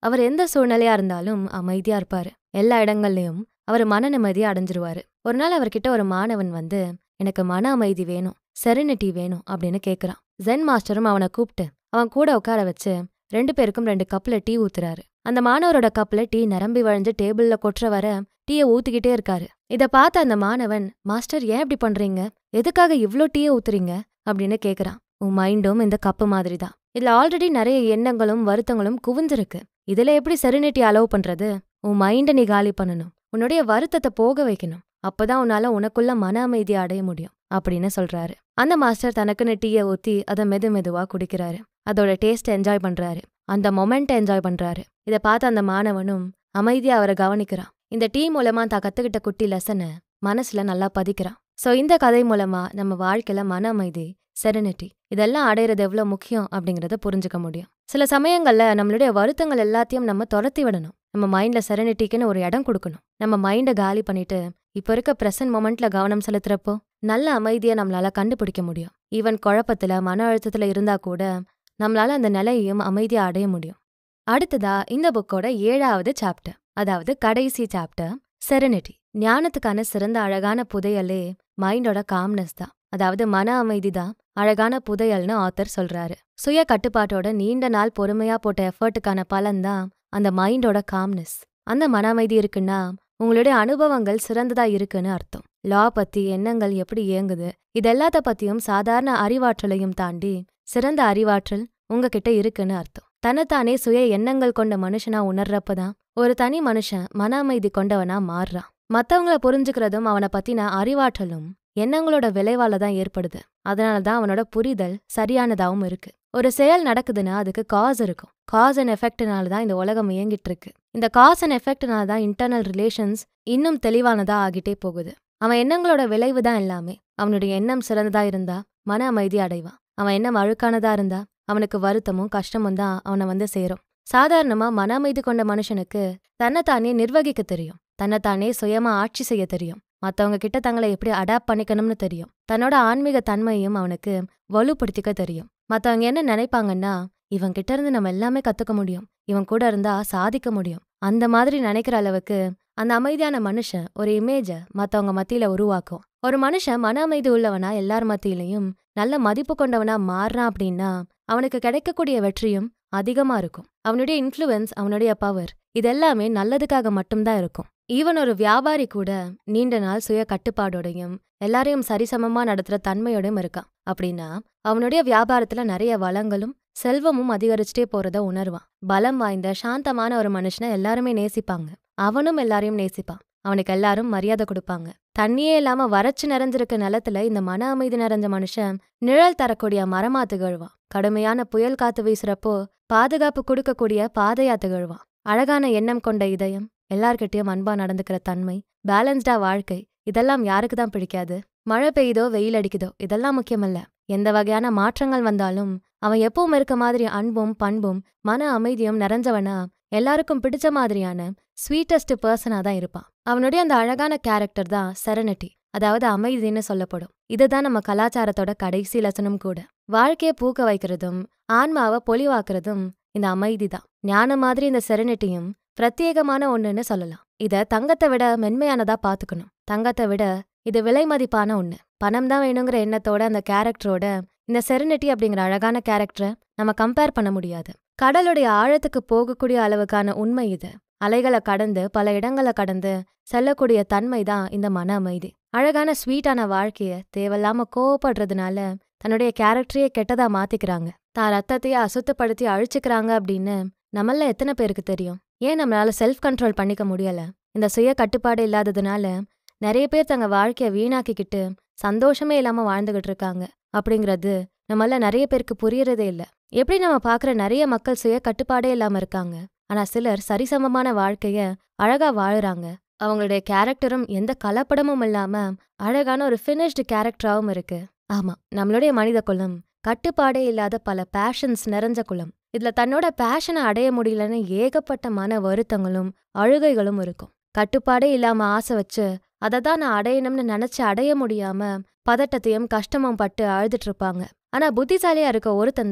அவர் எந்த சூழ்நிலையா இருந்தாலும் அமைதியா இருப்பாரு எல்லா இடங்கள்லயும் அவர் மன நிம்மதியா அடைஞ்சிருவாரு ஒரு நாள் அவர்கிட்ட ஒரு மாணவன் வந்து எனக்கு மன அமைதி வேணும் செரினிட்டி வேணும் அப்படின்னு கேக்குறான் ஜென் மாஸ்டரும் அவனை கூப்பிட்டு அவன் கூட உட்கார வச்சு ரெண்டு பேருக்கும் ரெண்டு கப்ல டீ ஊத்துறாரு அந்த மாணவரோட கப்ல டீ நிரம்பி வழிஞ்சு டேபிள்ல கொட்டுற வர டீயை ஊத்திக்கிட்டே இருக்காரு இத பார்த்த அந்த மாணவன் மாஸ்டர் ஏன் இப்படி பண்றீங்க எதுக்காக இவ்ளோ டீயை ஊத்துறீங்க அப்படின்னு கேக்குறான் உன் மைண்டும் இந்த கப்பு மாதிரி தான் இதுல ஆல்ரெடி நிறைய எண்ணங்களும் வருத்தங்களும் குவிஞ்சிருக்கு இதுல எப்படி செரினிட்டி அலோவ் பண்றது உன் மைண்டை நீ காலி பண்ணணும் உன்னுடைய வருத்தத்தை போக வைக்கணும் அப்பதான் உன்னால உனக்குள்ள மன அமைதியை அடைய முடியும் அப்படின்னு சொல்றாரு அந்த மாஸ்டர் தனக்குன்னு டீயை ஊத்தி அதை மெது மெதுவா குடிக்கிறாரு அதோட டேஸ்ட் என்ஜாய் பண்றாரு அந்த மொமெண்ட்டை என்ஜாய் பண்றாரு இதை பார்த்த அந்த மாணவனும் அமைதியா அவரை கவனிக்கிறான் இந்த டீ மூலமா தான் கத்துக்கிட்ட குட்டி லெசனை மனசுல நல்லா பதிக்கிறான் சோ இந்த கதை மூலமா நம்ம வாழ்க்கையில மன அமைதி செரனிட்டி இதெல்லாம் அடையிறது எவ்வளவு முக்கியம் அப்படிங்கறத புரிஞ்சுக்க முடியும் சில சமயங்கள்ல நம்மளுடைய வருத்தங்கள் எல்லாத்தையும் நம்ம துரத்தி விடணும் நம்ம மைண்ட்ல செரனிட்டிக்குன்னு ஒரு இடம் கொடுக்கணும் நம்ம மைண்டை காலி பண்ணிட்டு இப்ப இருக்க பிரசன்ட் மொமெண்ட்ல கவனம் செலுத்துறப்போ நல்ல அமைதியை நம்மளால கண்டுபிடிக்க முடியும் ஈவன் குழப்பத்துல மன அழுத்தத்துல இருந்தா கூட நம்மளால அந்த நிலையையும் அமைதியா அடைய முடியும் அடுத்ததா இந்த புக்கோட ஏழாவது சாப்டர் அதாவது கடைசி சாப்டர் செரனிட்டி ஞானத்துக்கான சிறந்த அழகான புதையலே மைண்டோட காம்னஸ் தான் அதாவது மன அமைதி தான் அழகான புதையல்னு ஆத்தர் சொல்றாரு சுய கட்டுப்பாட்டோட நீண்ட நாள் பொறுமையா போட்ட எஃபர்ட்டுக்கான பலன்தான் அந்த மைண்டோட காம்னஸ் அந்த மன அமைதி இருக்குன்னா உங்களுடைய அனுபவங்கள் சிறந்ததா இருக்குன்னு அர்த்தம் லா பத்தி எண்ணங்கள் எப்படி இயங்குது இது எல்லாத்த பத்தியும் சாதாரண அறிவாற்றலையும் தாண்டி சிறந்த அறிவாற்றல் உங்ககிட்ட இருக்குன்னு அர்த்தம் தன்னைத்தானே சுய எண்ணங்கள் கொண்ட மனுஷனா உணர்றப்பதான் ஒரு தனி மனுஷன் மன அமைதி கொண்டவனா மாறுறான் மத்தவங்கள புரிஞ்சுக்கிறதும் அவனை பத்தின அறிவாற்றலும் எண்ணங்களோட விளைவால தான் ஏற்படுது அதனால தான் அவனோட புரிதல் சரியானதாவும் இருக்கு ஒரு செயல் நடக்குதுன்னா அதுக்கு காஸ் இருக்கும் காஸ் அண்ட் எஃபெக்ட்னால தான் இந்த உலகம் இயங்கிட்டு இருக்கு இந்த காஸ் அண்ட் எஃபெக்ட்னால தான் இன்டர்னல் ரிலேஷன்ஸ் இன்னும் தெளிவானதா ஆகிட்டே போகுது அவன் எண்ணங்களோட விளைவு தான் எல்லாமே அவனுடைய எண்ணம் சிறந்ததா இருந்தா மன அமைதி அடைவான் அவன் எண்ணம் அழுக்கானதா இருந்தா அவனுக்கு வருத்தமும் கஷ்டமும் தான் அவனை வந்து சேரும் சாதாரணமா மன அமைதி கொண்ட மனுஷனுக்கு தன்னைத்தானே நிர்வகிக்க தெரியும் தன்னைத்தானே சுயமா ஆட்சி செய்ய தெரியும் மத்தவங்க கிட்ட தங்களை எப்படி அடாப்ட் பண்ணிக்கணும்னு தெரியும் தன்னோட ஆன்மீக தன்மையும் அவனுக்கு வலுப்படுத்திக்க தெரியும் மத்தவங்க என்ன நினைப்பாங்கன்னா இவன் கிட்ட இருந்து நம்ம எல்லாமே கத்துக்க முடியும் இவன் கூட இருந்தா சாதிக்க முடியும் அந்த மாதிரி நினைக்கிற அளவுக்கு அந்த அமைதியான மனுஷன் ஒரு இமேஜ மத்தவங்க மத்தியில உருவாக்கும் ஒரு மனுஷன் மன அமைதி உள்ளவனா எல்லார் மத்தியிலையும் நல்ல மதிப்பு கொண்டவனா மாறுறான் அப்படின்னா அவனுக்கு கிடைக்கக்கூடிய வெற்றியும் அதிகமா இருக்கும் அவனுடைய இன்ஃப்ளூயன்ஸ் அவனுடைய பவர் இதெல்லாமே நல்லதுக்காக மட்டும்தான் இருக்கும் ஈவன் ஒரு வியாபாரி கூட நீண்ட நாள் சுய கட்டுப்பாடோடையும் எல்லாரையும் சரிசமமா நடத்துற தன்மையோடையும் இருக்கான் அப்படின்னா அவனுடைய வியாபாரத்துல நிறைய வளங்களும் செல்வமும் அதிகரிச்சுட்டே போறத உணர்வான் பலம் வாய்ந்த சாந்தமான ஒரு மனுஷனை எல்லாருமே நேசிப்பாங்க அவனும் எல்லாரையும் நேசிப்பான் அவனுக்கு எல்லாரும் மரியாதை கொடுப்பாங்க தண்ணியே இல்லாம வறட்சி நிறைஞ்சிருக்க நிலத்துல இந்த மன அமைதி நிறைஞ்ச மனுஷன் நிழல் தரக்கூடிய மரமா திகழ்வான் கடுமையான புயல் காத்து வீசுறப்போ பாதுகாப்பு கொடுக்கக்கூடிய பாதையா திகழ்வான் அழகான எண்ணம் கொண்ட இதயம் எல்லார்கிட்டயும் அன்பா நடந்துக்கிற தன்மை பேலன்ஸ்டா வாழ்க்கை இதெல்லாம் யாருக்கு தான் பிடிக்காது மழை பெய்யுதோ வெயில் அடிக்குதோ இதெல்லாம் முக்கியமல்ல எந்த வகையான மாற்றங்கள் வந்தாலும் அவன் எப்பவும் இருக்க மாதிரி அன்பும் பண்பும் மன அமைதியும் நிறைஞ்சவனா எல்லாருக்கும் பிடிச்ச மாதிரியான ஸ்வீட்டஸ்ட் பர்சனா தான் இருப்பான் அவனுடைய அந்த அழகான கேரக்டர் தான் செரனிட்டி அதாவது அமைதின்னு சொல்லப்படும் இதுதான் நம்ம கலாச்சாரத்தோட கடைசி லசனம் கூட வாழ்க்கையை பூக்க வைக்கிறதும் ஆன்மாவை பொலிவாக்குறதும் இந்த அமைதி தான் ஞானம் மாதிரி இந்த செரனிட்டியும் பிரத்யேகமான ஒண்ணுன்னு சொல்லலாம் இத தங்கத்தை விட மென்மையானதா பாத்துக்கணும் தங்கத்தை விட இது விலை மதிப்பான ஒண்ணு பணம் தான் வேணுங்கிற எண்ணத்தோட அந்த கேரக்டரோட இந்த செரனிட்டி அப்படிங்கிற அழகான கேரக்டரை நம்ம கம்பேர் பண்ண முடியாது கடலுடைய ஆழத்துக்கு போகக்கூடிய அளவுக்கான உண்மை இது அலைகளை கடந்து பல இடங்களை கடந்து செல்லக்கூடிய தன்மை தான் இந்த மன அமைதி அழகான ஸ்வீட்டான வாழ்க்கைய தேவையில்லாம கோவப்படுறதுனால தன்னுடைய கேரக்டரையே கெட்டதா மாத்திக்கிறாங்க தான் ரத்தத்தையே அசுத்தப்படுத்தி அழிச்சுக்கிறாங்க அப்படின்னு நம்மள எத்தனை பேருக்கு தெரியும் ஏன் நம்மளால செல்ஃப் கண்ட்ரோல் பண்ணிக்க முடியல இந்த சுய கட்டுப்பாடு இல்லாததுனால நிறைய பேர் தங்க வாழ்க்கைய வீணாக்கிக்கிட்டு சந்தோஷமே இல்லாம வாழ்ந்துகிட்டு இருக்காங்க அப்படிங்கிறது நம்மள நிறைய பேருக்கு புரியறதே இல்ல எப்படி நம்ம பாக்குற நிறைய மக்கள் சுய கட்டுப்பாடே இல்லாம இருக்காங்க ஆனா சிலர் சரிசமமான வாழ்க்கைய அழகா வாழுறாங்க அவங்களுடைய கேரக்டரும் எந்த கலப்படமும் இல்லாம அழகான ஒரு ஃபினிஷ்டு கேரக்டராகவும் இருக்கு ஆமா நம்மளுடைய மனித குலம் கட்டுப்பாடே இல்லாத பல பேஷன்ஸ் நிறைஞ்ச குலம் இதுல தன்னோட பேஷனை அடைய முடியலன்னு ஏகப்பட்ட மன வருத்தங்களும் அழுகைகளும் இருக்கும் கட்டுப்பாடே இல்லாம ஆசை வச்சு அதை தான் நான் அடையணும்னு நினைச்சு அடைய முடியாம பதட்டத்தையும் கஷ்டமும் பட்டு அழுதுட்டு இருப்பாங்க ஆனா புத்திசாலியா இருக்க ஒருத்தன் தான்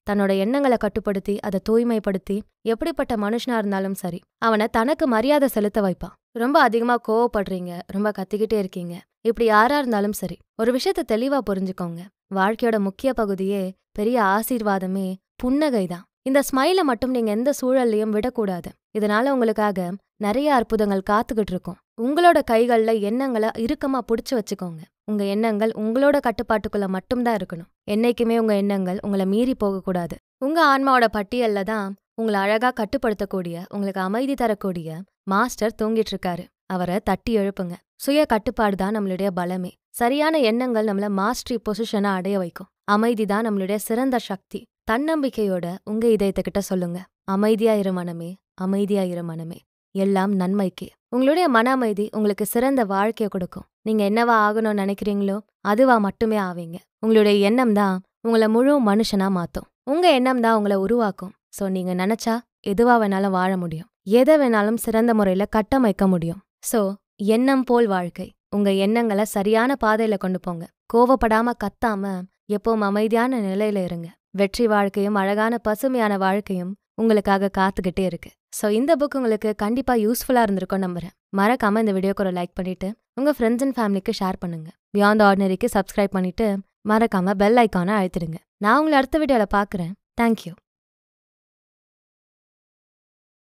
தன்னோட எண்ணங்களை கட்டுப்படுத்தி அதை தூய்மைப்படுத்தி எப்படிப்பட்ட மனுஷனா இருந்தாலும் சரி அவனை தனக்கு மரியாதை செலுத்த வைப்பான் ரொம்ப அதிகமா கோவப்படுறீங்க ரொம்ப கத்திக்கிட்டே இருக்கீங்க இப்படி யாரா இருந்தாலும் சரி ஒரு விஷயத்த தெளிவா புரிஞ்சுக்கோங்க வாழ்க்கையோட முக்கிய பகுதியே பெரிய ஆசீர்வாதமே புன்னகை தான் இந்த ஸ்மைலை மட்டும் நீங்க எந்த சூழல்லையும் விடக்கூடாது இதனால உங்களுக்காக நிறைய அற்புதங்கள் காத்துக்கிட்டு இருக்கும் உங்களோட கைகள்ல எண்ணங்களை இறுக்கமா புடிச்சு வச்சுக்கோங்க உங்க எண்ணங்கள் உங்களோட கட்டுப்பாட்டுக்குள்ள மட்டும்தான் இருக்கணும் என்னைக்குமே உங்க எண்ணங்கள் உங்களை மீறி போகக்கூடாது உங்க ஆன்மாவோட பட்டியல்ல தான் உங்களை அழகா கட்டுப்படுத்தக்கூடிய உங்களுக்கு அமைதி தரக்கூடிய மாஸ்டர் தூங்கிட்டு இருக்காரு அவரை தட்டி எழுப்புங்க சுய கட்டுப்பாடு தான் நம்மளுடைய பலமே சரியான எண்ணங்கள் நம்மள மாஸ்டரி பொசிஷனை அடைய வைக்கும் அமைதி தான் நம்மளுடைய சிறந்த சக்தி தன்னம்பிக்கையோட உங்க இதயத்துக்கிட்ட சொல்லுங்க அமைதியா இரு மனமே அமைதியா இரு மனமே எல்லாம் நன்மைக்கு உங்களுடைய மன அமைதி உங்களுக்கு சிறந்த வாழ்க்கையை கொடுக்கும் நீங்க என்னவா ஆகணும்னு நினைக்கிறீங்களோ அதுவா மட்டுமே ஆவீங்க உங்களுடைய எண்ணம் தான் உங்களை முழு மனுஷனா மாத்தும் உங்க எண்ணம் தான் உங்களை உருவாக்கும் சோ நீங்க நினைச்சா எதுவா வேணாலும் வாழ முடியும் எதை வேணாலும் சிறந்த முறையில கட்டமைக்க முடியும் சோ எண்ணம் போல் வாழ்க்கை உங்க எண்ணங்களை சரியான பாதையில கொண்டு போங்க கோவப்படாம கத்தாம எப்பவும் அமைதியான நிலையில இருங்க வெற்றி வாழ்க்கையும் அழகான பசுமையான வாழ்க்கையும் உங்களுக்காக காத்துக்கிட்டே இருக்கு ஸோ இந்த புக் உங்களுக்கு கண்டிப்பா யூஸ்ஃபுல்லா இருந்திருக்கும் நம்புறேன் மறக்காம இந்த வீடியோக்கு ஒரு லைக் பண்ணிட்டு உங்க ஃப்ரெண்ட்ஸ் அண்ட் ஃபேமிலிக்கு ஷேர் பண்ணுங்க பியாண்ட் ஆர்டினரிக்கு சப்ஸ்கிரைப் பண்ணிட்டு மறக்காம பெல் ஐக்கானை அழுத்திடுங்க நான் உங்களை அடுத்த வீடியோல பாக்குறேன் தேங்க்யூ